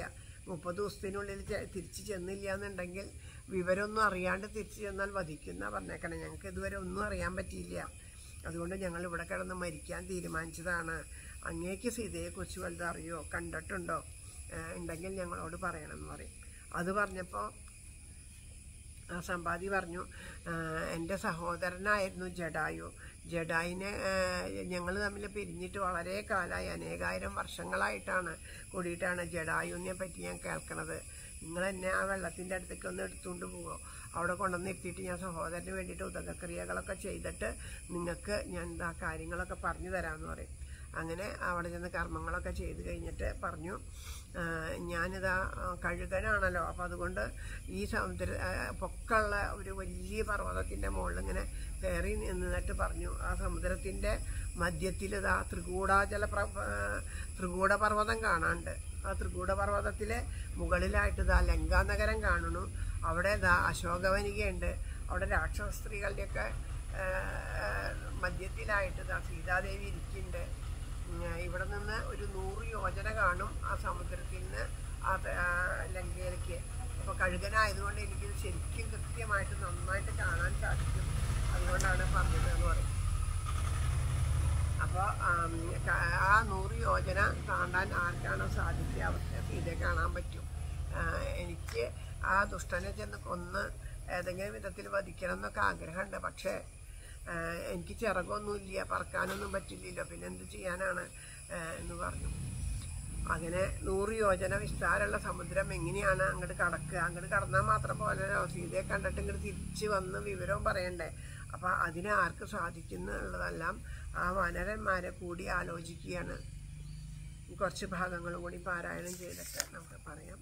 മുപ്പത് ദിവസത്തിനുള്ളിൽ ചെ- തിരിച്ച് ചെന്നില്ല എന്നുണ്ടെങ്കിൽ വിവരമൊന്നും അറിയാണ്ട് തിരിച്ചു ചെന്നാൽ വധിക്കുന്ന പറഞ്ഞേക്കണേ ഞങ്ങൾക്ക് ഇതുവരെ ഒന്നും അറിയാൻ പറ്റിയില്ല അതുകൊണ്ട് ഞങ്ങൾ ഇവിടെ കിടന്ന് മരിക്കാൻ തീരുമാനിച്ചതാണ് അങ്ങേക്ക് സീതയെക്കുറിച്ച് വലുത് അറിയോ കണ്ടിട്ടുണ്ടോ ഏഹ് ഉണ്ടെങ്കിൽ ഞങ്ങളോട് പറയണം എന്ന് പറയും അത് പറഞ്ഞപ്പോൾ ആ സമ്പാദി പറഞ്ഞു "ആഹ് എൻ്റെ സഹോദരനായിരുന്നു ജഡായു ജഡായിനെ ഞങ്ങൾ തമ്മിൽ പിരിഞ്ഞിട്ട് വളരെ കാലമായി അനേകായിരം വർഷങ്ങളായിട്ടാണ് കൂടിയിട്ടാണ് ജഡായുവിനെ പറ്റി ഞാൻ കേൾക്കണത് നിങ്ങൾ എന്നെ ആ വെള്ളത്തിൻ്റെ അടുത്തേക്ക് ഒന്ന് എടുത്തുകൊണ്ട് പോവോ അവിടെ കൊണ്ടുവന്ന് ഇരുത്തിയിട്ട് ഞാൻ സഹോദരന് വേണ്ടിയിട്ട് ഉദകക്രിയകളൊക്കെ ചെയ്തിട്ട് നിങ്ങൾക്ക് ഞാൻ ആ കാര്യങ്ങളൊക്കെ പറഞ്ഞു തരാമെന്ന് പറയും അങ്ങനെ അവിടെ ചെന്ന് കർമ്മങ്ങളൊക്കെ ചെയ്ത് കഴിഞ്ഞിട്ട് പറഞ്ഞു "ആ, ഞാനിതാ ആ, കഴുകനാണല്ലോ അപ്പം അതുകൊണ്ട് ഈ സമുദ്ര ആ, പൊക്കമുള്ള ഒരു വലിയ പർവ്വതത്തിൻ്റെ മുകളിൽ ഇങ്ങനെ കയറി നിന്നിട്ട് പറഞ്ഞു ആ സമുദ്രത്തിൻ്റെ മധ്യത്തിൽ ഇതാ ത്രികൂടാചല പ്ര ആ, ത്രികൂട പർവ്വതം കാണാനുണ്ട് ആ ത്രികൂട പർവ്വതത്തിലെ മുകളിലായിട്ട് ഇതാ ലങ്കാനഗരം കാണുന്നു അവിടെ ഇതാ അശോകവനികയുണ്ട് അവിടെ രാക്ഷസ സ്ത്രീകളുടെയൊക്കെ ആ, ആ, മധ്യത്തിലായിട്ട് ഇതാ സീതാദേവി ഇരിക്കുന്നുണ്ട് ഉം, ഇവിടെ നിന്ന് ഒരു നൂറ് യോജന കാണും ആ സമുദ്രത്തിൽ നിന്ന് ആ ത- ആ ലങ്കയിലേക്ക് അപ്പോൾ കഴുകനായതുകൊണ്ട് എനിക്കിത് ശരിക്കും കൃത്യമായിട്ട് നന്നായിട്ട് കാണാൻ സാധിക്കും അതുകൊണ്ടാണ് പറഞ്ഞത് എന്ന് പറയും അപ്പോൾ ആ നൂറ് യോജന താണ്ടാൻ ആർക്കാണോ സാധിക്കുക അവർക്ക് സീതയെ കാണാൻ പറ്റും ആ, എനിക്ക് ആ ദുഷ്ടനെ ചെന്ന് കൊന്ന് ഏതെങ്കിലും വിധത്തിൽ വധിക്കണം എന്നൊക്കെ ആഗ്രഹമുണ്ട് പക്ഷേ ആ, എനിക്ക് ചിറകൊന്നുമില്ല പറക്കാനൊന്നും പറ്റില്ലല്ലോ പിന്നെ എന്ത് ചെയ്യാനാണ് ആ, എന്ന് പറഞ്ഞു അങ്ങനെ നൂറ് യോജന വിസ്താരമുള്ള സമുദ്രം എങ്ങനെയാണ് അങ്ങോട്ട് കടക്കുക അങ്ങോട്ട് കടന്നാൽ മാത്രം പോലല്ലോ സീതയെ കണ്ടിട്ട് ഇങ്ങോട്ട് തിരിച്ച് വന്ന് വിവരവും പറയണ്ടേ അപ്പം അതിന് ആർക്ക് സാധിക്കുന്നുള്ളതെല്ലാം ആ വനരന്മാരെ കൂടി ആലോചിക്കുകയാണ് കുറച്ച് ഭാഗങ്ങളും കൂടി പാരായണം ചെയ്തിട്ട് നമുക്ക് പറയാം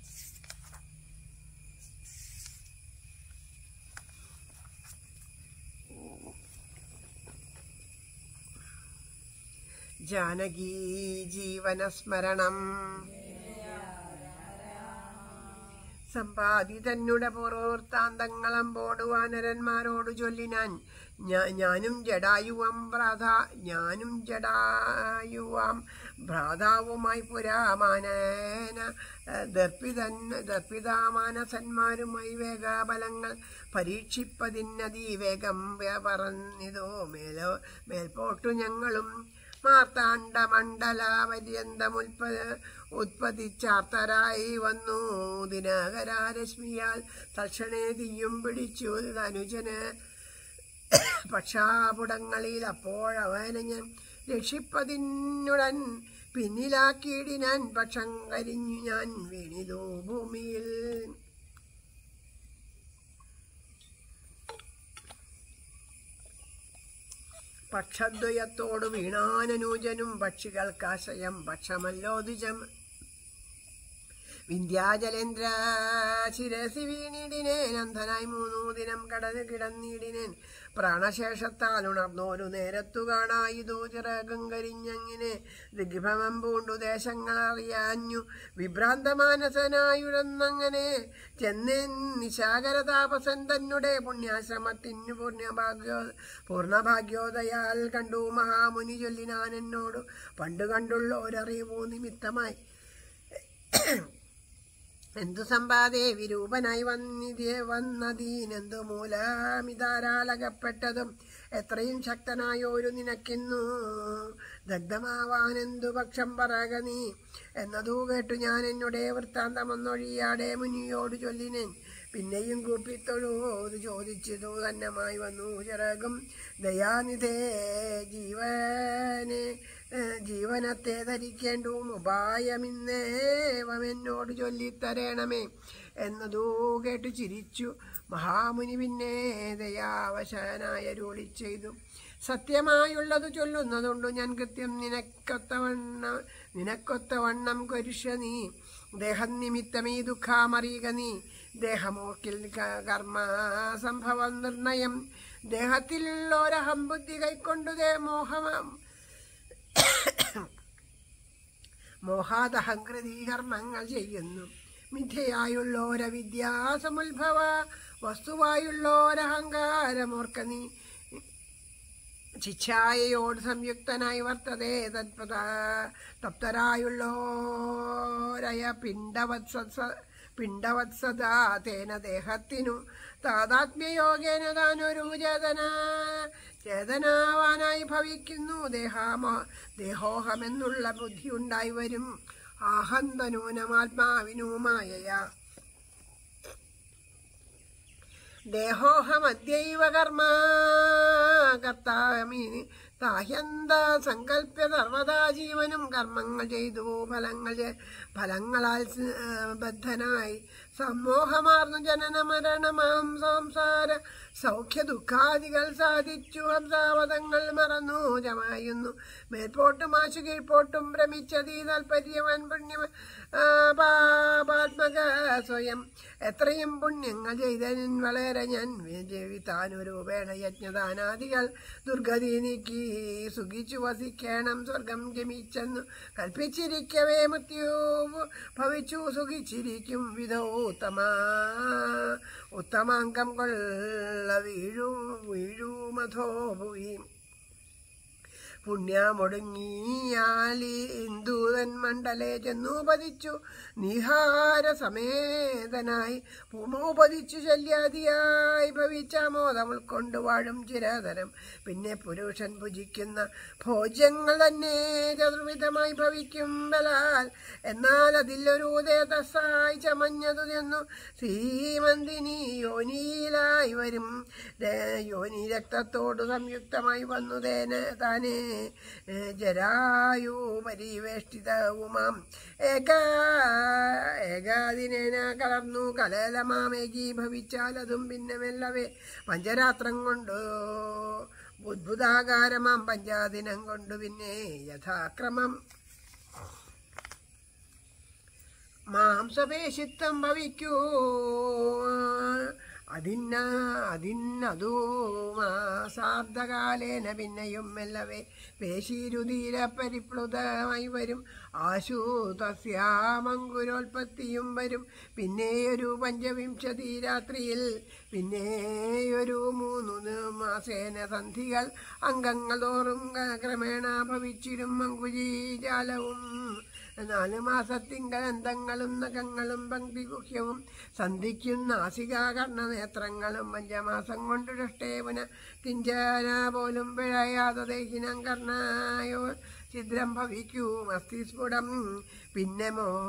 ജാനകീ ജീവനസ്മരണം സമ്പാദി തന്നുടെ പൂർവൃത്താന്തങ്ങളമ്പോട് വാനരന്മാരോട് ചൊല്ലിനാൻ ഞാ- ഞാനും ജഡായുവാം ഭ്രാത ഞാനും ജഡായുവാം ഭ്രാതാവുമായി പുരാമാനേന ദർപ്പിതൻ ദർപ്പിതാമാനസന്മാരുമായി വേഗാബലങ്ങൾ പരീക്ഷിപ്പതിന്നതീവേഗം പറഞ്ഞിതോ മേലോ മേൽപോട്ടു ഞങ്ങളും മാർത്താണ്ഡ മണ്ഡലാപര്യന്തമുൽപ്പ ഉത്പതിച്ചാർത്തരായി വന്നു ദിനകരാരശ്മിയാൽ തൽക്ഷണേ തീയും പിടിച്ചു ധനുജന് പക്ഷാപുടങ്ങളിൽ അപ്പോഴവനെ ഞാൻ രക്ഷിപ്പതിനുടൻ പിന്നിലാക്കിയിടിനാൻ പക്ഷം കരിഞ്ഞു ഞാൻ വീണിതു ഭൂമിയിൽ പക്ഷദ്വയത്തോട് വീണാനനൂജനും പക്ഷികൾക്കാശയം പക്ഷമല്ലോ ദ്വിജം വിന്ധ്യാജലേന്ദ്ര ശിരസി വീണിടിനേൻ അന്ധനായി മൂന്നു ദിനം കടന്ന് കിടന്നിടിനേൻ പ്രാണശേഷത്താൽ ഉണർന്നോരു നേരത്തു കാണായിതു ചിറകും കരിഞ്ഞങ്ങനെ ദിഗ്ഭമം പൂണ്ടു ദേശങ്ങൾ അറിയാഞ്ഞു വിഭ്രാന്തമാനസനായുഴന്നങ്ങനെ ചെന്നേൻ നിശാകര താപസൻ തന്നെ പുണ്യാശ്രമത്തിനു പൂർണ്ണഭാഗ്യോ പൂർണ്ണഭാഗ്യോദയാൽ കണ്ടു മഹാമുനി ചൊല്ലിനാൻ എന്നോട് പണ്ട് കണ്ടുള്ള ഒരറിവു നിമിത്തമായി എന്തു സമ്പാദേ വിരൂപനായി വന്നിതേ വന്നതീനെന്തു മൂലമിതാരാലകപ്പെട്ടതും എത്രയും ശക്തനായോരു നിനക്കിന്നു ദഗ്ധമാവാനെന്തു പക്ഷം പറക നീ എന്നതു കേട്ടു ഞാൻ എന്നുടെ വൃത്താന്തമൊന്നൊഴിയാടെ മുനിയോട് ചൊല്ലിനേൻ പിന്നെയും കൂപ്പിത്തൊഴുത് ചോദിച്ചതു തന്നമായി വന്നു ചിറകും ദയാനിധേ ജീവനെ ഏഹ് ജീവനത്തെ ധരിക്കേണ്ടും ഉപായമിന്നേവം എന്നോട് ചൊല്ലിത്തരേണമേ എന്നതൂ കേട്ടു ചിരിച്ചു മഹാമുനി പിന്നെ ദയാവശനായ രൂളി ചെയ്തു സത്യമായുള്ളത് ചൊല്ലുന്നതുകൊണ്ട് ഞാൻ കൃത്യം നിനക്കൊത്തവണ്ണം നിനക്കൊത്തവണ്ണം കുരുഷ നീ ദേഹം നിമിത്തമീ ദുഃഖാമറിയുക നീ ദേഹമോക്കിൽ ക- കർമ്മ സംഭവം നിർണയം ദേഹത്തിലുള്ളൊരഹം ബുദ്ധി കൈക്കൊണ്ടു ദേ മോഹം മോഹാദഹങ്കൃതി കർമ്മങ്ങൾ ചെയ്യുന്നു മിഥ്യയായുള്ളോര വിദ്യാസമുത്ഭവ വസ്തുവായുള്ളോരഹങ്കാരമോർക്ക നീ ചിച്ഛായയോട് സംയുക്തനായി വർത്തതേ തത്പത തപ്തരായുള്ളോരയ പിണ്ടവത്സ പിണ്ടവത്സത തേന ദേഹത്തിനു താതാത്മ്യയോഗേന താനൊരു ചേതന ചേതനാവാനായി ഭവിക്കുന്നു ദേഹാമോ ദേഹോഹമെന്നുള്ള ബുദ്ധി ഉണ്ടായി വരും ആഹന്തനൂനമാത്മാവിനുമായയാ ദേഹോഹമദ്യൈവ കർമ്മ കർത്താമി താഹ്യന്ത സങ്കല്പ്യ സർവദാ ജീവനും കർമ്മങ്ങൾ ചെയ്തു ഫലങ്ങൾ ചെ- ഫലങ്ങളാൽ സ്- ആ, ബദ്ധനായി സമ്മോഹമാർന്നു ജനന മരണമാം സംസാര സൗഖ്യ ദുഃഖാദികൾ സാധിച്ചു ഹംസാവതങ്ങൾ മറന്നു ജമായുന്നു മേൽപോട്ടും ആശു കീഴ്പോട്ടും ഭ്രമിച്ചതീ താൽപര്യവൻ പുണ്യ ആ, പാപാത്മക സ്വയം എത്രയും പുണ്യങ്ങൾ ചെയ്തതിൻ വളരെ ഞാൻ ജീവിതാനുരൂപേണ യജ്ഞദാനാദികൾ ദുർഗതി നീക്കി സുഖിച്ചു വസിക്കണം സ്വർഗം ഗമിച്ചെന്നു കൽപ്പിച്ചിരിക്കവേ മൃത്യു ഭവിച്ചു സുഖിച്ചിരിക്കും വിധോ ഉത്തമ ഉത്തമാങ്കം കൊള്ള വീഴു വീഴുമധോ ഭുവി പുണ്യമൊടുങ്ങിയാലി ഇന്ദൂതൻ മണ്ഡലേ ചെന്നു പതിച്ചു നിഹാര സമേതനായി ഭൂമോപതിച്ചു ശല്യാദിയായി ഭവിച്ച മോദം ഉൾക്കൊണ്ടു വാഴും ചിരതരം പിന്നെ പുരുഷൻ ഭുജിക്കുന്ന ഭോജ്യങ്ങൾ തന്നെ ചതുർവിധമായി ഭവിക്കും ബലാൽ എന്നാൽ അതിലൊരു തേജസ്സായി ചമഞ്ഞതു ചെന്നു ശ്രീമന്തിനി യോനിയിലായി വരും ദേ- യോനി രക്തത്തോട് സംയുക്തമായി വന്നു തേന താനേ ഏ, ജരായു പരിവേഷ്ടിതവുമാം ഏകാ ഏകാദിനേന കലർന്നു കലേലമാമേകി ഭവിച്ചാൽ അതും പിന്നെ മെല്ലവേ പഞ്ചരാത്രം കൊണ്ട് ബുദ്ഭുതാകാരമാം പഞ്ചാദിനം കൊണ്ടു പിന്നെ യഥാക്രമം മാംസപേശിത്വം ഭവിക്കൂ അതിന്ന അതിന്നതു മാസാർദ്ധകാലേന പിന്നെയും മെല്ലവേ പേശീരുതീര പരിപ്ലുതമായി വരും ആശു തസ്യാമങ്കുരോൽപത്തിയും വരും പിന്നെയൊരു പഞ്ചവിംശതി രാത്രിയിൽ പിന്നെയൊരു മൂന്നു മാസേന സന്ധികൾ അംഗങ്ങൾ തോറും ക്രമേണ ഭവിച്ചിരും അങ്കുജീജാലവും നാല് മാസത്തിങ്കൽ അന്തങ്ങളും നഖങ്ങളും പങ്ക്തിഗുഹ്യവും സന്ധിക്കും നാസികാകർണനേത്രങ്ങളും അഞ്ചമാസം കൊണ്ട് ദൃഷ്ടേവന കിഞ്ചന പോലും പിഴയാതെ ദേഹിനം കർണായോ ഛിദ്രം ഭവിക്കൂ മസ്തിസ്ഫുടം പിന്നെ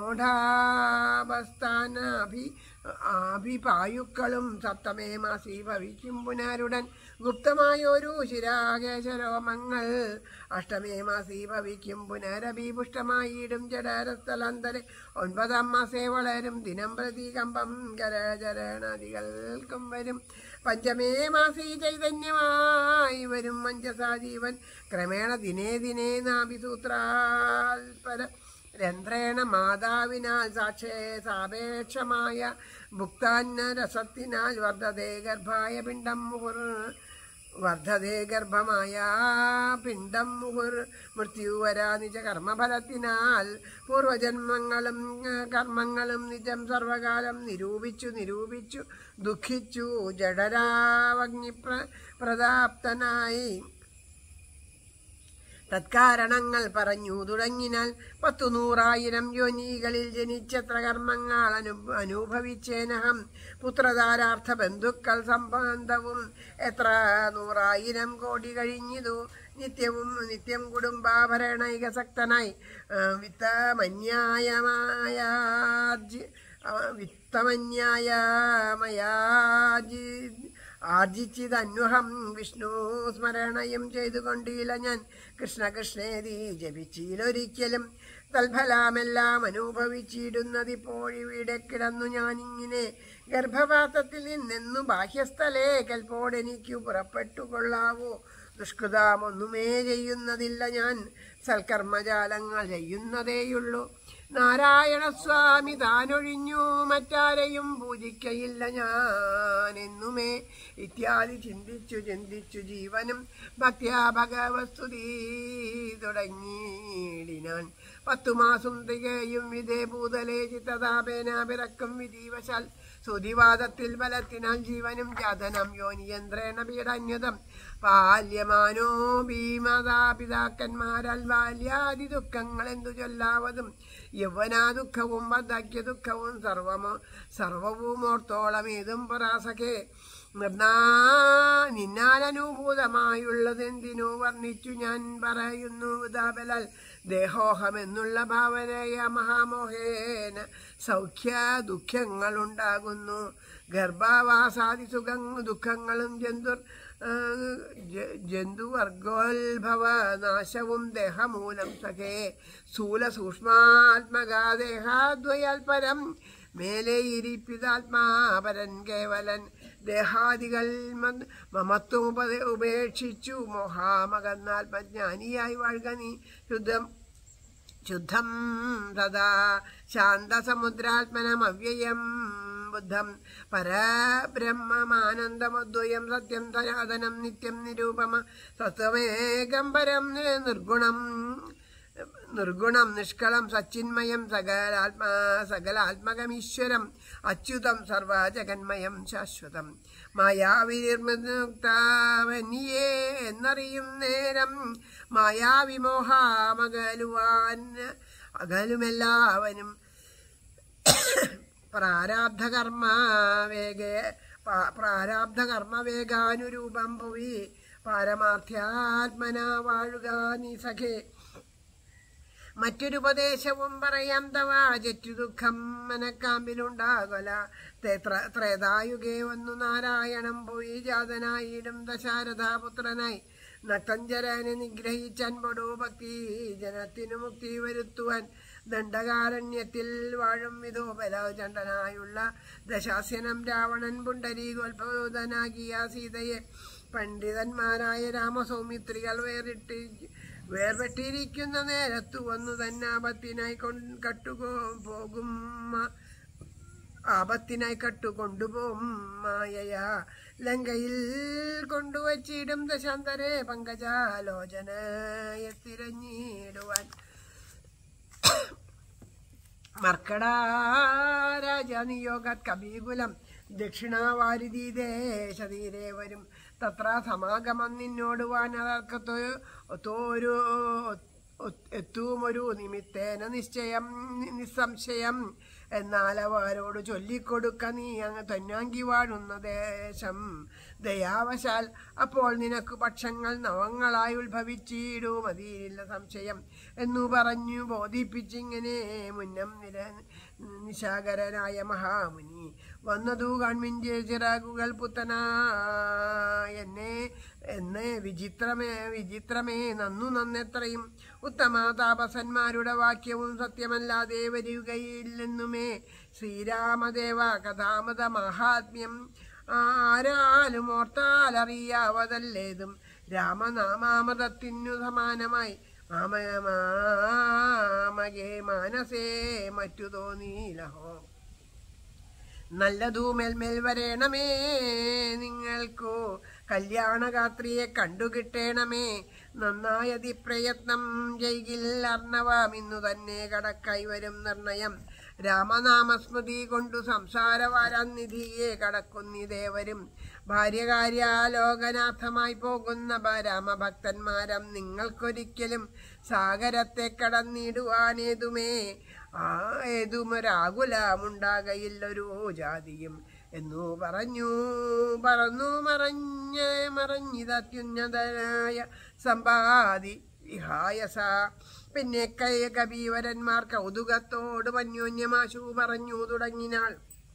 മോഢാവസ്ഥാനാഭി ആഭിപായുക്കളും സപ്തമേ മാസി ഭവിക്കും പുനരുടൻ ഗുപ്തമായൊരു ശിരാകേശരോമങ്ങൾ അഷ്ടമേ മാസി ഭവിക്കും പുനരഭിപുഷ്ടമായിടും ജഡരസ്ഥലന്തരെ ഒൻപതാം മാസേ വളരും ദിനം പ്രതി കമ്പം കരചരണാദികൾക്കും വരും പഞ്ചമേ മാസി ചൈതന്യമായി വരും മഞ്ചസാജീവൻ ക്രമേണ ദിനേ ദിനേ നാഭിസൂത്രാൽപര രന്ധ്രേണ മാതാവിനാൽ സാക്ഷേ സാപേക്ഷമായ ഭുക്താന്ന രസത്തിനാൽ വർദ്ധതേ ഗർഭായ പിണ്ഡം മുഹുർ വർദ്ധതേ ഗർഭമായ പിണ്ഡം മുഹുർ മൃത്യുവരാ നിജ കർമ്മഫലത്തിനാൽ പൂർവജന്മങ്ങളും ആ, കർമ്മങ്ങളും നിജം സർവകാലം നിരൂപിച്ചു നിരൂപിച്ചു ദുഃഖിച്ചു ജഡരാവഗ്നി പ്ര പ്രതാപ്തനായി തത്കാരണങ്ങൾ പറഞ്ഞു തുടങ്ങിനാൽ പത്തു നൂറായിരം യോനികളിൽ ജനിച്ചത്ര കർമ്മങ്ങൾ അനു അനുഭവിച്ചേനഹം പുത്രധാരാർത്ഥ ബന്ധുക്കൾ സംബന്ധവും എത്ര നൂറായിരം കോടി കഴിഞ്ഞിതു നിത്യവും നിത്യം കുടുംബാഭരണൈകസക്തനായി ആ, വിത്തമന്യായമായാർജി ആ, വിത്തമന്യായമയാജി ആർജിച്ചിതന്വഹം വിഷ്ണു സ്മരണയും ചെയ്തുകൊണ്ടില്ല ഞാൻ കൃഷ്ണ കൃഷ്ണേതി ജപിച്ചിലൊരിക്കലും തൽഫലാമെല്ലാം അനുഭവിച്ചിടുന്നതിപ്പോഴിവിടെ കിടന്നു ഞാനിങ്ങനെ ഗർഭപാത്രത്തിൽ നിന്നെന്നു ബാഹ്യസ്ഥലേ കൽപ്പോടെനിക്കു പുറപ്പെട്ടു കൊള്ളാവോ ദുഷ്കൃതാമൊന്നുമേ ചെയ്യുന്നതില്ല ഞാൻ സൽക്കർമ്മജാലങ്ങൾ ചെയ്യുന്നതേയുള്ളൂ നാരായണസ്വാമി താനൊഴിഞ്ഞു മറ്റാരെയും പൂജിക്കയില്ല ഞാൻ എന്നുമേ ഇത്യാദി ചിന്തിച്ചു ചിന്തിച്ചു ജീവനും ഭക്ത്യാ ഭഗവസ്തുതി തുടങ്ങിയിടിനാൻ പത്തു മാസം തികയും വിധേ ഭൂതലേ ചിത്തതാപേന പിറക്കും വിധീവശാൽ സ്തുതിവാദത്തിൽ ബലത്തിനാൽ ജീവനും ജാതനം യോനിയന്ത്രേണ പീഡന്യുതം ബാല്യമാനോ ഭീമതാപിതാക്കന്മാരാൽ ബാല്യാദി ദുഃഖങ്ങൾ എന്തു ചൊല്ലാവതും യൗവനാ ദുഃഖവും വദ്ധാക്യ ദുഃഖവും സർവമോ സർവവും ഓർത്തോളം ഏതും പരാസഖേ നിർണാ നിന്നാലനുഭൂതമായുള്ളതെന്തിനു വർണ്ണിച്ചു ഞാൻ പറയുന്നു ഉദാബലാൽ ദേഹോഹമെന്നുള്ള ഭാവനയ മഹാമോഹേന സൗഖ്യ ദുഃഖങ്ങളുണ്ടാകുന്നു ഗർഭാവാസാദി സുഖ ദുഃഖങ്ങളും ജന്തു ജന്തുവർഗോത്ഭവ നാശവും ദേഹമൂലം സഖേ സ്ഥൂല സൂക്ഷ്മാത്മകാദേഹാദ്വയാൽ പരം മേലെ ഇരിപ്പിതാത്മാപരൻ കേവലൻ ദേഹാദികൾ മ- മമത്വം ഉപ ഉപേക്ഷിച്ചു മോഹാമകന്നാത്മജ്ഞാനിയായി വാഴുക നീ ശുദ്ധം ശുദ്ധം തഥാ ശാന്തസമുദ്രാത്മനം അവ്യയം ബുദ്ധം പരബ്രഹ്മമാനന്ദമദ്വയം സത്യം സനാതനം നിത്യം നിരൂപമ സത്വമേകം പരം നിർഗുണം നിർഗുണം നിഷ്കളം സച്ചിന്മയം സകലാത്മാ സകലാത്മകമീശ്വരം അച്യുതം സർവജഗന്മയം ശാശ്വതം മായാവിനിർമുക്താവനിയേ എന്നറിയും നേരം മായാവിമോഹാമകലുവാൻ അകലുമെല്ലാവനും പ്രാരാബ്ധകർമ്മ വേഗേ പ്രാരാബ്ധകർമ്മ വേഗാനുരൂപം ഭുവി പാരമാർത്ഥ്യാത്മന വാഴുക നീ സഖേ മറ്റൊരുപദേശവും പറയാം തവ ജറ്റു ദുഃഖം മനക്കാമ്പിലുണ്ടാകല ത്രേ- ത്രേതായുഗേ വന്നു നാരായണം പോയി ജാതനായിടും ദശാരഥാപുത്രനായി നക്തഞ്ചരനെ നിഗ്രഹിച്ചൻപടോ ഭക്തി ജനത്തിനു മുക്തി വരുത്തുവാൻ ദണ്ഡകാരണ്യത്തിൽ വാഴും വിധോപല ചണ്ടനായുള്ള ദശാസ്യനം രാവണൻ പുണ്ടരീകോത്ഭൂതനാകിയ സീതയെ പണ്ഡിതന്മാരായ രാമസൗമിത്രികൾ വേറിട്ട് വേർപെട്ടിരിക്കുന്ന നേരത്തു വന്നു തന്നെ ആപത്തിനായി കൊ- കട്ടുകോ പോകും മ- ആപത്തിനായി കട്ടുകൊണ്ടുപോകും മായയ ലങ്കയിൽ കൊണ്ടുവച്ചിടും ദശാന്തരെ പങ്കജാലോചനയെ തിരഞ്ഞിടുവാൻ മർക്കടാരാജനിയോഗത് കബീകുലം ദക്ഷിണാവാരിധി ദേശതീരെ വരും തത്ര സമാഗമം നിന്നോട് വാനർക്കത്തോരു എത്തുമൊരു നിമിത്തേന നിശ്ചയം നിസ്സംശയം എന്നാൽ അവരോട് ചൊല്ലിക്കൊടുക്ക നീ അങ്ങ് തന്നാങ്കി വാഴുന്ന ദേശം ദയാവശാൽ അപ്പോൾ നിനക്ക് പക്ഷങ്ങൾ നവങ്ങളായി ഉത്ഭവിച്ചിടും അതിയില്ല സംശയം എന്നു പറഞ്ഞു ബോധിപ്പിച്ചിങ്ങനെ മുന്നം നിര നിശാകരനായ മഹാമുനി വന്നതു കാൺമിൻ്റെ ചിറകുകൾ പുത്തനാ എന്നെ എന്ന് വിചിത്രമേ വിചിത്രമേ നന്നു നന്നെത്രയും ഉത്തമ താപസന്മാരുടെ വാക്യവും സത്യമല്ലാതെ വരികയില്ലെന്നുമേ ശ്രീരാമദേവ കഥാമത മഹാത്മ്യം ആരാലും ഓർത്താലറിയാവതല്ലേതും രാമനാമാമതത്തിനു സമാനമായി മാമകേ മാനസേ മറ്റു തോന്നീലഹോ നല്ലതു മേൽമേൽ വരേണമേ നിങ്ങൾക്കു കല്യാണഗാത്രിയെ കണ്ടുകിട്ടേണമേ നന്നായതി പ്രയത്നം ചെയ്കിൽ അർണവം ഇന്നു തന്നെ കടക്കായി വരും നിർണയം രാമനാമസ്മൃതി കൊണ്ടു സംസാരവാരാനിധിയെ കടക്കുന്നിതേവരും ഭാര്യകാര്യാലോകനാഥമായി പോകുന്ന ഭ- രാമഭക്തന്മാരം നിങ്ങൾക്കൊരിക്കലും സാഗരത്തെ കടന്നിടുവാനേതുമേ ആ ഏതുമൊരാകുലമുണ്ടാകയില്ലൊരു ജാതിയും എന്നു പറഞ്ഞു പറന്നു മറഞ്ഞ മറഞ്ഞിതത്യുന്നതനായ സമ്പാദി വിഹായസ പിന്നെ കൈ കബീവരന്മാർ കൗതുകത്തോട് അന്യോന്യമാശു പറഞ്ഞു തുടങ്ങിനാൾ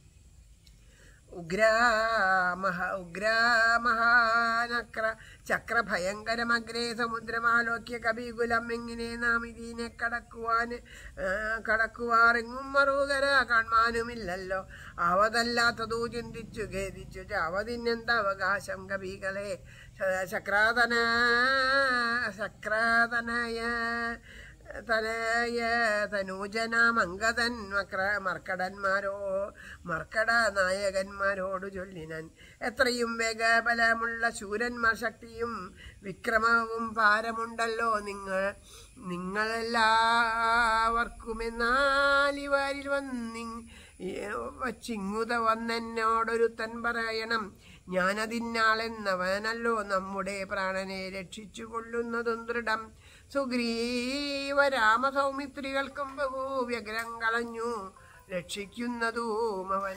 ഉഗ്രാമഹ ഉഗ്രാമഹാനക്ര ചക്രഭയങ്കരമഗ്രേ സമുദ്രമാലോക്യ കവികുലം എങ്ങനെ നാം ഇതിനെ കടക്കുവാൻ ആ, കടക്കുവാറെങ്ങും മറുകര കാണുവാനുമില്ലല്ലോ അവതല്ലാത്തതു ചിന്തിച്ചു ഖേദിച്ചു ചാവതിനെന്ത അവകാശം കവികളെ ശക്രാതന ശക്രാതനയ തനയ തനൂജനാമംഗതൻ മക്ര മർക്കടന്മാരോ മർക്കട നായകന്മാരോട് ചൊല്ലിനൻ എത്രയും വേഗബലമുള്ള ശൂരന്മാർ ശക്തിയും വിക്രമവും ഭാരമുണ്ടല്ലോ നിങ്ങൾ നിങ്ങളെല്ലാവർക്കുമെന്നാൽ ഇവരിൽ വന്നി വച്ചിങ്ങുത വന്നെന്നോടൊരുത്തൻ പറയണം ഞാനതിന്നാളെന്നവനല്ലോ നമ്മുടെ പ്രാണനെ രക്ഷിച്ചു കൊള്ളുന്നതും ദൃഢം സുഗ്രീവ രാമസൗമിത്രികൾക്കും ബഹു വ്യഗ്രം കളഞ്ഞു രക്ഷിക്കുന്നതും അവൻ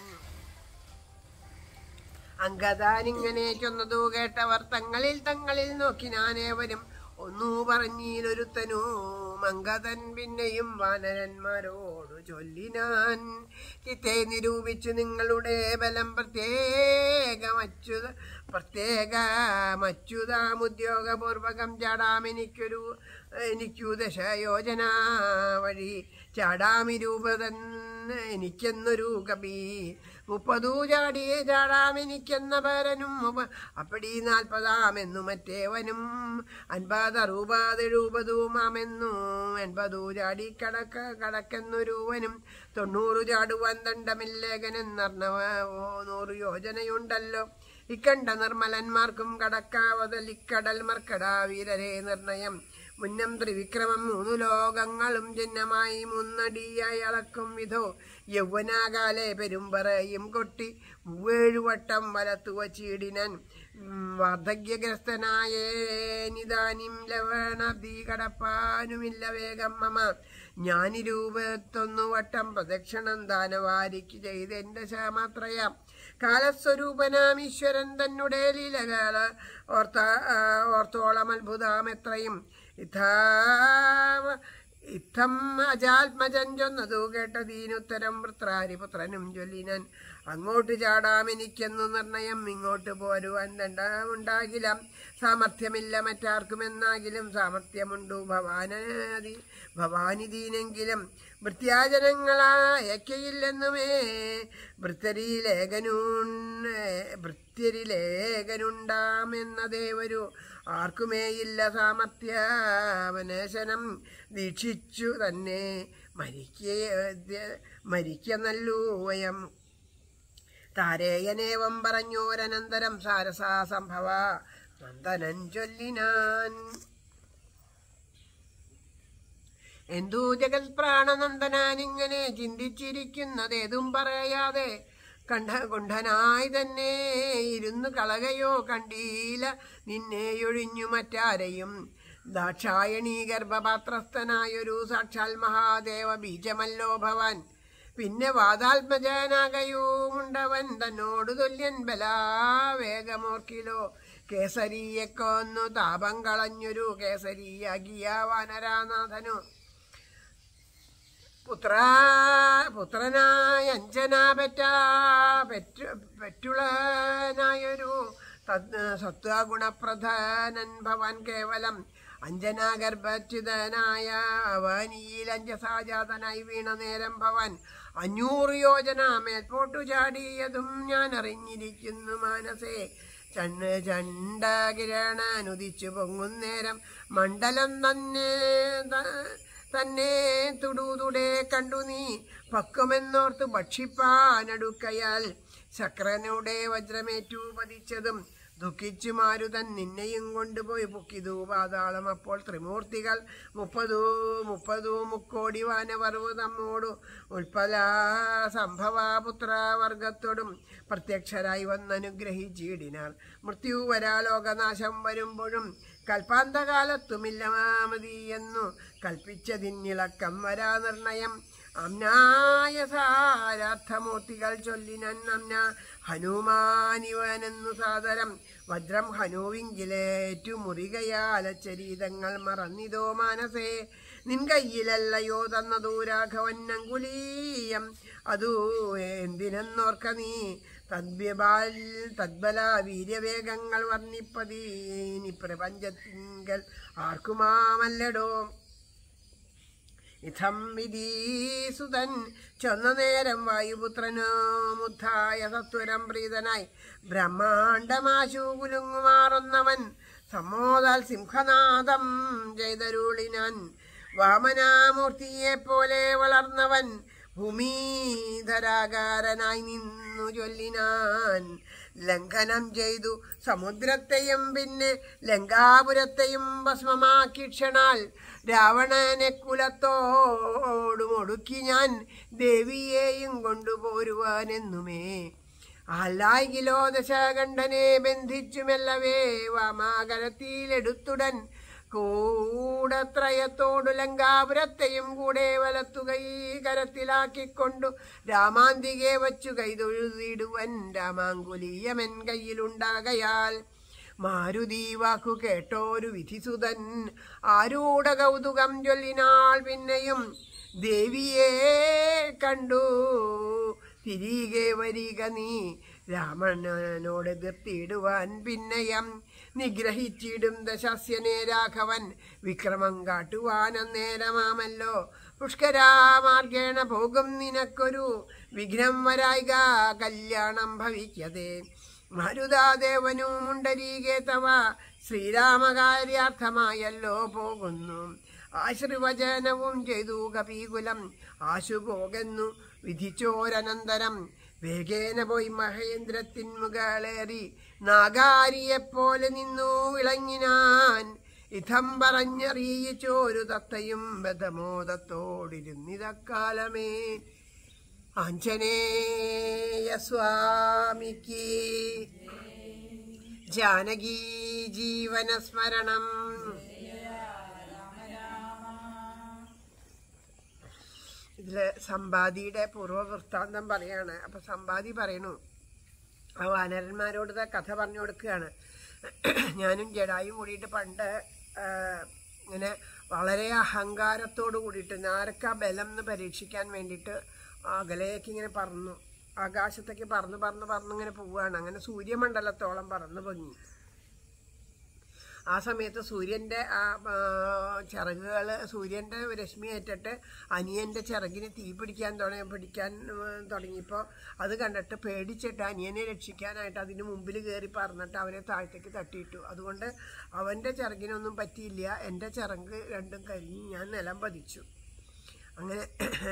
അങ്കദാനിങ്ങനെ ചൊന്നതു കേട്ടവർ തങ്ങളിൽ തങ്ങളിൽ നോക്കിനാനേവരും ഒന്നു പറഞ്ഞീലൊരുത്തനു മങ്കതൻ പിന്നെയും വാനരന്മാരോടു ചൊല്ലിനാൻ ചിത്തെ നിരൂപിച്ചു നിങ്ങളുടെ ബലം പ്രത്യേകമച്ചു പ്രത്യേകമച്യുതാമുദ്യോഗപൂർവകം ചാടാമെനിക്കൊരു എനിക്കു ദശയോജന വഴി ചാടാമിരൂപതൻ എനിക്കെന്നൊരു കബി മുപ്പതു ചാടിയേ ചാടാമെനിക്കെന്ന പരനും ഉപ- അപ്പടി നാൽപ്പതാമെന്നു മറ്റേവനും അൻപത് അറുപത് എഴുപതുമാമെന്നു എൺപതു ചാടി കടക്ക കടക്കെന്നൊരുവനും തൊണ്ണൂറ് ചാടുവാൻ ദണ്ഡമില്ലേഖനെന്നർണവ ഓ നൂറ് യോജനയുണ്ടല്ലോ ഇക്കണ്ട നിർമ്മലന്മാർക്കും കടക്കാവതൽ ഇക്കടൽ മർക്കടാ വീരരെ നിർണയം മുന്നം ത്രിവിക്രമം മൂന്നു ലോകങ്ങളും ചിഹ്നമായി മുന്നടിയായി അളക്കും വിധോ യൗവനാകാലെ പെരുമ്പറയും കൊട്ടി മൂവേഴു വട്ടം വലത്തു വച്ചിടിനൻ വാർദ്ധക്യഗ്രസ്തനായ നിദാനിം ലവണാബ്ദി കടപ്പാനുമില്ല വേഗം മമ ഞാനിരൂപത്തൊന്നു വട്ടം പ്രദക്ഷിണം ദാനവാരിക്ക് ചെയ്തെന്റെ ശാമാത്രയാം കാലസ്വരൂപനാം ഈശ്വരൻ തന്നെ ലീലകാല ഓർത്ത ഓർത്തോളം അത്ഭുതാം എത്രയും ഇഥാവ ഇത്തം അജാത്മജൻ ചൊന്നതു കേട്ടതീനുത്തരം വൃത്രാരിപുത്രനും ചൊല്ലിനൻ അങ്ങോട്ട് ചാടാം എനിക്കെന്നു നിർണയം ഇങ്ങോട്ട് പോരുവാൻ ദണ്ഡമുണ്ടാകില്ല സാമർഥ്യമില്ല മറ്റാർക്കുമെന്നാകിലും സാമർഥ്യമുണ്ടു ഭവാനതി ഭവാനിദീനെങ്കിലും വൃത്യാജനങ്ങളായക്കയില്ലെന്നുമേ വൃത്തരിലേഖനുണ്ട് വൃത്യരിലേഖനുണ്ടാമെന്നതേ വരൂ ആർക്കുമേയില്ല സാമർത്ഥ്യാവനേശനം ദീക്ഷിച്ചു തന്നെ മരിക്ക മരിക്ക നല്ലൂ വയം താരേയനേവം പറഞ്ഞോരനന്തരം സാരസാ സംഭവ നന്ദനൻ ചൊല്ലിനാൻ എന്തു ജഗത് പ്രാണനന്ദനാനിങ്ങനെ ചിന്തിച്ചിരിക്കുന്നതേതും പറയാതെ കണ്ഠ കുണ്ഠനായി തന്നെ ഇരുന്നു കളകയോ കണ്ടീല നിന്നെയൊഴിഞ്ഞു മറ്റാരെയും ദാക്ഷായണീ ഗർഭപാത്രസ്ഥനായൊരു സാക്ഷാൽ മഹാദേവ ബീജമല്ലോ ഭവാൻ പിന്നെ വാതാത്മജനാകയുമുണ്ടവൻ തന്നോട് തുല്യൻ ബലാവേഗമോർക്കിലോ കേസരിയെ കൊന്നു താപം കളഞ്ഞൊരു കേസരിയാകിയ വാനരാനാഥനു പുത്ര പുത്രനായ അഞ്ജന പെറ്റ പെറ്റു പെറ്റുളനായൊരു സത്വഗുണപ്രധാനൻ ഭവാൻ കേവലം അഞ്ജനാഗർഭച്യുതനായ അവനിയിൽ അഞ്ജസാജാതനായി വീണ നേരം ഭവാൻ അഞ്ഞൂറ് യോജന മേൽപോട്ടു ചാടിയതും ഞാൻ അറിഞ്ഞിരിക്കുന്നു മാനസേ ചണ്ണ് ചണ്ടകിരണനുദിച്ചു പൊങ്ങുന്നേരം മണ്ഡലം തന്നെ ത- തന്നെ തുടുതുടെ കണ്ടു നീ പക്വമെന്നോർത്ത് ഭക്ഷിപ്പാനടുക്കയാൽ ശക്രനുടെ വജ്രമേറ്റു പതിച്ചതും ദുഃഖിച്ചു മാരുതൻ നിന്നെയും കൊണ്ടുപോയി പൊക്കിതു പാതാളം അപ്പോൾ ത്രിമൂർത്തികൾ മുപ്പതു മുപ്പതു മുക്കോടി വാനവർവ് തമ്മോടു ഉൽപ്പല സംഭവാപുത്രവർഗത്തോടും പ്രത്യക്ഷരായി വന്നനുഗ്രഹിച്ചിടിനാർ മൃത്യു വരാ ലോകനാശം വരുമ്പോഴും കൽപ്പാന്തകാലത്തുമില്ല മാമതി എന്നു കൽപ്പിച്ചതിന്നിളക്കം വരാ നിർണയം അമ്നായ സാരാർത്ഥമൂർത്തികൾ ചൊല്ലിനൻ അമ്ന ഹനുമാനിവനെന്നു സാദരം വജ്രം ഹനുവിങ്കിലേറ്റു മുറികയാല ചരീതങ്ങൾ മറന്നിതോ മാനസേ നിൻ കയ്യിലല്ലയോ തന്നതു രാഘവൻ അങ്കുലീയം അതു എന്തിനെന്നോർക്ക നീ തദ്വ്യബാൽ തദ്ബല വീര്യവേഗങ്ങൾ വർണ്ണിപ്പതീനി പ്രപഞ്ചത്തിങ്കൽ ആർക്കുമാമല്ലടോ ഇഥം വിധീസുതൻ ചൊന്ന നേരം വായുപുത്രനോ മുദ്ധായ സത്വരം പ്രീതനായി ബ്രഹ്മാണ്ടമാശു കുലുങ്ങുമാറുന്നവൻ സമ്മോദാൽ സിംഹനാദം ചെയ്തരുളിനാൻ വാമനാമൂർത്തിയെ പോലെ വളർന്നവൻ ഭൂമിധരാകാരനായി നിന്നു ചൊല്ലിനാൻ ലംഘനം ചെയ്തു സമുദ്രത്തെയും പിന്നെ ലങ്കാപുരത്തെയും ഭസ്മമാക്കി ക്ഷണാൽ രാവണനെ കുലത്തോടും ഒടുക്കി ഞാൻ ദേവിയെയും കൊണ്ടുപോരുവാനെന്നുമേ ആലായികിലോ ദശകണ്ഠനെ ബന്ധിച്ചുമെല്ലവേ വാമാകരത്തിലെടുത്തുടൻ കൂടത്രയത്തോടു ലങ്കാപുരത്തെയും കൂടെ വലത്തുകൈ കരത്തിലാക്കിക്കൊണ്ടു രാമാന്തികെ വച്ചു കൈതൊഴുതിടുവൻ രാമാങ്കുലീയമൻ കയ്യിലുണ്ടാകയാൽ മാരുതി വാക്കു കേട്ടോരു വിധിസുതൻ ആരൂഢ കൗതുകം ചൊല്ലിനാൾ പിന്നെയും ദേവിയെ കണ്ടു തിരികെ വരിക നീ രാമണനോട് എതിർത്തിടുവാൻ പിന്നെയം നിഗ്രഹിച്ചിടും ദശാസ്യനെ രാഘവൻ വിക്രമം കാട്ടുവാൻ അന്നേരമാമല്ലോ പുഷ്കരാമാർഗേണ പോകും നിനക്കൊരു വിഘ്നം വരായിക കല്യാണം ഭവിക്കതേ മരുതാദേവനും മുണ്ടരീകെ തവ ശ്രീരാമകാര്യാർത്ഥമായല്ലോ പോകുന്നു ആശ്രിവചനവും ചെയ്തു കപീകുലം ആശു പോകുന്നു വിധിച്ചോരനന്തരം വേഗേന പോയി മഹേന്ദ്രത്തിൻ മുകളേറി നാഗാരിയെപ്പോലെ നിന്നു വിളങ്ങിനാൻ ഇഥം പറഞ്ഞറിയിച്ചോരു തത്തയും ബദ്ധമോദത്തോടിരുന്നിതക്കാലമേ ആഞ്ജനേയ സ്വാമിക്ക് ജാനകീ ജീവനസ്മരണം ഇതില് സമ്പാദിയുടെ പൂർവ്വവൃത്താന്തം പറയാണ് അപ്പൊ സമ്പാദി പറയണു ആ വാനരന്മാരോട് ദാ കഥ പറഞ്ഞു കൊടുക്കുകയാണ് ഞാനും ജഡായും കൂടിയിട്ട് പണ്ട് ആ, ഇങ്ങനെ വളരെ അഹങ്കാരത്തോട് കൂടിയിട്ട് ആരൊക്കെ ആ ബലം എന്ന് പരീക്ഷിക്കാൻ വേണ്ടിയിട്ട് അകലേക്ക് ഇങ്ങനെ പറന്നു ആകാശത്തേക്ക് പറന്ന് പറന്ന് പറന്ന് ഇങ്ങനെ പോവുകയാണ് അങ്ങനെ സൂര്യമണ്ഡലത്തോളം പറന്ന് പൊങ്ങി ആ സമയത്ത് സൂര്യൻ്റെ ആ ചിറകുകൾ സൂര്യൻ്റെ രശ്മി ഏറ്റിട്ട് അനിയൻ്റെ ചിറകിന് തീ പിടിക്കാൻ തുടങ്ങി പിടിക്കാൻ ഉം, തുടങ്ങിയപ്പോൾ അത് കണ്ടിട്ട് പേടിച്ചിട്ട് അനിയനെ രക്ഷിക്കാനായിട്ട് അതിന് മുമ്പിൽ കയറി പറന്നിട്ട് അവനെ താഴത്തേക്ക് തട്ടിയിട്ടു അതുകൊണ്ട് അവൻ്റെ ചിറകിനൊന്നും പറ്റിയില്ല എൻ്റെ ചിറക് രണ്ടും കരിഞ്ഞ് ഞാൻ നിലം പതിച്ചു അങ്ങനെ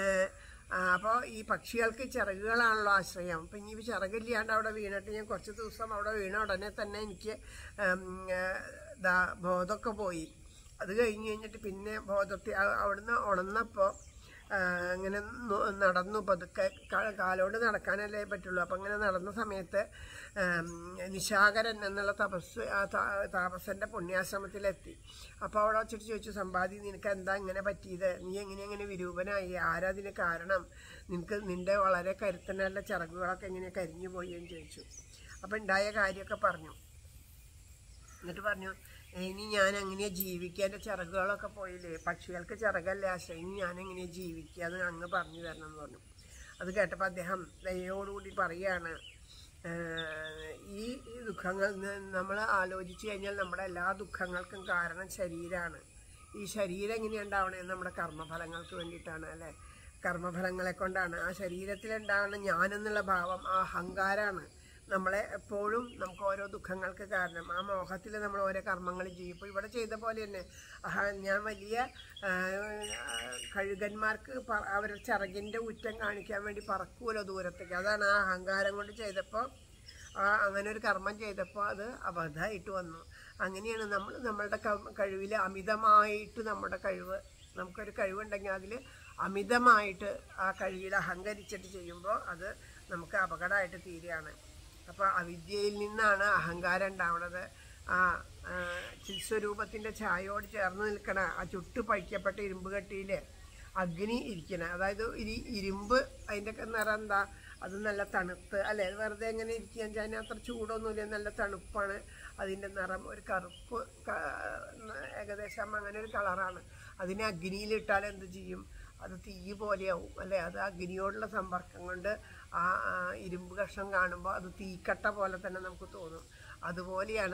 അപ്പോൾ ഈ പക്ഷികൾക്ക് ചിറകുകളാണല്ലോ ആശ്രയം അപ്പം ഇനി ഈ ചിറകില്ലാണ്ട് അവിടെ വീണിട്ട് ഞാൻ കുറച്ച് ദിവസം അവിടെ വീണ ഉടനെ തന്നെ എനിക്ക് ഉം, ആ, ദാ ബോധമൊക്കെ പോയി അത് കഴിഞ്ഞ് കഴിഞ്ഞിട്ട് പിന്നെ ബോധത്തിൽ അ- അവിടുന്ന് ഉണർന്നപ്പോൾ ഇങ്ങനെ നു- നടന്നു പതുക്കെ ക- കാലോട് നടക്കാനല്ലേ പറ്റുള്ളൂ അപ്പം അങ്ങനെ നടന്ന സമയത്ത് ഉം, നിശാകരൻ എന്നുള്ള തപസ് ആ താ- താപസന്റെ പുണ്യാശ്രമത്തിലെത്തി അപ്പോൾ അവിടെ വെച്ചിട്ട് ചോദിച്ചു സമ്പാദി നിനക്ക് എന്താ ഇങ്ങനെ പറ്റിയത് നീ എങ്ങനെ എങ്ങനെ വിരൂപനായി ആരാ അതിന് കാരണം നിനക്ക് നിന്റെ വളരെ കരുത്തനുള്ള ചിറകുകളൊക്കെ എങ്ങനെ കരിഞ്ഞു പോയി എന്ന് ചോദിച്ചു അപ്പം ഉണ്ടായ കാര്യമൊക്കെ പറഞ്ഞു എന്നിട്ട് പറഞ്ഞു ഇനി ഞാൻ എങ്ങനെയാ ജീവിക്കുക എൻ്റെ ചിറകുകളൊക്കെ പോയില്ലേ പക്ഷികൾക്ക് ചിറകല്ലേ ആശ്രയം ഇനി ഞാൻ എങ്ങനെയാ ജീവിക്കുക എന്ന് അങ്ങ് പറഞ്ഞു തരണം എന്ന് പറഞ്ഞു അത് കേട്ടപ്പോൾ അദ്ദേഹം ദയോടുകൂടി പറയാണ് "ഏഹ്, ഈ ദുഃഖങ്ങൾ നമ്മൾ ആലോചിച്ച് കഴിഞ്ഞാൽ നമ്മുടെ എല്ലാ ദുഃഖങ്ങൾക്കും കാരണം ശരീരമാണ് ഈ ശരീരം എങ്ങനെയുണ്ടാവണേ നമ്മുടെ കർമ്മഫലങ്ങൾക്ക് വേണ്ടിയിട്ടാണ് അല്ലേ കർമ്മഫലങ്ങളെ കൊണ്ടാണ് ആ ശരീരത്തിലുണ്ടാവുന്ന ഞാനെന്നുള്ള ഭാവം ആ അഹങ്കാരമാണ് നമ്മളെ എപ്പോഴും നമുക്ക് ഓരോ ദുഃഖങ്ങൾക്ക് കാരണം ആ മോഹത്തിൽ നമ്മൾ ഓരോ കർമ്മങ്ങൾ ചെയ്യും ഇപ്പോൾ ഇവിടെ ചെയ്ത പോലെ തന്നെ ആഹാ, ഞാൻ വലിയ ആ, കഴുകന്മാർക്ക് പ- അവരുടെ ചിറകിൻ്റെ ഉറ്റം കാണിക്കാൻ വേണ്ടി പറക്കുമല്ലോ ദൂരത്തേക്ക് അതാണ് ആ അഹങ്കാരം കൊണ്ട് ചെയ്തപ്പോൾ ആ അങ്ങനെ ഒരു കർമ്മം ചെയ്തപ്പോൾ അത് അബദ്ധമായിട്ട് വന്നു അങ്ങനെയാണ് നമ്മൾ നമ്മളുടെ കഴിവിൽ അമിതമായിട്ട് നമ്മുടെ കഴിവ് നമുക്കൊരു കഴിവുണ്ടെങ്കിൽ അതിൽ അമിതമായിട്ട് ആ കഴിവിൽ അഹങ്കരിച്ചിട്ട് ചെയ്യുമ്പോൾ അത് നമുക്ക് അപകടമായിട്ട് തീരുകയാണ് അപ്പോൾ അവിദ്യയിൽ നിന്നാണ് അഹങ്കാരം ഉണ്ടാവുന്നത് ആ ആ, ചിൽസ്വരൂപത്തിൻ്റെ ഛായയോട് ചേർന്ന് നിൽക്കണ ആ ചുട്ടു പഴിക്കപ്പെട്ട ഇരുമ്പ് കട്ടിയിൽ അഗ്നി ഇരിക്കണ അതായത് ഇരി ഇരുമ്പ് അതിൻ്റെ ഒക്കെ നിറം എന്താ അത് നല്ല തണുത്ത് അല്ലേ അത് വെറുതെ എങ്ങനെ ഇരിക്കുക വെച്ചാൽ അത്ര ചൂടൊന്നുമില്ല നല്ല തണുപ്പാണ് അതിൻ്റെ നിറം ഒരു കറുപ്പ് ക- ഏകദേശം അങ്ങനെ ഒരു കളറാണ് അതിനെ അഗ്നിയിലിട്ടാൽ എന്ത് ചെയ്യും അത് തീ പോലെയാവും അല്ലേ അത് അഗ്നിയോടുള്ള സമ്പർക്കം കൊണ്ട് ആ ആ ഇരുമ്പ് കഷ്ണം കാണുമ്പോൾ അത് തീക്കട്ട പോലെ തന്നെ നമുക്ക് തോന്നും അതുപോലെയാണ്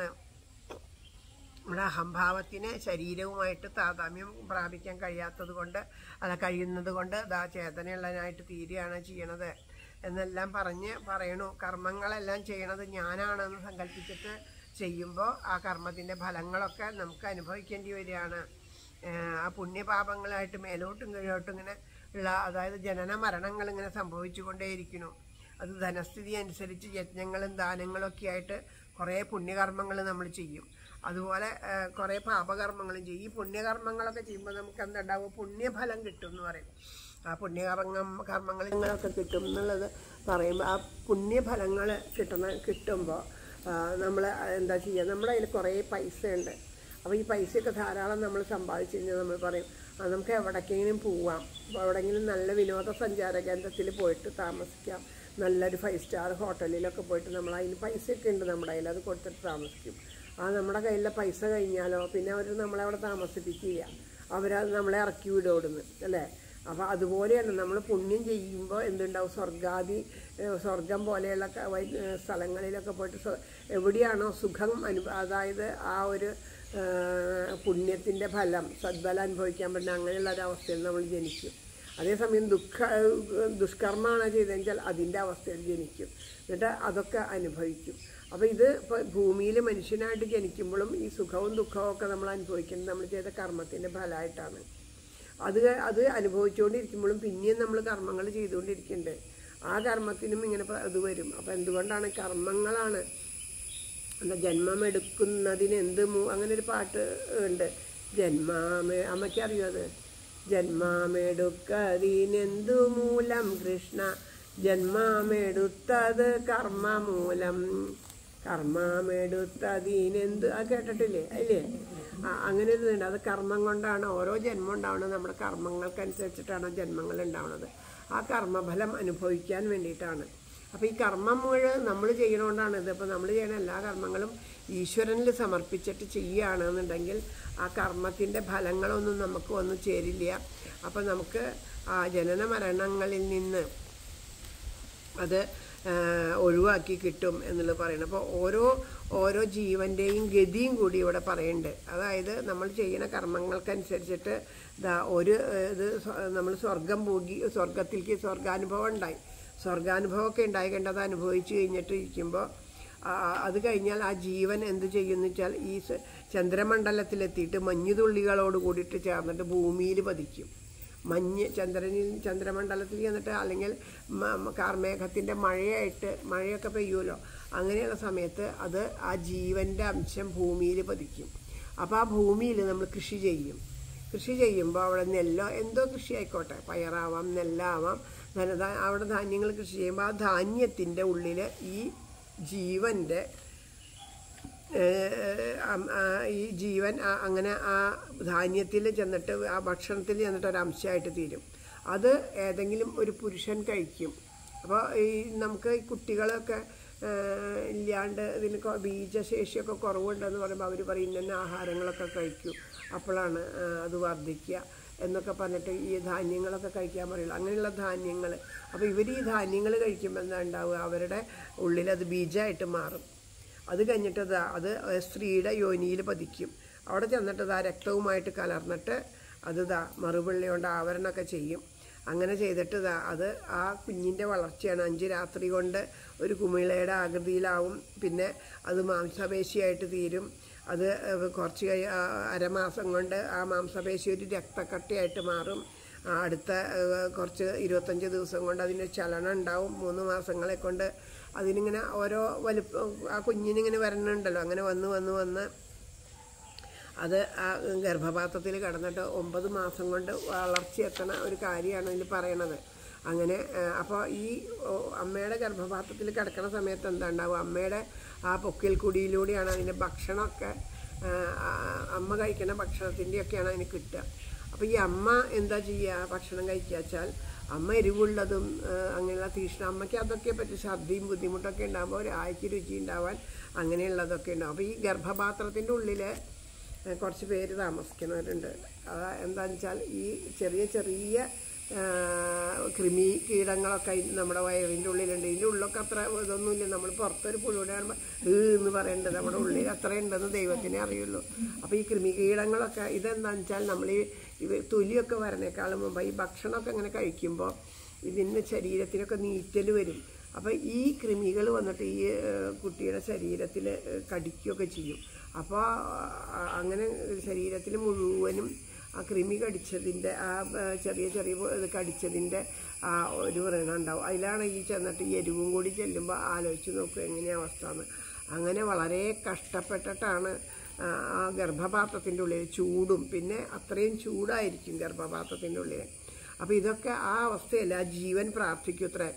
നമ്മുടെ അഹംഭാവത്തിന് ശരീരവുമായിട്ട് താതാമ്യം പ്രാപിക്കാൻ കഴിയാത്തത് കൊണ്ട് അല്ല കഴിയുന്നത് കൊണ്ട് ദാ ചേതനയുള്ളതിനായിട്ട് തീരുകയാണ് ചെയ്യണത് എന്നെല്ലാം പറഞ്ഞ് പറയണു കർമ്മങ്ങളെല്ലാം ചെയ്യണത് ഞാനാണെന്ന് സങ്കല്പിച്ചിട്ട് ചെയ്യുമ്പോൾ ആ കർമ്മത്തിൻ്റെ ഫലങ്ങളൊക്കെ നമുക്ക് അനുഭവിക്കേണ്ടി വരികയാണ് ഏഹ് ആ പുണ്യപാപങ്ങളായിട്ട് മേലോട്ടും കീഴോട്ടും ഇങ്ങനെ ഉള്ള അതായത് ജനന മരണങ്ങൾ ഇങ്ങനെ സംഭവിച്ചു കൊണ്ടേയിരിക്കുന്നു അത് ധനസ്ഥിതി അനുസരിച്ച് യജ്ഞങ്ങളും ദാനങ്ങളും ഒക്കെ ആയിട്ട് കുറേ പുണ്യകർമ്മങ്ങൾ നമ്മൾ ചെയ്യും അതുപോലെ ആ, കുറേ പാപകർമ്മങ്ങളും ചെയ്യും ഈ പുണ്യകർമ്മങ്ങളൊക്കെ ചെയ്യുമ്പോൾ നമുക്ക് എന്തുണ്ടാവും പുണ്യഫലം കിട്ടും എന്ന് പറയും ആ പുണ്യകർമ്മം കർമ്മങ്ങളൊക്കെ കിട്ടും എന്നുള്ളത് പറയുമ്പോൾ ആ പുണ്യഫലങ്ങൾ കിട്ടണ കിട്ടുമ്പോൾ നമ്മൾ എന്താ ചെയ്യുക നമ്മുടെ കയ്യിൽ കുറേ പൈസ ഉണ്ട് അപ്പോൾ ഈ പൈസയൊക്കെ ധാരാളം നമ്മൾ സമ്പാദിച്ചു കഴിഞ്ഞാൽ നമ്മൾ പറയും ആ നമുക്ക് എവിടേക്കെങ്കിലും പോവാം അപ്പോൾ എവിടെയെങ്കിലും നല്ല വിനോദസഞ്ചാര കേന്ദ്രത്തിൽ പോയിട്ട് താമസിക്കാം നല്ലൊരു ഫൈവ് സ്റ്റാർ ഹോട്ടലിലൊക്കെ പോയിട്ട് നമ്മൾ അതിന് പൈസയൊക്കെ ഉണ്ട് നമ്മുടെ കയ്യിൽ അത് കൊടുത്തിട്ട് താമസിക്കും ആ നമ്മുടെ കയ്യിലെ പൈസ കഴിഞ്ഞാലോ പിന്നെ അവർ നമ്മളെ അവിടെ താമസിപ്പിക്കുക അവരത് നമ്മളെ ഇറക്കി വിടോടുന്നു അല്ലേ അപ്പോൾ അതുപോലെയാണ് നമ്മൾ പുണ്യം ചെയ്യുമ്പോൾ എന്തുണ്ടാവും സ്വർഗാദി ഏഹ് സ്വർഗം പോലെയുള്ള ക- വൈ- ഏഹ് സ്ഥലങ്ങളിലൊക്കെ പോയിട്ട് സ്വ- എവിടെയാണോ സുഖം അനു അതായത് ആ ഒരു പുണ്യത്തിൻ്റെ ഫലം സദ്ഫലം അനുഭവിക്കാൻ പറ്റുന്ന അങ്ങനെയുള്ള ഒരു അവസ്ഥയിൽ നമ്മൾ ജനിക്കും അതേസമയം ദുഃഖ ദുഷ്കർമ്മമാണ് ചെയ്തതെങ്കിൽ അതിൻ്റെ അവസ്ഥയിൽ ജനിക്കും എന്നിട്ട് അതൊക്കെ അനുഭവിക്കും അപ്പോൾ ഇത് ഇപ്പോൾ ഭൂമിയിൽ മനുഷ്യനായിട്ട് ജനിക്കുമ്പോഴും ഈ സുഖവും ദുഃഖവും ഒക്കെ നമ്മൾ അനുഭവിക്കുന്നത് നമ്മൾ ചെയ്ത കർമ്മത്തിൻ്റെ ഫലമായിട്ടാണ് അത് അത് അനുഭവിച്ചുകൊണ്ടിരിക്കുമ്പോഴും പിന്നെയും നമ്മൾ കർമ്മങ്ങൾ ചെയ്തുകൊണ്ടിരിക്കുന്നുണ്ട് ആ കർമ്മത്തിനും ഇങ്ങനെ പ- ഇത് വരും അപ്പം എന്തുകൊണ്ടാണ് കർമ്മങ്ങളാണ് എന്താ ജന്മമെടുക്കുന്നതിന് എന്ത് മൂ അങ്ങനെ ഒരു പാട്ട് ഉണ്ട് ജന്മാമേ അമ്മയ്ക്ക് അറിയോ അത് ജന്മാമെടുക്കതിനെന്തു മൂലം കൃഷ്ണ ജന്മാമെടുത്തത് കർമ്മമൂലം കർമ്മമെടുത്തതിനെന്ത് ആ കേട്ടിട്ടില്ലേ അല്ലേ ആ അങ്ങനെ ഒരു ഇതുണ്ട് അത് കർമ്മം കൊണ്ടാണ് ഓരോ ജന്മം ഉണ്ടാവുന്നത് നമ്മുടെ കർമ്മങ്ങൾക്കനുസരിച്ചിട്ടാണ് ജന്മങ്ങൾ ഉണ്ടാവുന്നത് ആ കർമ്മഫലം അനുഭവിക്കാൻ വേണ്ടിയിട്ടാണ് അപ്പോൾ ഈ കർമ്മം മുഴുവൻ നമ്മൾ ചെയ്യണോണ്ടാണ് ഇത് ഇപ്പോൾ നമ്മൾ ചെയ്യണ എല്ലാ കർമ്മങ്ങളും ഈശ്വരനിൽ സമർപ്പിച്ചിട്ട് ചെയ്യുകയാണെന്നുണ്ടെങ്കിൽ ആ കർമ്മത്തിൻ്റെ ഫലങ്ങളൊന്നും നമുക്ക് ഒന്നും ചേരില്ല അപ്പോൾ നമുക്ക് ആ ജനന മരണങ്ങളിൽ നിന്ന് അത് ആ, ഒഴിവാക്കി കിട്ടും എന്നുള്ളത് പറയുന്നത് അപ്പോൾ ഓരോ ഓരോ ജീവൻ്റെയും ഗതിയും കൂടി ഇവിടെ പറയുന്നുണ്ട് അതായത് നമ്മൾ ചെയ്യുന്ന കർമ്മങ്ങൾക്കനുസരിച്ചിട്ട് ദാ ഒരു ഏഹ്, ഇത് നമ്മൾ സ്വർഗം പോകി സ്വർഗത്തിലേക്ക് സ്വർഗാനുഭവം ഉണ്ടായി സ്വർഗാനുഭവമൊക്കെ ഉണ്ടായി കണ്ടത് അനുഭവിച്ച് കഴിഞ്ഞിട്ട് ഇരിക്കുമ്പോൾ അത് കഴിഞ്ഞാൽ ആ ജീവൻ എന്ത് ചെയ്യുമെന്ന് വെച്ചാൽ ഈ സ- ചന്ദ്രമണ്ഡലത്തിലെത്തിയിട്ട് മഞ്ഞുതുള്ളികളോട് കൂടിയിട്ട് ചേർന്നിട്ട് ഭൂമിയിൽ പതിക്കും മഞ്ഞ് ചന്ദ്രനിൽ ചന്ദ്രമണ്ഡലത്തിൽ ചെന്നിട്ട് അല്ലെങ്കിൽ മ- മ- കാർമേഘത്തിൻ്റെ മഴയായിട്ട് മഴയൊക്കെ പെയ്യുമല്ലോ അങ്ങനെയുള്ള സമയത്ത് അത് ആ ജീവൻ്റെ അംശം ഭൂമിയിൽ പതിക്കും അപ്പോൾ ആ ഭൂമിയിൽ നമ്മൾ കൃഷി ചെയ്യും കൃഷി ചെയ്യുമ്പോൾ അവിടെ നെല്ലോ എന്തോ കൃഷി ആയിക്കോട്ടെ പയറാവാം നെല്ലാവാം ധനധാ അവിടെ ധാന്യങ്ങൾ കൃഷി ചെയ്യുമ്പോൾ ആ ധാന്യത്തിൻ്റെ ഉള്ളിൽ ഈ ജീവൻ്റെ ഏഹ് അം- ആ ഈ ജീവൻ ആ- അങ്ങനെ ആ ധാന്യത്തിൽ ചെന്നിട്ട് ആ ഭക്ഷണത്തിൽ ചെന്നിട്ട് ഒരു അംശമായിട്ട് തീരും അത് ഏതെങ്കിലും ഒരു പുരുഷൻ കഴിക്കും അപ്പോൾ ഈ നമുക്ക് ഈ കുട്ടികളൊക്കെ ഏഹ് ഇല്ലാണ്ട് ഇതിന് കൊ- ബീജശേഷിയൊക്കെ കുറവുണ്ടെന്ന് പറയുമ്പോൾ അവർ പറയും ഇന്ന ആഹാരങ്ങളൊക്കെ കഴിക്കൂ അപ്പോഴാണ് ആ, അത് വർദ്ധിക്കുക എന്നൊക്കെ പറഞ്ഞിട്ട് ഈ ധാന്യങ്ങളൊക്കെ കഴിക്കാൻ പറയുള്ളൂ അങ്ങനെയുള്ള ധാന്യങ്ങൾ അപ്പോൾ ഇവർ ഈ ധാന്യങ്ങൾ കഴിക്കുമ്പോൾ എന്താ ഉണ്ടാവുക അവരുടെ ഉള്ളിൽ അത് ബീജമായിട്ട് മാറും അത് കഴിഞ്ഞിട്ട് ദാ അത് സ്ത്രീയുടെ യോനിയിൽ പതിക്കും അവിടെ ചെന്നിട്ട് ദാ രക്തവുമായിട്ട് കലർന്നിട്ട് അത് ദാ മറുപിള്ളി കൊണ്ട് ആവരണമൊക്കെ ചെയ്യും അങ്ങനെ ചെയ്തിട്ട് ദാ അത് ആ കുഞ്ഞിൻ്റെ വളർച്ചയാണ് അഞ്ച് രാത്രി കൊണ്ട് ഒരു കുമിളയുടെ ആകൃതിയിലാവും പിന്നെ അത് മാംസപേശിയായിട്ട് തീരും അത് ഏഹ്, കുറച്ച് കഴി ആ, അരമാസം കൊണ്ട് ആ മാംസപേശി ഒരു രക്തക്കട്ടയായിട്ട് മാറും ആ, അടുത്ത ഏഹ്, കുറച്ച് ഇരുപത്തഞ്ച് ദിവസം കൊണ്ട് അതിന് ചലനം ഉണ്ടാവും മൂന്ന് മാസങ്ങളെ കൊണ്ട് അതിനിങ്ങനെ ഓരോ വലുപ്പം ആ കുഞ്ഞിനിങ്ങനെ വരണുണ്ടല്ലോ അങ്ങനെ വന്ന് വന്ന് വന്ന് അത് ആ ഗർഭപാത്രത്തിൽ കിടന്നിട്ട് ഒമ്പത് മാസം കൊണ്ട് വളർച്ചയെത്തണ ഒരു കാര്യമാണ് ഇതിൽ പറയണത് അങ്ങനെ അപ്പോൾ ഈ ഓ, അമ്മയുടെ ഗർഭപാത്രത്തിൽ കിടക്കുന്ന സമയത്ത് എന്താ ഉണ്ടാവും അമ്മയുടെ ആ പൊക്കിൽ കുടിയിലൂടെയാണ് അതിൻ്റെ ഭക്ഷണമൊക്കെ ആ, ആ, അമ്മ കഴിക്കുന്ന ഭക്ഷണത്തിൻ്റെയൊക്കെയാണ് അതിന് കിട്ടുക അപ്പോൾ ഈ അമ്മ എന്താ ചെയ്യുക ഭക്ഷണം കഴിക്കുക വെച്ചാൽ അമ്മ എരിവുള്ളതും ആ, അങ്ങനെയുള്ള തീഷ്ണ അമ്മയ്ക്ക് അതൊക്കെ പറ്റും ഛർദിയും ബുദ്ധിമുട്ടൊക്കെ ഉണ്ടാകുമ്പോൾ ഒരാഴ്ച രുചി ഉണ്ടാവാൻ അങ്ങനെയുള്ളതൊക്കെ ഉണ്ടാവും അപ്പോൾ ഈ ഗർഭപാത്രത്തിൻ്റെ ഉള്ളിൽ ഏഹ് കുറച്ച് പേര് താമസിക്കുന്നവരുണ്ട് അത് എന്താണെന്ന് വെച്ചാൽ ഈ ചെറിയ ചെറിയ ആ, കൃമി കീടങ്ങളൊക്കെ ഈ നമ്മുടെ വയറിൻ്റെ ഉള്ളിലുണ്ട് ഇതിൻ്റെ ഉള്ളിലൊക്കെ അത്ര ഇതൊന്നുമില്ല നമ്മൾ പുറത്തൊരു പുഴുവിടെ കാണുമ്പോൾ ഏ എന്ന് പറയേണ്ടത് നമ്മുടെ ഉള്ളിൽ അത്ര ഉണ്ടെന്ന് ദൈവത്തിനെ അറിയുള്ളൂ അപ്പോൾ ഈ കൃമി കീടങ്ങളൊക്കെ ഇതെന്താണെന്ന് വെച്ചാൽ നമ്മൾ ഈ ഇവ തൊലിയൊക്കെ വരണേക്കാളും മുമ്പ് ഈ ഭക്ഷണമൊക്കെ ഇങ്ങനെ കഴിക്കുമ്പോൾ ഇതിൻ്റെ ശരീരത്തിനൊക്കെ നീറ്റൽ വരും അപ്പോൾ ഈ കൃമികൾ വന്നിട്ട് ഈ ഏഹ്, കുട്ടിയുടെ ശരീരത്തിൽ കടിക്കുകയൊക്കെ ചെയ്യും അപ്പോൾ അങ്ങനെ ശരീരത്തിൽ മുഴുവനും ആ കൃമി കടിച്ചതിൻ്റെ ആ ആ, ചെറിയ ചെറിയ ഇത് കടിച്ചതിൻ്റെ ആ ഒരു വ്രണം ഉണ്ടാവും അതിലാണ് ഈ ചെന്നിട്ട് ഈ എരിവും കൂടി ചെല്ലുമ്പോൾ ആലോചിച്ച് നോക്കുക എങ്ങനെയാണ് അവസ്ഥ എന്ന് അങ്ങനെ വളരെ കഷ്ടപ്പെട്ടിട്ടാണ് ആ, ആ ഗർഭപാത്രത്തിൻ്റെ ഉള്ളിൽ ചൂടും പിന്നെ അത്രയും ചൂടായിരിക്കും ഗർഭപാത്രത്തിൻ്റെ ഉള്ളിൽ അപ്പോൾ ഇതൊക്കെ ആ അവസ്ഥയല്ല ആ ജീവൻ പ്രാർത്ഥിക്കുത്രേ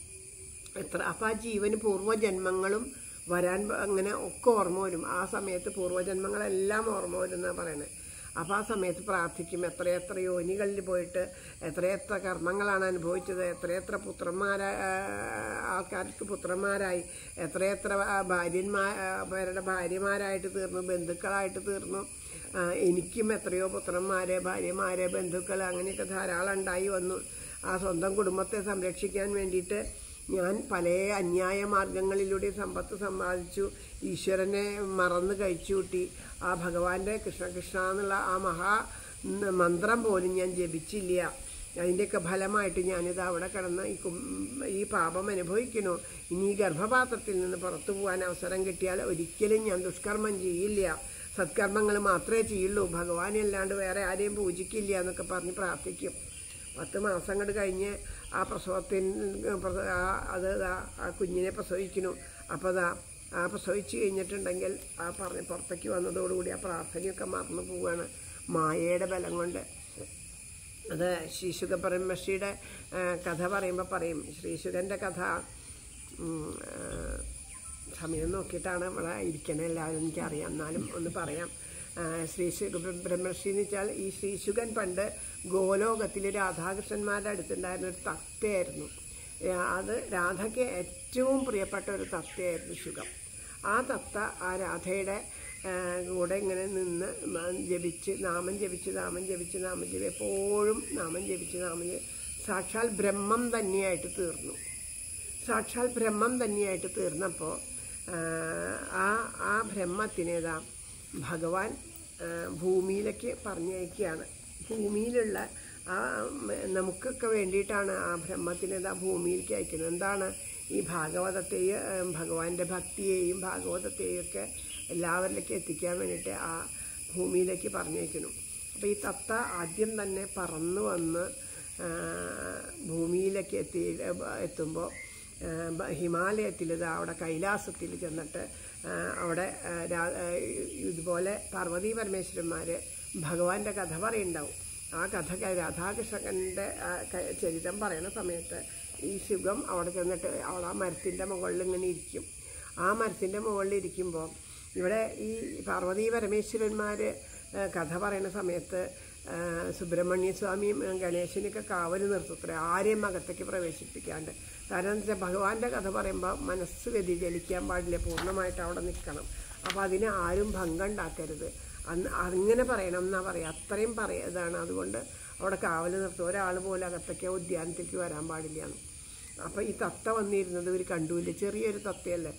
എത്ര അപ്പം ആ ജീവന് പൂർവ്വജന്മങ്ങളും വരാൻ പ- അങ്ങനെ ഒക്കെ ഓർമ്മ വരും ആ സമയത്ത് പൂർവ്വജന്മങ്ങളെല്ലാം ഓർമ്മ വരും എന്നാണ് പറയണത് അപ്പോൾ ആ സമയത്ത് പ്രാർത്ഥിക്കും എത്രയെത്ര യോനികളിൽ പോയിട്ട് എത്രയെത്ര കർമ്മങ്ങളാണ് അനുഭവിച്ചത് എത്രയെത്ര പുത്രന്മാരാ ആ, ആൾക്കാർക്ക് പുത്രന്മാരായി എത്രയെത്ര ആ, ഭാര്യന്മാ ആ, പേരുടെ ഭാര്യമാരായിട്ട് തീർന്നു ബന്ധുക്കളായിട്ട് തീർന്നു ആ, എനിക്കും എത്രയോ പുത്രന്മാരെ ഭാര്യമാരെ ബന്ധുക്കൾ അങ്ങനെയൊക്കെ ധാരാളം ഉണ്ടായി വന്നു ആ സ്വന്തം കുടുംബത്തെ സംരക്ഷിക്കാൻ വേണ്ടിയിട്ട് ഞാൻ പല അന്യായ മാർഗങ്ങളിലൂടെ സമ്പത്ത് സമ്പാദിച്ചു ഈശ്വരനെ മറന്ന് കഴിച്ചു കൂട്ടി ആ ഭഗവാന്റെ കൃഷ്ണ കൃഷ്ണ എന്നുള്ള ആ മഹാ ഉം, മന്ത്രം പോലും ഞാൻ ജപിച്ചില്ല അതിൻ്റെയൊക്കെ ഫലമായിട്ട് ഞാനിത് അവിടെ കിടന്ന് ഈ കും ഈ പാപം അനുഭവിക്കണു ഇനി ഈ ഗർഭപാത്രത്തിൽ നിന്ന് പുറത്തു പോകാൻ അവസരം കിട്ടിയാൽ ഒരിക്കലും ഞാൻ ദുഷ്കർമ്മം ചെയ്യില്ല സത്കർമ്മങ്ങൾ മാത്രമേ ചെയ്യുള്ളൂ ഭഗവാനെ അല്ലാണ്ട് വേറെ ആരെയും പൂജിക്കില്ല എന്നൊക്കെ പറഞ്ഞ് പ്രാർത്ഥിക്കും പത്ത് മാസം കൊണ്ട് കഴിഞ്ഞ് ആ പ്രസവത്തിന് പ്രസ- ആ- അത് ദാ ആ കുഞ്ഞിനെ പ്രസവിക്കുന്നു അപ്പോൾ അതാ ആ പ്രസവിച്ച് കഴിഞ്ഞിട്ടുണ്ടെങ്കിൽ ആ പറഞ്ഞ് പുറത്തേക്ക് വന്നതോടുകൂടി ആ പ്രാർത്ഥനയൊക്കെ മറന്നു പോവുകയാണ് മായയുടെ ബലം കൊണ്ട് അത് ശ്രീശുഖ പരമശ്രീയുടെ ആ, കഥ പറയുമ്പോൾ പറയും ശ്രീശുഖൻ്റെ കഥ ഉം, ആ, സമയം നോക്കിയിട്ടാണ് ഇവിടെ ഇരിക്കണേ എല്ലാവരും എനിക്കറിയാം എന്നാലും ഒന്ന് പറയാം ആ, ശ്രീശുഖ ബ്രഹ്മർഷി എന്ന് വെച്ചാൽ ഈ ശ്രീശുഖൻ പണ്ട് ഗോലോകത്തിൽ രാധാകൃഷ്ണന്മാരുടെ അടുത്തുണ്ടായിരുന്ന ഒരു തത്തയായിരുന്നു ആ, അത് രാധയ്ക്ക് ഏറ്റവും പ്രിയപ്പെട്ട ഒരു തത്തയായിരുന്നു ശുഖം ആ തത്ത ആ രാധയുടെ ആ, കൂടെ ഇങ്ങനെ നിന്ന് മ- ജപിച്ച് നാമം ജപിച്ച് നാമം ജപിച്ച് നാമം ജപി എപ്പോഴും നാമം ജപിച്ച് നാമം ജപി സാക്ഷാൽ ബ്രഹ്മം തന്നെയായിട്ട് തീർന്നു സാക്ഷാൽ ബ്രഹ്മം തന്നെയായിട്ട് തീർന്നപ്പോൾ ആ ആ ബ്രഹ്മത്തിനേതാ ഭഗവാൻ ആ, ഭൂമിയിലേക്ക് പറഞ്ഞയക്കുകയാണ് ഭൂമിയിലുള്ള ആ ഉം, നമുക്കൊക്കെ വേണ്ടിയിട്ടാണ് ആ ബ്രഹ്മത്തിനേതാ ഭൂമിയിലേക്ക് അയക്കുന്നത് എന്താണ് ഈ ഭാഗവതത്തെയും ഏം, ഭഗവാന്റെ ഭക്തിയെയും ഭാഗവതത്തെയും ഒക്കെ എല്ലാവരിലേക്കും എത്തിക്കാൻ വേണ്ടിയിട്ട് ആ ഭൂമിയിലേക്ക് പറഞ്ഞേക്കുന്നു അപ്പോൾ ഈ തത്ത ആദ്യം തന്നെ പറന്നു വന്ന് ആ, ഭൂമിയിലേക്ക് എത്തി എത്തുമ്പോൾ ഹിമാലയത്തിൽ ഇത് അവിടെ കൈലാസത്തിൽ ചെന്നിട്ട് ആ, അവിടെ ആ, രാ- ആ, ഇതുപോലെ പാർവതി പരമേശ്വരന്മാർ ഭഗവാന്റെ കഥ പറയുണ്ടാവും ആ കഥ ക- രാധാകൃഷ്ണൻ്റെ ആ ക- ചരിതം പറയുന്ന സമയത്ത് ഈ ശുഗം അവിടെ ചെന്നിട്ട് അവിടെ ആ മരത്തിൻ്റെ മുകളിൽ ഇങ്ങനെ ഇരിക്കും ആ മരത്തിൻ്റെ മുകളിൽ ഇരിക്കുമ്പോൾ ഇവിടെ ഈ പാർവതി പരമേശ്വരന്മാർ കഥ പറയുന്ന സമയത്ത് ആ, സുബ്രഹ്മണ്യ സ്വാമിയും ആ, ഗണേശനൊക്കെ കാവൽ നിർത്തത്രേ ആരെയും അകത്തേക്ക് പ്രവേശിപ്പിക്കാണ്ട് കാരണം എന്താ വെച്ചാൽ ഭഗവാന്റെ കഥ പറയുമ്പോൾ മനസ്സ് വ്യതിചലിക്കാൻ പാടില്ല പൂർണ്ണമായിട്ട് അവിടെ നിൽക്കണം അപ്പോൾ അതിന് ആരും ഭംഗം ഉണ്ടാക്കരുത് അന്ന് അങ്ങനെ പറയണം എന്നാ പറയുക അത്രയും പറയ ഇതാണ് അതുകൊണ്ട് അവിടെ കാവൽ നിർത്തും ഒരാൾ പോലും അകത്തേക്ക് ഉദ്യാനത്തേക്ക് വരാൻ പാടില്ല എന്ന് അപ്പോൾ ഈ തത്ത വന്നിരുന്നത് ഇവർ കണ്ടുമില്ല ചെറിയൊരു തത്തയല്ലേ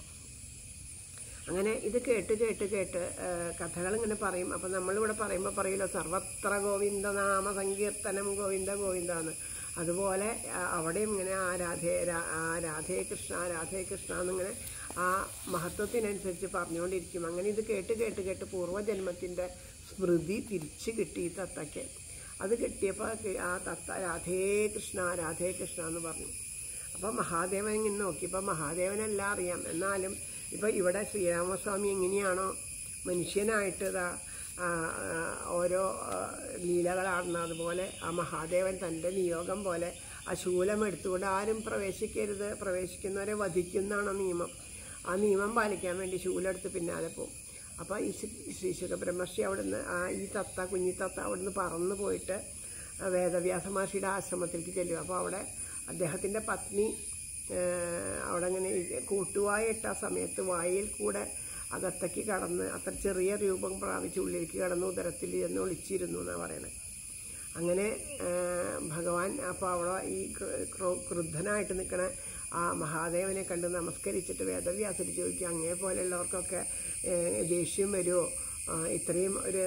അങ്ങനെ ഇത് കേട്ട് കേട്ട് കേട്ട് കഥകൾ ഇങ്ങനെ പറയും അപ്പം നമ്മളിവിടെ പറയുമ്പോൾ പറയില്ല സർവത്ര ഗോവിന്ദ നാമ സങ്കീർത്തനം ഗോവിന്ദ ഗോവിന്ദ എന്ന് അതുപോലെ ആ, അവിടെയും ഇങ്ങനെ ആ രാധേ രാ- ആ രാധേ കൃഷ്ണ രാധേ കൃഷ്ണ എന്നിങ്ങനെ ആ മഹത്വത്തിനനുസരിച്ച് പറഞ്ഞുകൊണ്ടിരിക്കും അങ്ങനെ ഇത് കേട്ട് കേട്ട് കേട്ട് പൂർവ്വജന്മത്തിൻ്റെ സ്മൃതി തിരിച്ച് കിട്ടി ഈ തത്തയ്ക്ക് അത് കിട്ടിയപ്പോൾ ആ തത്ത രാധേ കൃഷ്ണ രാധേ കൃഷ്ണ എന്ന് പറഞ്ഞു അപ്പോൾ മഹാദേവൻ ഇങ്ങനെ നോക്കിയപ്പോൾ മഹാദേവനെല്ലാം അറിയാം എന്നാലും ഇപ്പോൾ ഇവിടെ ശ്രീരാമസ്വാമി എങ്ങനെയാണോ മനുഷ്യനായിട്ട് ഇതാ ആ, ആ, ഓരോ ആ, ലീലകളാടുന്ന അതുപോലെ ആ മഹാദേവൻ തൻ്റെ നിയോഗം പോലെ ആ ശൂലം എടുത്തുകൊണ്ട് ആരും പ്രവേശിക്കരുത് പ്രവേശിക്കുന്നവരെ വധിക്കുന്നതാണ് നിയമം ആ നിയമം പാലിക്കാൻ വേണ്ടി ശൂലം എടുത്ത് പിന്നാലെ പോകും അപ്പോൾ ഈ ശ്രീ- ശ്രീ ശുഖബ്രഹ്മർഷി അവിടുന്ന് ആ ഈ തത്ത കുഞ്ഞി തത്ത അവിടുന്ന് പറന്നു പോയിട്ട് ആ വേദവ്യാസ മഹർഷിയുടെ ആശ്രമത്തിലേക്ക് ചെല്ലും അപ്പോൾ അവിടെ അദ്ദേഹത്തിൻ്റെ പത്നി ഏഹ്, അവിടെ അങ്ങനെ ഇരി- കൂട്ടുവായ ഇട്ട സമയത്ത് വായിൽ കൂടെ അകത്തേക്ക് കടന്ന് അത്ര ചെറിയ രൂപം പ്രാപിച്ച് ഉള്ളിലേക്ക് കടന്ന് ഉദരത്തിൽ ചെന്ന് ഒളിച്ചിരുന്നു എന്നാണ് പറയണത് അങ്ങനെ ഏഹ്, ഭഗവാൻ അപ്പോൾ അവിടെ ഈ ക്ര- ക്രോ- ക്രുദ്ധനായിട്ട് നിൽക്കണ ആ മഹാദേവനെ കണ്ട് നമസ്കരിച്ചിട്ട് വേദവ്യാസർ ചോദിക്കും അങ്ങേ പോലെയുള്ളവർക്കൊക്കെ ഏഹ്, ദേഷ്യം വരുമോ ഇത്രയും ഒരു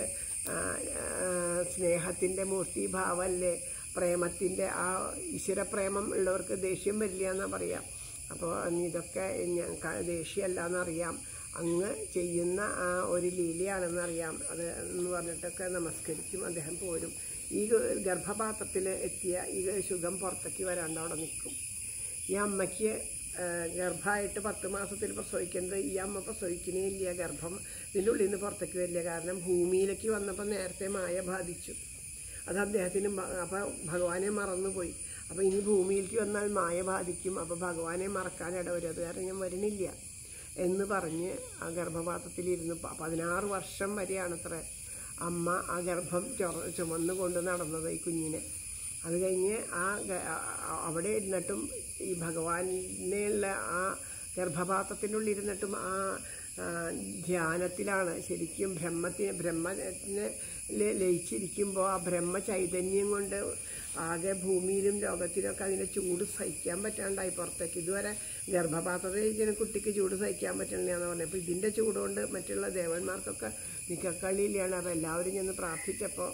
സ്നേഹത്തിൻ്റെ മൂർത്തിഭാവമല്ലേ പ്രേമത്തിൻ്റെ ആ ഈശ്വരപ്രേമം ഉള്ളവർക്ക് ദേഷ്യം വരില്ല എന്നാണ് പറയാം അപ്പോൾ ഇതൊക്കെ ഞാൻ ക- ദേഷ്യമല്ല എന്നറിയാം അങ്ങ് ചെയ്യുന്ന ആ ഒരു ലീലയാണെന്നറിയാം അത് എന്ന് പറഞ്ഞിട്ടൊക്കെ നമസ്കരിക്കും അദ്ദേഹം പോരും ഈ ഗർഭപാത്രത്തിൽ എത്തിയ ഈ ശുഖം പുറത്തേക്ക് വരാണ്ട് അവിടെ നിൽക്കും ഈ അമ്മയ്ക്ക് ഗർഭമായിട്ട് പത്ത് മാസത്തിൽ പ്രസവിക്കുന്നത് ഈ അമ്മ പ്രസവിക്കണേ ഇല്ല ഗർഭം ഇതിൻ്റെ ഉള്ളിൽ നിന്ന് പുറത്തേക്ക് വരില്ല കാരണം ഭൂമിയിലേക്ക് വന്നപ്പോൾ നേരത്തെ മായ ബാധിച്ചു അത് അദ്ദേഹത്തിന് അപ്പം ഭഗവാനെ മറന്നുപോയി അപ്പോൾ ഇനി ഭൂമിയിലേക്ക് വന്നാൽ മായ ബാധിക്കും അപ്പോൾ ഭഗവാനെ മറക്കാൻ ഇടവരും അത് കാരണം ഞാൻ വരണില്ല എന്ന് പറഞ്ഞ് ആ ഗർഭപാത്രത്തിലിരുന്ന് പ- പതിനാറ് വർഷം വരെയാണത്ര അമ്മ ആ ഗർഭം ചൊറ ചുമന്ന് കൊണ്ട് നടന്നത് ഈ കുഞ്ഞിനെ അത് കഴിഞ്ഞ് ആ ഗ- ആ- ആ- അവിടെ ഇരുന്നിട്ടും ഈ ഭഗവാനുള്ള ആ ഗർഭപാത്രത്തിൻ്റെ ഉള്ളിൽ ഇരുന്നിട്ടും ആ ആ, ധ്യാനത്തിലാണ് ശരിക്കും ബ്രഹ്മത്തിന് ബ്രഹ്മത്തിന് ല- ലയിച്ചിരിക്കുമ്പോൾ ആ ബ്രഹ്മ ചൈതന്യം കൊണ്ട് ആകെ ഭൂമിയിലും ലോകത്തിലൊക്കെ അതിൻ്റെ ചൂട് സഹിക്കാൻ പറ്റാണ്ടായി പുറത്തേക്ക് ഇതുവരെ ഗർഭപാത്രത്തിൽ ഇരിക്കുന്ന കുട്ടിക്ക് ചൂട് സഹിക്കാൻ പറ്റണില്ല എന്ന് പറഞ്ഞു അപ്പോൾ ഇതിൻ്റെ ചൂട് കൊണ്ട് മറ്റുള്ള ദേവന്മാർക്കൊക്കെ നിക്കക്കള്ളിയിലാണ് അപ്പോൾ എല്ലാവരും ചെന്ന് പ്രാർത്ഥിച്ചപ്പോൾ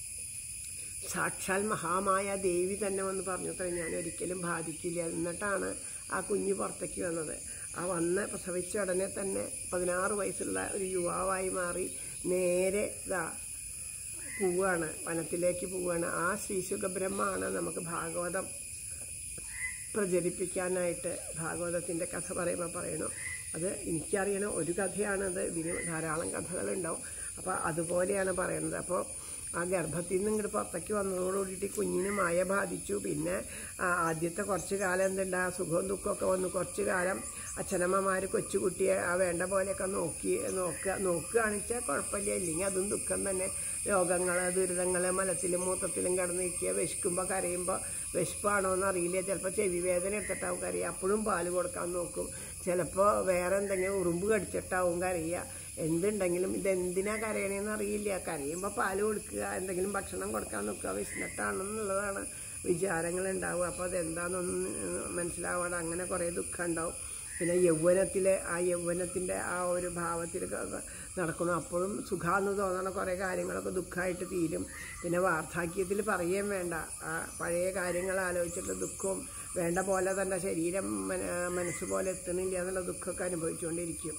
സാക്ഷാൽ മഹാമായ ദേവി തന്നെ വന്ന് പറഞ്ഞു അത്ര ഞാൻ ഒരിക്കലും ബാധിക്കില്ല എന്നിട്ടാണ് ആ കുഞ്ഞ് പുറത്തേക്ക് വന്നത് ആ വന്ന് പ്രസവിച്ച ഉടനെ തന്നെ പതിനാറ് വയസ്സുള്ള ഒരു യുവാവായി മാറി നേരെ ഇതാ പോവാണ് വനത്തിലേക്ക് പോവാണ് ആ ശ്രീശുഖബ്രഹ്മാണ് നമുക്ക് ഭാഗവതം പ്രചരിപ്പിക്കാനായിട്ട് ഭാഗവതത്തിൻ്റെ കഥ പറയുമ്പോൾ പറയണു അത് എനിക്കറിയണ ഒരു കഥയാണത് ഇതിന് ധാരാളം കഥകളുണ്ടാവും അപ്പോൾ അതുപോലെയാണ് പറയുന്നത് അപ്പോൾ ആ ഗർഭത്തിൽ നിന്ന് ഇങ്ങോട്ട് പുറത്തേക്ക് വന്നതോടുകൂടിയിട്ട് ഈ കുഞ്ഞിന് മായ ബാധിച്ചു പിന്നെ ആ ആദ്യത്തെ കുറച്ച് കാലം എന്തുണ്ട് ആ സുഖവും ദുഃഖമൊക്കെ വന്നു കുറച്ച് കാലം അച്ഛനമ്മമാർ കൊച്ചുകുട്ടിയെ ആ വേണ്ട പോലെയൊക്കെ നോക്കി നോക്കുക നോക്കുകയാണെന്ന് വെച്ചാൽ കുഴപ്പമില്ല ഇല്ലെങ്കിൽ അതും ദുഃഖം തന്നെ രോഗങ്ങൾ ദുരിതങ്ങൾ മലത്തിലും മൂത്രത്തിലും കിടന്നിരിക്കുക വിശക്കുമ്പോൾ കരയുമ്പോൾ വിശപ്പാണോ എന്ന് അറിയില്ല ചിലപ്പോൾ ചെവി വേദന എടുത്തിട്ടാവും കരയുക അപ്പോഴും പാല് കൊടുക്കാൻ നോക്കും ചിലപ്പോൾ വേറെ എന്തെങ്കിലും ഉറുമ്പ് കടിച്ചിട്ടാവും കരയുക എന്തുണ്ടെങ്കിലും ഇതെന്തിനാ കരയണേന്ന് അറിയില്ല കരയുമ്പോൾ പാല് കൊടുക്കുക എന്തെങ്കിലും ഭക്ഷണം കൊടുക്കാൻ നോക്കുക വിശന്നിട്ടാണെന്നുള്ളതാണ് വിചാരങ്ങൾ ഉണ്ടാവുക അപ്പോൾ അതെന്താണെന്നൊന്നും മനസ്സിലാവാതെ അങ്ങനെ കുറേ ദുഃഖം ഉണ്ടാവും പിന്നെ യൗവനത്തിൽ ആ യൗവനത്തിൻ്റെ ആ ഒരു ഭാവത്തിൽ നടക്കണം അപ്പോഴും സുഖാന്ന് തോന്നണ കുറേ കാര്യങ്ങളൊക്കെ ദുഃഖമായിട്ട് തീരും പിന്നെ വാർദ്ധക്യത്തിൽ പറയുകയും വേണ്ട ആ പഴയ കാര്യങ്ങൾ ആലോചിച്ചിട്ട് ദുഃഖവും വേണ്ട പോലെ തന്നെ ശരീരം മന- മനസ്സ് പോലെ എത്തണില്ല എന്നുള്ള ദുഃഖമൊക്കെ അനുഭവിച്ചുകൊണ്ടിരിക്കും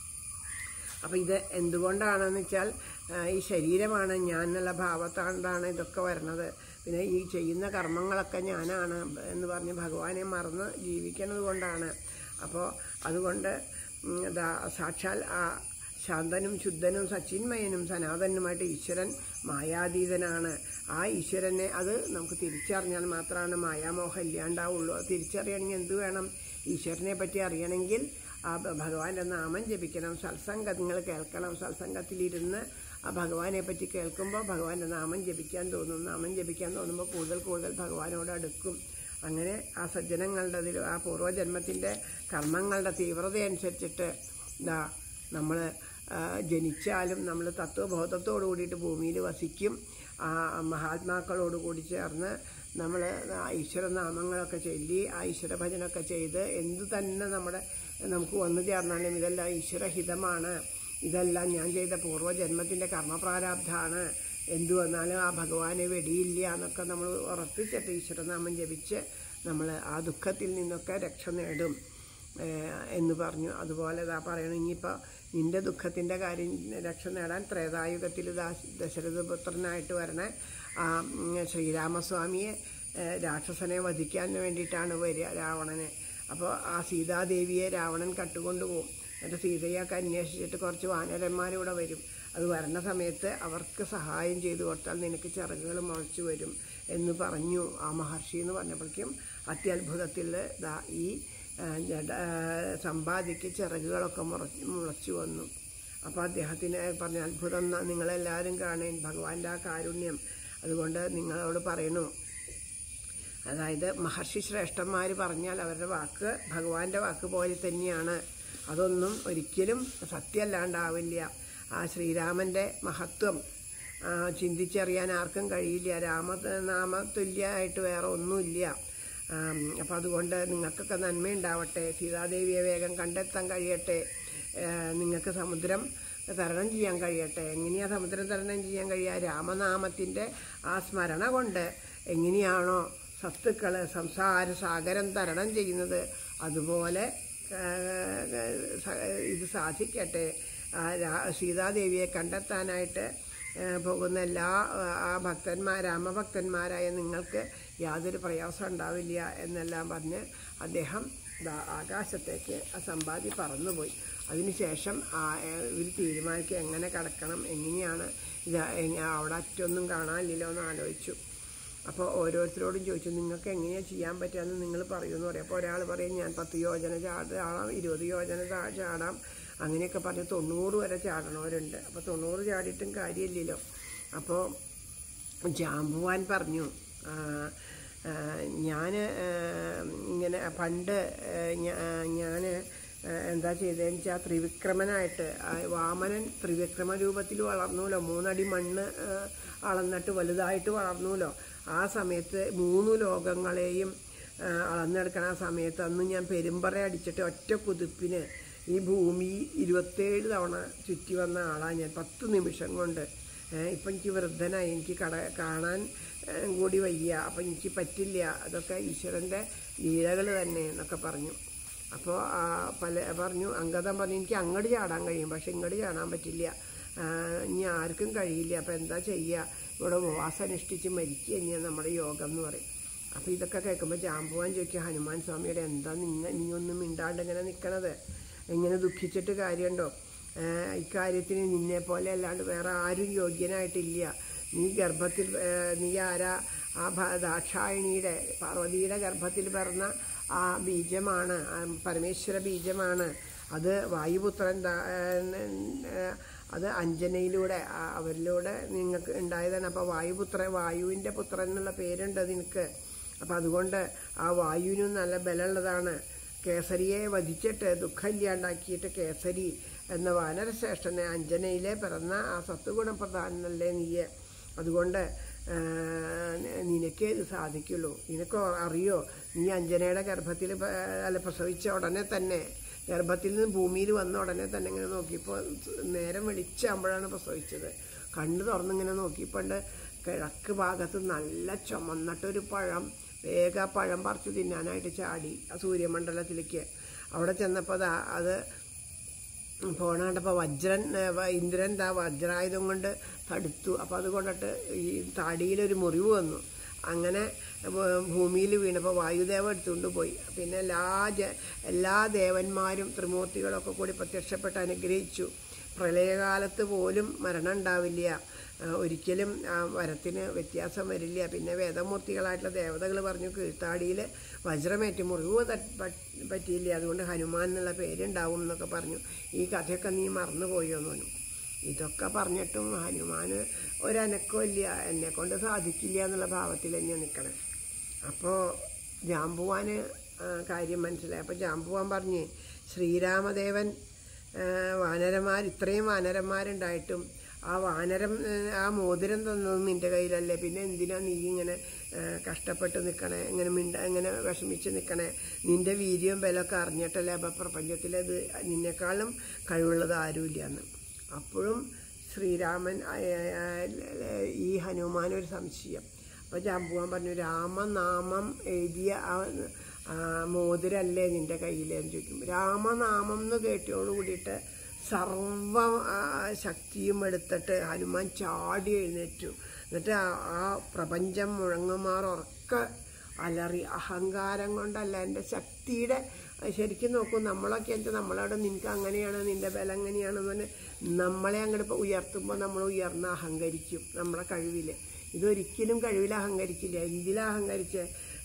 അപ്പോൾ ഇത് എന്തുകൊണ്ടാണെന്ന് വെച്ചാൽ ആ, ഈ ശരീരമാണ് ഞാൻ എന്നുള്ള ഭാവത്താണ്ടാണ് ഇതൊക്കെ വരുന്നത് പിന്നെ ഈ ചെയ്യുന്ന കർമ്മങ്ങളൊക്കെ ഞാനാണ് എന്ന് പറഞ്ഞ് ഭഗവാനെ മറന്ന് ജീവിക്കുന്നത് കൊണ്ടാണ് അപ്പോൾ അതുകൊണ്ട് ഉം, ദാ സാക്ഷാൽ ആ ശാന്തനും ശുദ്ധനും സച്ചിന്മയനും സനാതനുമായിട്ട് ഈശ്വരൻ മായാതീതനാണ് ആ ഈശ്വരനെ അത് നമുക്ക് തിരിച്ചറിഞ്ഞാൽ മാത്രമാണ് മായാമോഹം ഇല്ലാണ്ടാവുള്ളൂ അത് തിരിച്ചറിയണമെങ്കിൽ എന്ത് വേണം ഈശ്വരനെ പറ്റി അറിയണമെങ്കിൽ ആ ഭ- ഭഗവാന്റെ നാമം ജപിക്കണം സത്സംഗങ്ങൾ കേൾക്കണം സത്സംഗത്തിലിരുന്ന് ആ ഭഗവാനെ പറ്റി കേൾക്കുമ്പോൾ ഭഗവാന്റെ നാമം ജപിക്കാൻ തോന്നും നാമം ജപിക്കാൻ തോന്നുമ്പോൾ കൂടുതൽ കൂടുതൽ ഭഗവാനോട് അടുക്കും അങ്ങനെ ആ സജ്ജനങ്ങളുടെ അതിൽ ആ പൂർവ്വജന്മത്തിൻ്റെ കർമ്മങ്ങളുടെ തീവ്രത അനുസരിച്ചിട്ട് ഇതാ നമ്മൾ ജനിച്ചാലും നമ്മൾ തത്വബോധത്തോടു കൂടിയിട്ട് ഭൂമിയിൽ വസിക്കും ആ മഹാത്മാക്കളോട് കൂടി ചേർന്ന് നമ്മൾ ഈശ്വരനാമങ്ങളൊക്കെ ചൊല്ലി ആ ഈശ്വരഭജനൊക്കെ ചെയ്ത് എന്തു തന്നെ നമ്മുടെ നമുക്ക് വന്നു ചേർന്നാലും ഇതെല്ലാം ഈശ്വരഹിതമാണ് ഇതെല്ലാം ഞാൻ ചെയ്ത പൂർവ്വജന്മത്തിൻ്റെ കർമ്മപ്രാരാബ്ധമാണ് എന്തു വന്നാലും ആ ഭഗവാനെ വെടിയില്ല എന്നൊക്കെ നമ്മൾ ഉറപ്പിച്ചിട്ട് ഈശ്വരനാമം ജപിച്ച് നമ്മൾ ആ ദുഃഖത്തിൽ നിന്നൊക്കെ രക്ഷ നേടും ഏഹ് എന്ന് പറഞ്ഞു അതുപോലെ ഇതാ പറയണം ഇനിയിപ്പോൾ നിന്റെ ദുഃഖത്തിൻ്റെ കാര്യം രക്ഷ നേടാൻ ത്രേതായുഗത്തിൽ ദാ ദശരഥപുത്രനായിട്ട് വരണ ആ ഉം, ശ്രീരാമസ്വാമിയെ ഏഹ്, രാക്ഷസനെ വധിക്കാൻ വേണ്ടിയിട്ടാണ് വരിക രാവണനെ അപ്പോൾ ആ സീതാദേവിയെ രാവണൻ കട്ടുകൊണ്ടുപോകും എന്നിട്ട് സീതയൊക്കെ അന്വേഷിച്ചിട്ട് കുറച്ച് വാനരന്മാരിവിടെ വരും അത് വരണ സമയത്ത് അവർക്ക് സഹായം ചെയ്തു കൊടുത്താൽ നിനക്ക് ചിറകുകൾ മുളച്ചു വരും എന്ന് പറഞ്ഞു ആ മഹർഷി എന്ന് പറഞ്ഞപ്പോഴേക്കും അത്യത്ഭുതത്തിൽ ദാ ഈ ആ, ജഡ- ആ, സമ്പാദിക്ക് ചിറകുകളൊക്കെ മുറച്ച് മുളച്ചു വന്നു അപ്പോൾ അദ്ദേഹത്തിന് പറഞ്ഞ അത്ഭുതം ന- നിങ്ങളെല്ലാവരും കാണേൻ ഭഗവാന്റെ ആ കാരുണ്യം അതുകൊണ്ട് നിങ്ങളോട് പറയണു അതായത് മഹർഷി ശ്രേഷ്ഠന്മാർ പറഞ്ഞാൽ അവരുടെ വാക്ക് ഭഗവാന്റെ വാക്ക് പോലെ തന്നെയാണ് അതൊന്നും ഒരിക്കലും സത്യമല്ലാണ്ടാവില്ല ആ ശ്രീരാമൻ്റെ മഹത്വം ആ, ചിന്തിച്ചറിയാൻ ആർക്കും കഴിയില്ല രാമനാമ തുല്യമായിട്ട് വേറെ ഒന്നുമില്ല അപ്പം അതുകൊണ്ട് നിങ്ങൾക്കൊക്കെ നന്മയുണ്ടാവട്ടെ സീതാദേവിയെ വേഗം കണ്ടെത്താൻ കഴിയട്ടെ ആ, നിങ്ങൾക്ക് സമുദ്രം തരണം ചെയ്യാൻ കഴിയട്ടെ എങ്ങനെയാ സമുദ്രം തരണം ചെയ്യാൻ കഴിയുക രാമനാമത്തിൻ്റെ ആ സ്മരണ കൊണ്ട് എങ്ങനെയാണോ സത്തുക്കൾ സംസാര സാഗരം തരണം ചെയ്യുന്നത് അതുപോലെ ആ, സ- ഇത് സാധിക്കട്ടെ ആ രാ- സീതാദേവിയെ കണ്ടെത്താനായിട്ട് ആ, പോകുന്ന എല്ലാ ആ, ആ ഭക്തന്മാർ രാമഭക്തന്മാരായ നിങ്ങൾക്ക് യാതൊരു പ്രയാസം ഉണ്ടാവില്ല എന്നെല്ലാം പറഞ്ഞ് അദ്ദേഹം ദാ ആകാശത്തേക്ക് ആ സമ്പാദി പറന്നുപോയി അതിനുശേഷം ആ ഇവർ തീരുമാനിക്കുക എങ്ങനെ കടക്കണം എങ്ങനെയാണ് ഇത് എങ്ങ- അവിടെ അറ്റൊന്നും കാണാനില്ലല്ലോ എന്ന് ആലോചിച്ചു അപ്പോൾ ഓരോരുത്തരോടും ചോദിച്ചു നിങ്ങൾക്ക് എങ്ങനെയാണ് ചെയ്യാൻ പറ്റുകയെന്ന് നിങ്ങൾ പറയുമെന്ന് പറയും അപ്പോൾ ഒരാൾ പറയും ഞാൻ പത്ത് യോജന ചാടാം ഇരുപത് യോജന ചാ- ചാടാം അങ്ങനെയൊക്കെ പറഞ്ഞ് തൊണ്ണൂറ് വരെ ചാടണവരുണ്ട് അപ്പോൾ തൊണ്ണൂറ് ചാടിയിട്ടും കാര്യമില്ലല്ലോ അപ്പോൾ ജാമ്പുവാൻ പറഞ്ഞു ഞാൻ ഇങ്ങനെ പണ്ട് ഞാൻ എന്താ ചെയ്തതെന്ന് വെച്ചാൽ ത്രിവിക്രമനായിട്ട് ആ, വാമനൻ ത്രിവിക്രമ രൂപത്തിൽ വളർന്നുല്ലോ മൂന്നടി മണ്ണ് ആ, അളന്നിട്ട് വലുതായിട്ട് വളർന്നുല്ലോ ആ സമയത്ത് മൂന്ന് ലോകങ്ങളെയും ആ, അളന്നെടുക്കണ ആ സമയത്ത് അന്ന് ഞാൻ പെരുമ്പറ അടിച്ചിട്ട് ഒറ്റ കുതിപ്പിന് ഈ ഭൂമി ഇരുപത്തേഴ് തവണ ചുറ്റി വന്ന ആളാണ് ഞാൻ പത്ത് നിമിഷം കൊണ്ട് ഏഹ് ഇപ്പം എനിക്ക് വൃദ്ധനായി എനിക്ക് കട കാണാൻ ഏഹ് കൂടി വയ്യ അപ്പം എനിക്ക് പറ്റില്ല അതൊക്കെ ഈശ്വരൻ്റെ ലീലകൾ തന്നെ എന്നൊക്കെ പറഞ്ഞു അപ്പോൾ പല പറഞ്ഞു അങ്കദം പറഞ്ഞു എനിക്ക് അങ്ങോട്ട് ചാടാൻ കഴിയും പക്ഷെ ഇങ്ങോട്ട് ചാടാൻ പറ്റില്ല ആഹ് ഇനി ആർക്കും കഴിയില്ല അപ്പം എന്താ ചെയ്യുക ഇവിടെ ഉപവാസം അനുഷ്ഠിച്ച് മരിക്കുക തന്നെയാണ് നമ്മുടെ യോഗം എന്ന് പറയും അപ്പോൾ ഇതൊക്കെ കേൾക്കുമ്പോൾ ജാമ്പുവാൻ ചോദിക്കുക ഹനുമാൻ സ്വാമിയുടെ എന്താ നിങ്ങ നീ ഒന്നും മിണ്ടാണ്ട് ഇങ്ങനെ നിൽക്കണത് ഇങ്ങനെ ദുഃഖിച്ചിട്ട് കാര്യമുണ്ടോ ഏഹ് ഇക്കാര്യത്തിന് നിന്നെ പോലെ അല്ലാണ്ട് വേറെ ആരും യോഗ്യനായിട്ടില്ല നീ ഗർഭത്തിൽ ഏഹ് നീ ആരാ ആ ഭ- ദാക്ഷായണിയുടെ പാർവതിയുടെ ഗർഭത്തിൽ പിറന്ന ആ ബീജമാണ് ആ പരമേശ്വര ബീജമാണ് അത് വായുപുത്രൻ ദാ- ഏഹ് ഏഹ് അത് അഞ്ജനയിലൂടെ ആ- അവരിലൂടെ നിങ്ങൾക്ക് ഉണ്ടായതാണ് അപ്പോൾ വായുപുത്ര വായുവിൻ്റെ പുത്രൻ എന്നുള്ള പേരുണ്ട് നിനക്ക് അപ്പം അതുകൊണ്ട് ആ വായുവിനും നല്ല ബലമുള്ളതാണ് കേസരിയെ വധിച്ചിട്ട് ദുഃഖമില്ലാണ്ടാക്കിയിട്ട് കേസരി എന്ന വാനരശ്രേഷ്ഠനെ അഞ്ജനയിലെ പിറന്ന ആ സത്വഗുണപ്രധാനല്ലേ നീയെ അതുകൊണ്ട് ആ, നിനക്ക് ഇത് സാധിക്കുള്ളൂ നിനക്ക് അറിയോ നീ അഞ്ജനയുടെ ഗർഭത്തിൽ പ- അല്ല പ്രസവിച്ച ഉടനെ തന്നെ ഗർഭത്തിൽ നിന്ന് ഭൂമിയിൽ വന്ന ഉടനെ തന്നെ ഇങ്ങനെ നോക്കിയപ്പോൾ നേരം വെളിച്ചാകുമ്പോഴാണ് പ്രസവിച്ചത് കണ്ണ് തുറന്നിങ്ങനെ നോക്കിയപ്പോണ്ട് കിഴക്ക് ഭാഗത്ത് നല്ല ചുമന്നിട്ടൊരു പഴം വേഗം ആ പഴം പറിച്ചു തിന്നാനായിട്ട് ചാടി ആ സൂര്യമണ്ഡലത്തിലേക്ക് അവിടെ ചെന്നപ്പോൾ ദാ അത് പോണ കണ്ടപ്പോൾ വജ്രൻ ഏ, വ- ഇന്ദ്രൻ ദാ വജ്രായുധം കൊണ്ട് തടുത്തു അപ്പോൾ അത് കൊണ്ടിട്ട് ഈ താടിയിലൊരു മുറിവ് വന്നു അങ്ങനെ ഭൂമിയിൽ വീണപ്പോൾ വായുദേവ എടുത്തുകൊണ്ട് പോയി പിന്നെ എല്ലാ ജ എല്ലാ ദേവന്മാരും ത്രിമൂർത്തികളൊക്കെ കൂടി പ്രത്യക്ഷപ്പെട്ട് അനുഗ്രഹിച്ചു പ്രളയകാലത്ത് പോലും മരണം ഉണ്ടാവില്ല ആ, ഒരിക്കലും ആ വരത്തിന് വ്യത്യാസം വരില്ല പിന്നെ വേദമൂർത്തികളായിട്ടുള്ള ദേവതകൾ പറഞ്ഞു കീഴ്ത്താടിയിൽ വജ്രമേറ്റ് മുറിവ് തട്ട് പറ്റ് പറ്റിയില്ല അതുകൊണ്ട് ഹനുമാൻ എന്നുള്ള പേരുണ്ടാവും എന്നൊക്കെ പറഞ്ഞു ഈ കഥയൊക്കെ നീ മറന്നുപോയോ എന്ന് പറഞ്ഞു ഇതൊക്കെ പറഞ്ഞിട്ടും ഹനുമാൻ ഒരനക്കമില്ല എന്നെ കൊണ്ട് സാധിക്കില്ല എന്നുള്ള ഭാവത്തിൽ തന്നെയാണ് നിൽക്കണേ അപ്പോൾ ജാമ്പുവാന് ആ, കാര്യം മനസ്സിലായി അപ്പോൾ ജാമ്പുവാൻ പറഞ്ഞ് ശ്രീരാമദേവൻ ആ, വാനരന്മാർ ഇത്രയും വാനരന്മാരുണ്ടായിട്ടും ആ വാനരം ആ, ആ മോതിരം തന്നത് നിൻ്റെ കയ്യിലല്ലേ പിന്നെ എന്തിനാ നീ ഇങ്ങനെ ആ, കഷ്ടപ്പെട്ട് നിൽക്കണേ ഇങ്ങനെ മിണ്ട ഇങ്ങനെ വിഷമിച്ച് നിൽക്കണേ നിൻ്റെ വീര്യവും ബലമൊക്കെ അറിഞ്ഞിട്ടല്ലേ അപ്പം പ്രപഞ്ചത്തിലത് നിന്നെക്കാളും കഴിവുള്ളത് ആരുമില്ല എന്ന് അപ്പോഴും ശ്രീരാമൻ ആ, ആ, ഈ ഹനുമാൻ ഒരു സംശയം അപ്പോൾ ജാമ്പുവാൻ പറഞ്ഞു രാമനാമം എഴുതിയ ആ ആ, മോതിരല്ലേ നിൻ്റെ കയ്യിലെന്ന് ചോദിക്കും രാമനാമം എന്ന് കേട്ടോട് കൂടിയിട്ട് സർവ ആ, ശക്തിയും എടുത്തിട്ട് ഹനുമാൻ ചാടി എഴുന്നേറ്റു എന്നിട്ട് ആ- ആ പ്രപഞ്ചം മുഴങ്ങുമാർ ഉറക്കെ അലറി അഹങ്കാരം കൊണ്ടല്ല എൻ്റെ ശക്തിയുടെ ശരിക്കും നോക്കൂ നമ്മളൊക്കെ എന്താ നമ്മളവിടെ നിനക്ക് അങ്ങനെയാണ് നിൻ്റെ ബലം എങ്ങനെയാണെന്ന് പറഞ്ഞ് നമ്മളെ അങ്ങോട്ട് ഉയർത്തുമ്പോൾ നമ്മൾ ഉയർന്ന് അഹങ്കരിക്കും നമ്മളെ കഴിവിൽ ഇതൊരിക്കലും കഴിവിൽ അഹങ്കരിക്കില്ല എന്തിലാ അഹങ്കരിച്ച്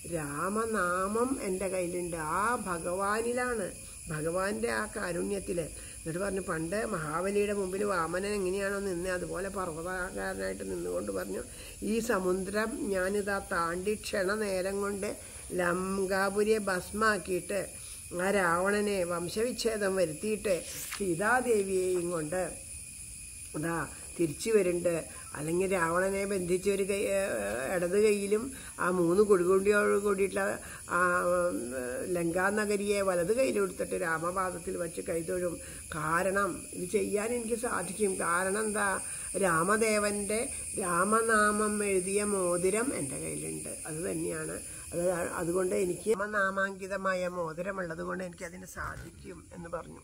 രാമനാമം എൻ്റെ കയ്യിലുണ്ട് ആ ഭഗവാനിലാണ് ഭഗവാന്റെ ആ കാരുണ്യത്തിൽ എന്നിട്ട് പറഞ്ഞു പണ്ട് മഹാബലിയുടെ മുമ്പിൽ വാമനൻ എങ്ങനെയാണോ നിന്ന് അതുപോലെ പർവ്വതകാരനായിട്ട് നിന്നുകൊണ്ട് പറഞ്ഞു ഈ സമുദ്രം ഞാനിതാ താണ്ടി ക്ഷണനേരം കൊണ്ട് ലങ്കാപുരിയെ ഭസ്മാക്കിയിട്ട് ആ രാവണനെ വംശവിച്ഛേദം വരുത്തിയിട്ട് സീതാദേവിയെയും കൊണ്ട് അതാ തിരിച്ചു വരുന്നുണ്ട് അല്ലെങ്കിൽ രാവണനെ ബന്ധിച്ച ഒരു കൈ ഏഹ് ഇടത് കൈയിലും ആ മൂന്ന് കൊടുകൊണ്ടിയോട് കൂടിയിട്ടുള്ള ആ ഉം, ലങ്കാനഗരിയെ വലത് കയ്യിലെടുത്തിട്ട് രാമപാദത്തിൽ വെച്ച് കൈതൊഴും കാരണം ഇത് ചെയ്യാൻ എനിക്ക് സാധിക്കും കാരണം എന്താ രാമദേവൻ്റെ രാമനാമം എഴുതിയ മോതിരം എൻ്റെ കയ്യിലുണ്ട് അത് തന്നെയാണ് അത് അതുകൊണ്ട് എനിക്ക് നാമാങ്കിതമായ മോതിരമുള്ളത് കൊണ്ട് എനിക്ക് അതിന് സാധിക്കും എന്ന് പറഞ്ഞു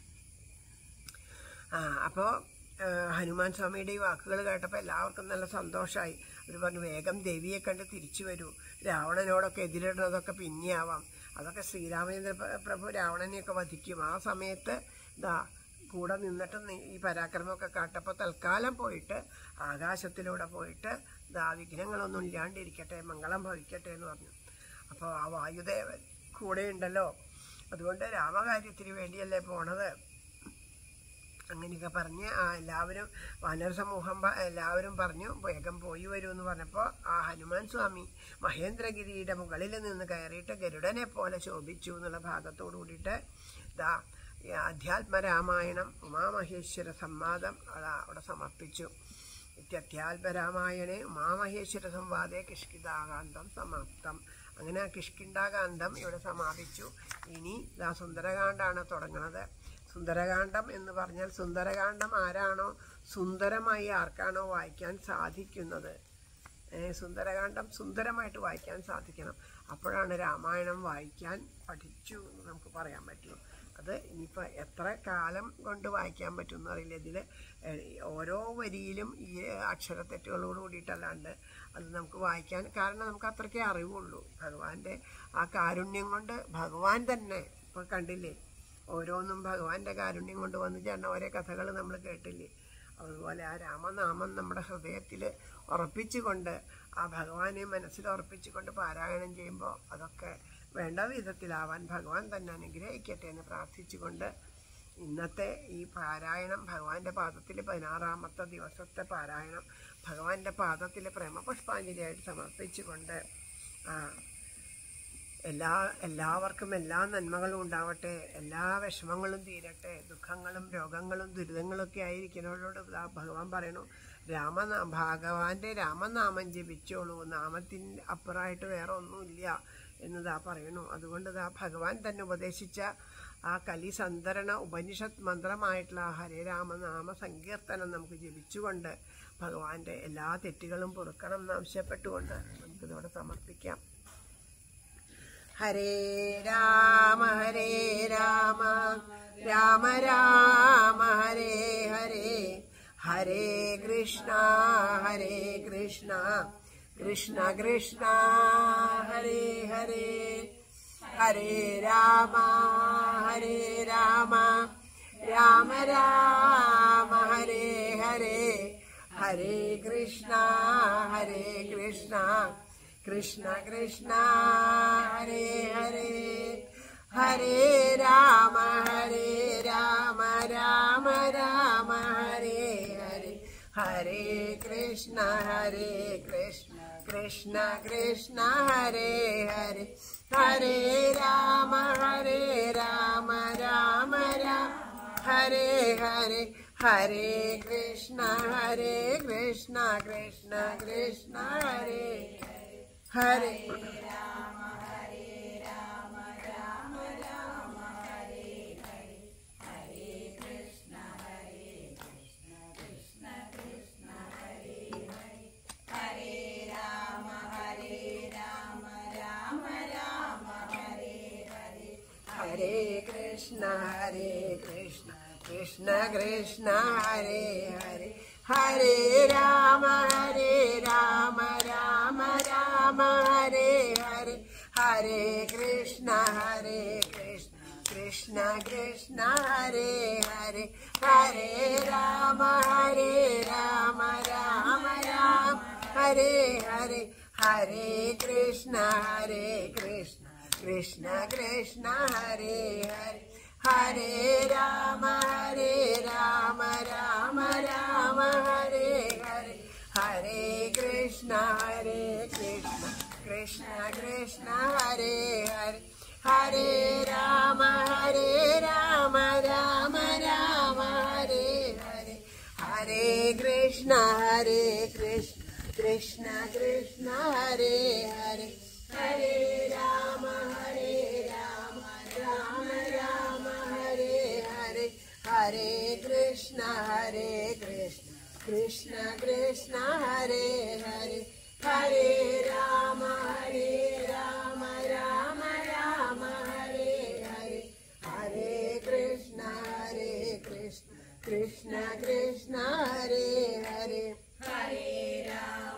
ആ അപ്പോൾ ഹനുമാൻ സ്വാമിയുടെ ഈ വാക്കുകൾ കേട്ടപ്പോൾ എല്ലാവർക്കും നല്ല സന്തോഷമായി അവർ പറഞ്ഞു വേഗം ദേവിയെ കണ്ട് തിരിച്ചു വരൂ രാവണനോടൊക്കെ എതിരിടുന്നതൊക്കെ പിന്നെയാവാം അതൊക്കെ ശ്രീരാമചന്ദ്ര പ്ര- പ്രഭു രാവണനെയൊക്കെ വധിക്കും ആ സമയത്ത് ഇതാ കൂടെ നിന്നിട്ട് നി- ഈ പരാക്രമമൊക്കെ കാട്ടപ്പോൾ തൽക്കാലം പോയിട്ട് ആകാശത്തിലൂടെ പോയിട്ട് ഇതാ വിഘ്നങ്ങളൊന്നും ഇല്ലാണ്ടിരിക്കട്ടെ മംഗളം ഭവിക്കട്ടെ എന്ന് പറഞ്ഞു അപ്പോൾ ആ വായുദേവൻ കൂടെ ഉണ്ടല്ലോ അതുകൊണ്ട് രാമകാര്യത്തിന് വേണ്ടിയല്ലേ പോണത് അങ്ങനെയൊക്കെ പറഞ്ഞ് ആ എല്ലാവരും വാനര സമൂഹം പ- എല്ലാവരും പറഞ്ഞു വേഗം പോയി വരൂ എന്ന് പറഞ്ഞപ്പോൾ ആ ഹനുമാൻ സ്വാമി മഹേന്ദ്രഗിരിയുടെ മുകളിൽ നിന്ന് കയറിയിട്ട് ഗരുഡനെ പോലെ ശോഭിച്ചു എന്നുള്ള ഭാഗത്തോടു കൂടിയിട്ട് ദാ ഈ അധ്യാത്മരാമായണം ഉമാമഹേശ്വര സംവാദം അതാ അവിടെ സമർപ്പിച്ചു ഇത്യധ്യാത്മരാമായണേ ഉമാമഹേശ്വര സംവാദേ കിഷ്കിതാകാന്തം സമാപ്തം അങ്ങനെ ആ കിഷ്കിണ്ടാകാന്തം ഇവിടെ സമാപിച്ചു ഇനി ദാ സുന്ദരകാന്ഡാണ് തുടങ്ങുന്നത് സുന്ദരകാന്ഡം എന്ന് പറഞ്ഞാൽ സുന്ദരകാന്ഡം ആരാണോ സുന്ദരമായി ആർക്കാണോ വായിക്കാൻ സാധിക്കുന്നത് ഏ, സുന്ദരകാന്ഡം സുന്ദരമായിട്ട് വായിക്കാൻ സാധിക്കണം അപ്പോഴാണ് രാമായണം വായിക്കാൻ പഠിച്ചു എന്ന് നമുക്ക് പറയാൻ പറ്റുള്ളൂ അത് ഇനിയിപ്പോൾ എത്ര കാലം കൊണ്ട് വായിക്കാൻ പറ്റും എന്നറിയില്ല ഇതിൽ ഓരോ വരിയിലും ഈ അക്ഷരത്തെറ്റുകളോട് കൂടിയിട്ടല്ലാണ്ട് അത് നമുക്ക് വായിക്കാൻ കാരണം നമുക്ക് അത്രയ്ക്കേ അറിവുള്ളൂ ഭഗവാന്റെ ആ കാരുണ്യം കൊണ്ട് ഭഗവാൻ തന്നെ ഇപ്പോൾ കണ്ടില്ലേ ഓരോന്നും ഭഗവാന്റെ കാരുണ്യം കൊണ്ട് വന്നു ചേർന്ന ഓരോ കഥകൾ നമ്മൾ കേട്ടില്ലേ അതുപോലെ ആ രാമനാമം നമ്മുടെ ഹൃദയത്തിൽ ഉറപ്പിച്ചുകൊണ്ട് ആ ഭഗവാനെ മനസ്സിൽ ഉറപ്പിച്ചുകൊണ്ട് പാരായണം ചെയ്യുമ്പോൾ അതൊക്കെ വേണ്ട വിധത്തിലാവാൻ ഭഗവാൻ തന്നെ അനുഗ്രഹിക്കട്ടെ എന്ന് പ്രാർത്ഥിച്ചുകൊണ്ട് ഇന്നത്തെ ഈ പാരായണം ഭഗവാന്റെ പാദത്തിൽ പതിനാറാമത്തെ ദിവസത്തെ പാരായണം ഭഗവാന്റെ പാദത്തിൽ പ്രേമപുഷ്പാഞ്ജലിയായിട്ട് സമർപ്പിച്ചുകൊണ്ട് ആ എല്ലാ എല്ലാവർക്കും എല്ലാ നന്മകളും ഉണ്ടാവട്ടെ എല്ലാ വിഷമങ്ങളും തീരട്ടെ ദുഃഖങ്ങളും രോഗങ്ങളും ദുരിതങ്ങളും ഒക്കെ ആയിരിക്കുന്നവരോട് ദാ ഭഗവാൻ പറയണു രാമനാ ഭഗവാന്റെ രാമനാമം ജപിച്ചോളൂ നാമത്തിന് അപ്പുറമായിട്ട് വേറെ ഒന്നുമില്ല എന്ന് ദാ പറയണു അതുകൊണ്ട് ദാ ഭഗവാൻ തന്നെ ഉപദേശിച്ച ആ കലി സന്തരണ ഉപനിഷത്ത് മന്ത്രമായിട്ടുള്ള ആ ഹരേ രാമനാമ സങ്കീർത്തനം നമുക്ക് ജപിച്ചുകൊണ്ട് ഭഗവാന്റെ എല്ലാ തെറ്റുകളും പൊറുക്കണം എന്ന് ആവശ്യപ്പെട്ടുകൊണ്ട് നമുക്കിതോടെ സമർപ്പിക്കാം ഹരേ രാമ ഹരേ രാമ രാമ രാമ ഹരേ ഹരേ ഹരേ കൃഷ്ണ ഹരേ കൃഷ്ണ കൃഷ്ണ കൃഷ്ണ ഹരേ ഹരേ ഹരേ രാമ ഹരേ രാമ രാമ രാമ ഹരേ ഹരേ ഹരേ കൃഷ്ണ ഹരേ കൃഷ്ണ കൃഷ്ണ കൃഷ്ണ ഹരേ ഹരേ ഹരേ രാമ ഹരേ രാമ രാമ രാമ ഹരേ ഹരേ ഹരേ കൃഷ്ണ ഹരേ കൃഷ്ണ കൃഷ്ണ കൃഷ്ണ ഹരേ ഹരേ ഹരേ രാമ ഹരേ രാമ രാമ രാമ ഹരേ ഹരേ ഹരേ കൃഷ്ണ ഹരേ കൃഷ്ണ കൃഷ്ണ കൃഷ്ണ ഹരേ ഹരേ ഹരേ കൃഷ്ണ ഹരേ കൃഷ്ണ കൃഷ്ണ കൃഷ്ണ ഹരേ ഹരേ ഹരേ രാമ ഹരേ രാമ രാമ രാമ ഹരേ ഹരേ ഹരേ കൃഷ്ണ ഹരേ കൃഷ്ണ കൃഷ്ണ കൃഷ്ണ ഹരേ ഹരേ ഹരേ രാമ ഹരേ രാമ രാമ രാമ ഹരേ ഹരേ ഹരേ കൃഷ്ണ ഹരേ കൃഷ്ണ കൃഷ്ണ കൃഷ്ണ ഹരേ ഹരേ ഹരേ രാമ ഹരേ രാമ രാമ രാമ ഹരേ ഹരേ ഹരേ കൃഷ്ണ ഹരേ കൃഷ്ണ കൃഷ്ണ കൃഷ്ണ ഹരേ ഹരേ ഹരേ രാമ ഹരേ രാമ രാമ രാമ ഹരേ ഹരേ ഹരേ കൃഷ്ണ ഹരേ കൃഷ്ണ കൃഷ്ണ കൃഷ്ണ ഹരേ ഹരേ ഹരേ രാമ ഹരേ രാമ രാമ രാമ ഹരേ ഹരേ ഹരേ കൃഷ്ണ ഹരേ കൃഷ്ണ കൃഷ്ണ കൃഷ്ണ ഹരേ ഹരേ ഹരേ രാമ ഹരേ രാമ കൃഷ്ണ കൃഷ്ണ ഹരേ ഹരേ ഹരേ രാമ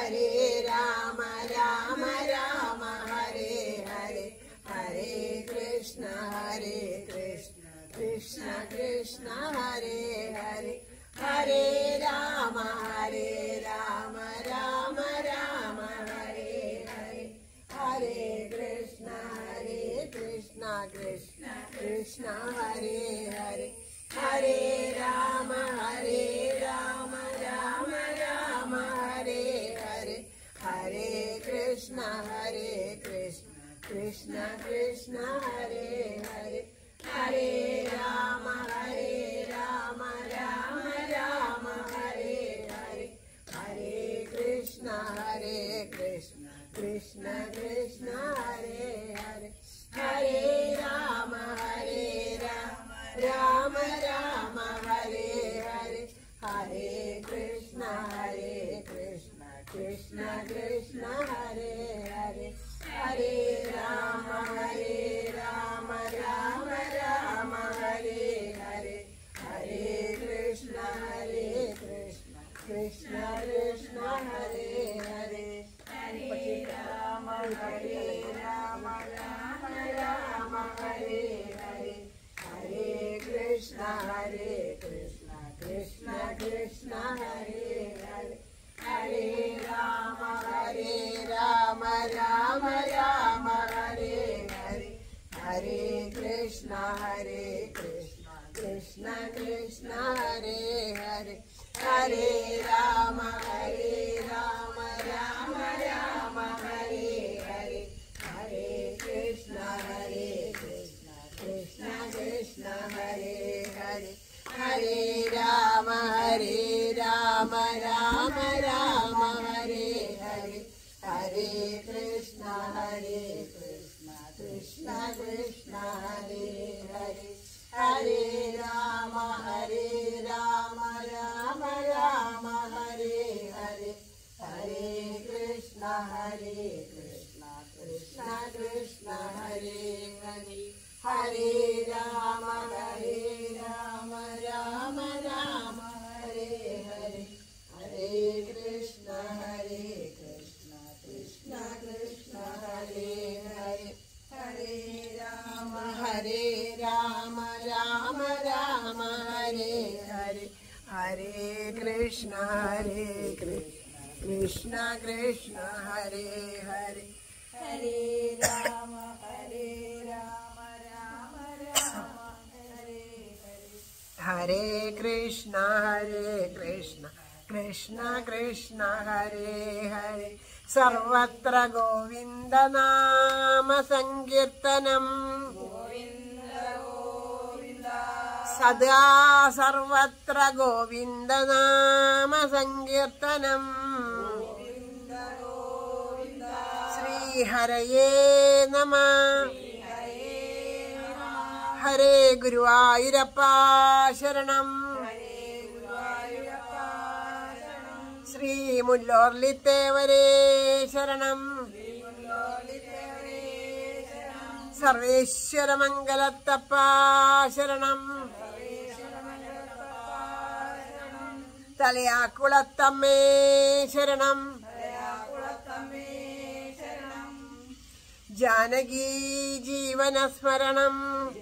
രാമ രാമ ഹരേ ഹരേ ഹരേ കൃഷ്ണ ഹരേ കൃഷ്ണ കൃഷ്ണ കൃഷ്ണ ഹരേ ഹരേ ഹരേ രാമ ഹരേ രാമ രാമ രാമ ഹരേ ഹരേ ഹരേ കൃഷ്ണ ഹരേ കൃഷ്ണ കൃഷ്ണ കൃഷ്ണ ഹരേ ഹരേ ഹരേ രാമ ഹരേ രാമ രാമ രാമ ഹരേ ഹരേ ഹരേ കൃഷ്ണ ഹരേ കൃഷ്ണ കൃഷ്ണ കൃഷ്ണ ഹരേ ഹരേ ഹരേ രാമ ഹരേ രാമ രാമ രാമ ഹരേ ഹരേ ഹരേ കൃഷ്ണ ഹരേ കൃഷ്ണ കൃഷ്ണ കൃഷ്ണ ഹരേ ഹരേ ഹരേ രാമ ഹരേ രാമ രാമ രാമ ഹരേ ഹരേ ഹരേ കൃഷ്ണ ഹരേ കൃഷ്ണ കൃഷ്ണ കൃഷ്ണ ഹരേ ഹരേ ഹരേ രാമ ഹരേ രാമ രാമ രാമ ഹരേ ഹരേ ഹരേ കൃഷ്ണ ഹരേ കൃഷ്ണ കൃഷ്ണ കൃഷ്ണ ഹരേ ഹരേ ഹരേ രാമ ഹരേ രാമ രാമ രാമ ഹരേ ഹരേ ഹരേ കൃഷ്ണ ഹരേ കൃഷ്ണ കൃഷ്ണ കൃഷ്ണ ഹരേ ഹരേ ഹരേ രാമ ഹരേ രാമ രാമ രാമ ഹരേ ഹരേ ഹരേ കൃഷ്ണ ഹരേ കൃഷ്ണ കൃഷ്ണ കൃഷ്ണ ഹരേ ഹരേ ഹരേ രാമ ഹരേ രാമ രാമ രാമ ഹരേ ഹരേ ഹരേ കൃഷ്ണ ഹരേ കൃഷ്ണ കൃഷ്ണ കൃഷ്ണ ഹരേ ഹരേ ഹരേ രാമ ഹരേ രാമ രാമ രാമ ഹരേ ഹരേ ഹരേ കൃഷ്ണ ഹരേ കൃഷ്ണ കൃഷ്ണ കൃഷ്ണ ഹരേ ഹരേ ഹരേ രാമ ഹരേ രാമ രാമ രാമ ഹരേ ഹരേ ഹരേ കൃഷ്ണ ഹരേ കൃഷ്ണ കൃഷ്ണ കൃഷ്ണ ഹരേ ഹരേ ഹരേ രാമ ഹരേ രാമ രാമ രാമ ഹരേ ഹരേ ഹരേ കൃഷ്ണ ഹരേ കൃഷ്ണ കൃഷ്ണ കൃഷ്ണ ഹരേ ഹരേ ഹരേ രാമ ഹരേ രാമ രാമ രാമ ഹരേ ഹരേ ഹരേ കൃഷ്ണ ഹരേ കൃഷ്ണ കൃഷ്ണ കൃഷ്ണ ഹരേ ഹരേ ഹരേ രാമ ഹരേ രാമ രാമ രാമ ഹരേ ഹരേ ഹരേ കൃഷ്ണ ഹരേ കൃഷ്ണ കൃഷ്ണ കൃഷ്ണ ഹരേ ഹരേ സർവത്ര ഗോവിന്ദനാമ സങ്കീർത്തനം സദാ സർവത്ര ഗോവിന്ദനാമ സങ്കീർത്തനം ശ്രീഹരയേ നമ ഹരേ ഗുരുവായൂരപ്പ ശരണം ശ്രീ മുല്ലോർലിത്തേവരേ ശരണം സർവേശ്വര മംഗലത്തപ്പ ശരണം തലയാക്കുളത്തമ്മേ ശരണം ജാനകീ ജീവനസ്മരണം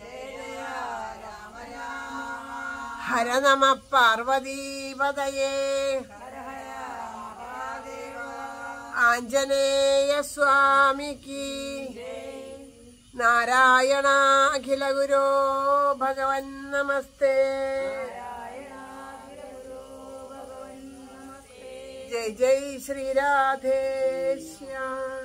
ഹര നമ പാർവതീപതയേ ആഞ്ജനേയ സ്വാമിക്ക് നാരായണ അഖില ഗുരോ ഭഗവൻ നമസ്തേ ജയ് ജയ് ശ്രീരാധേശ്യാം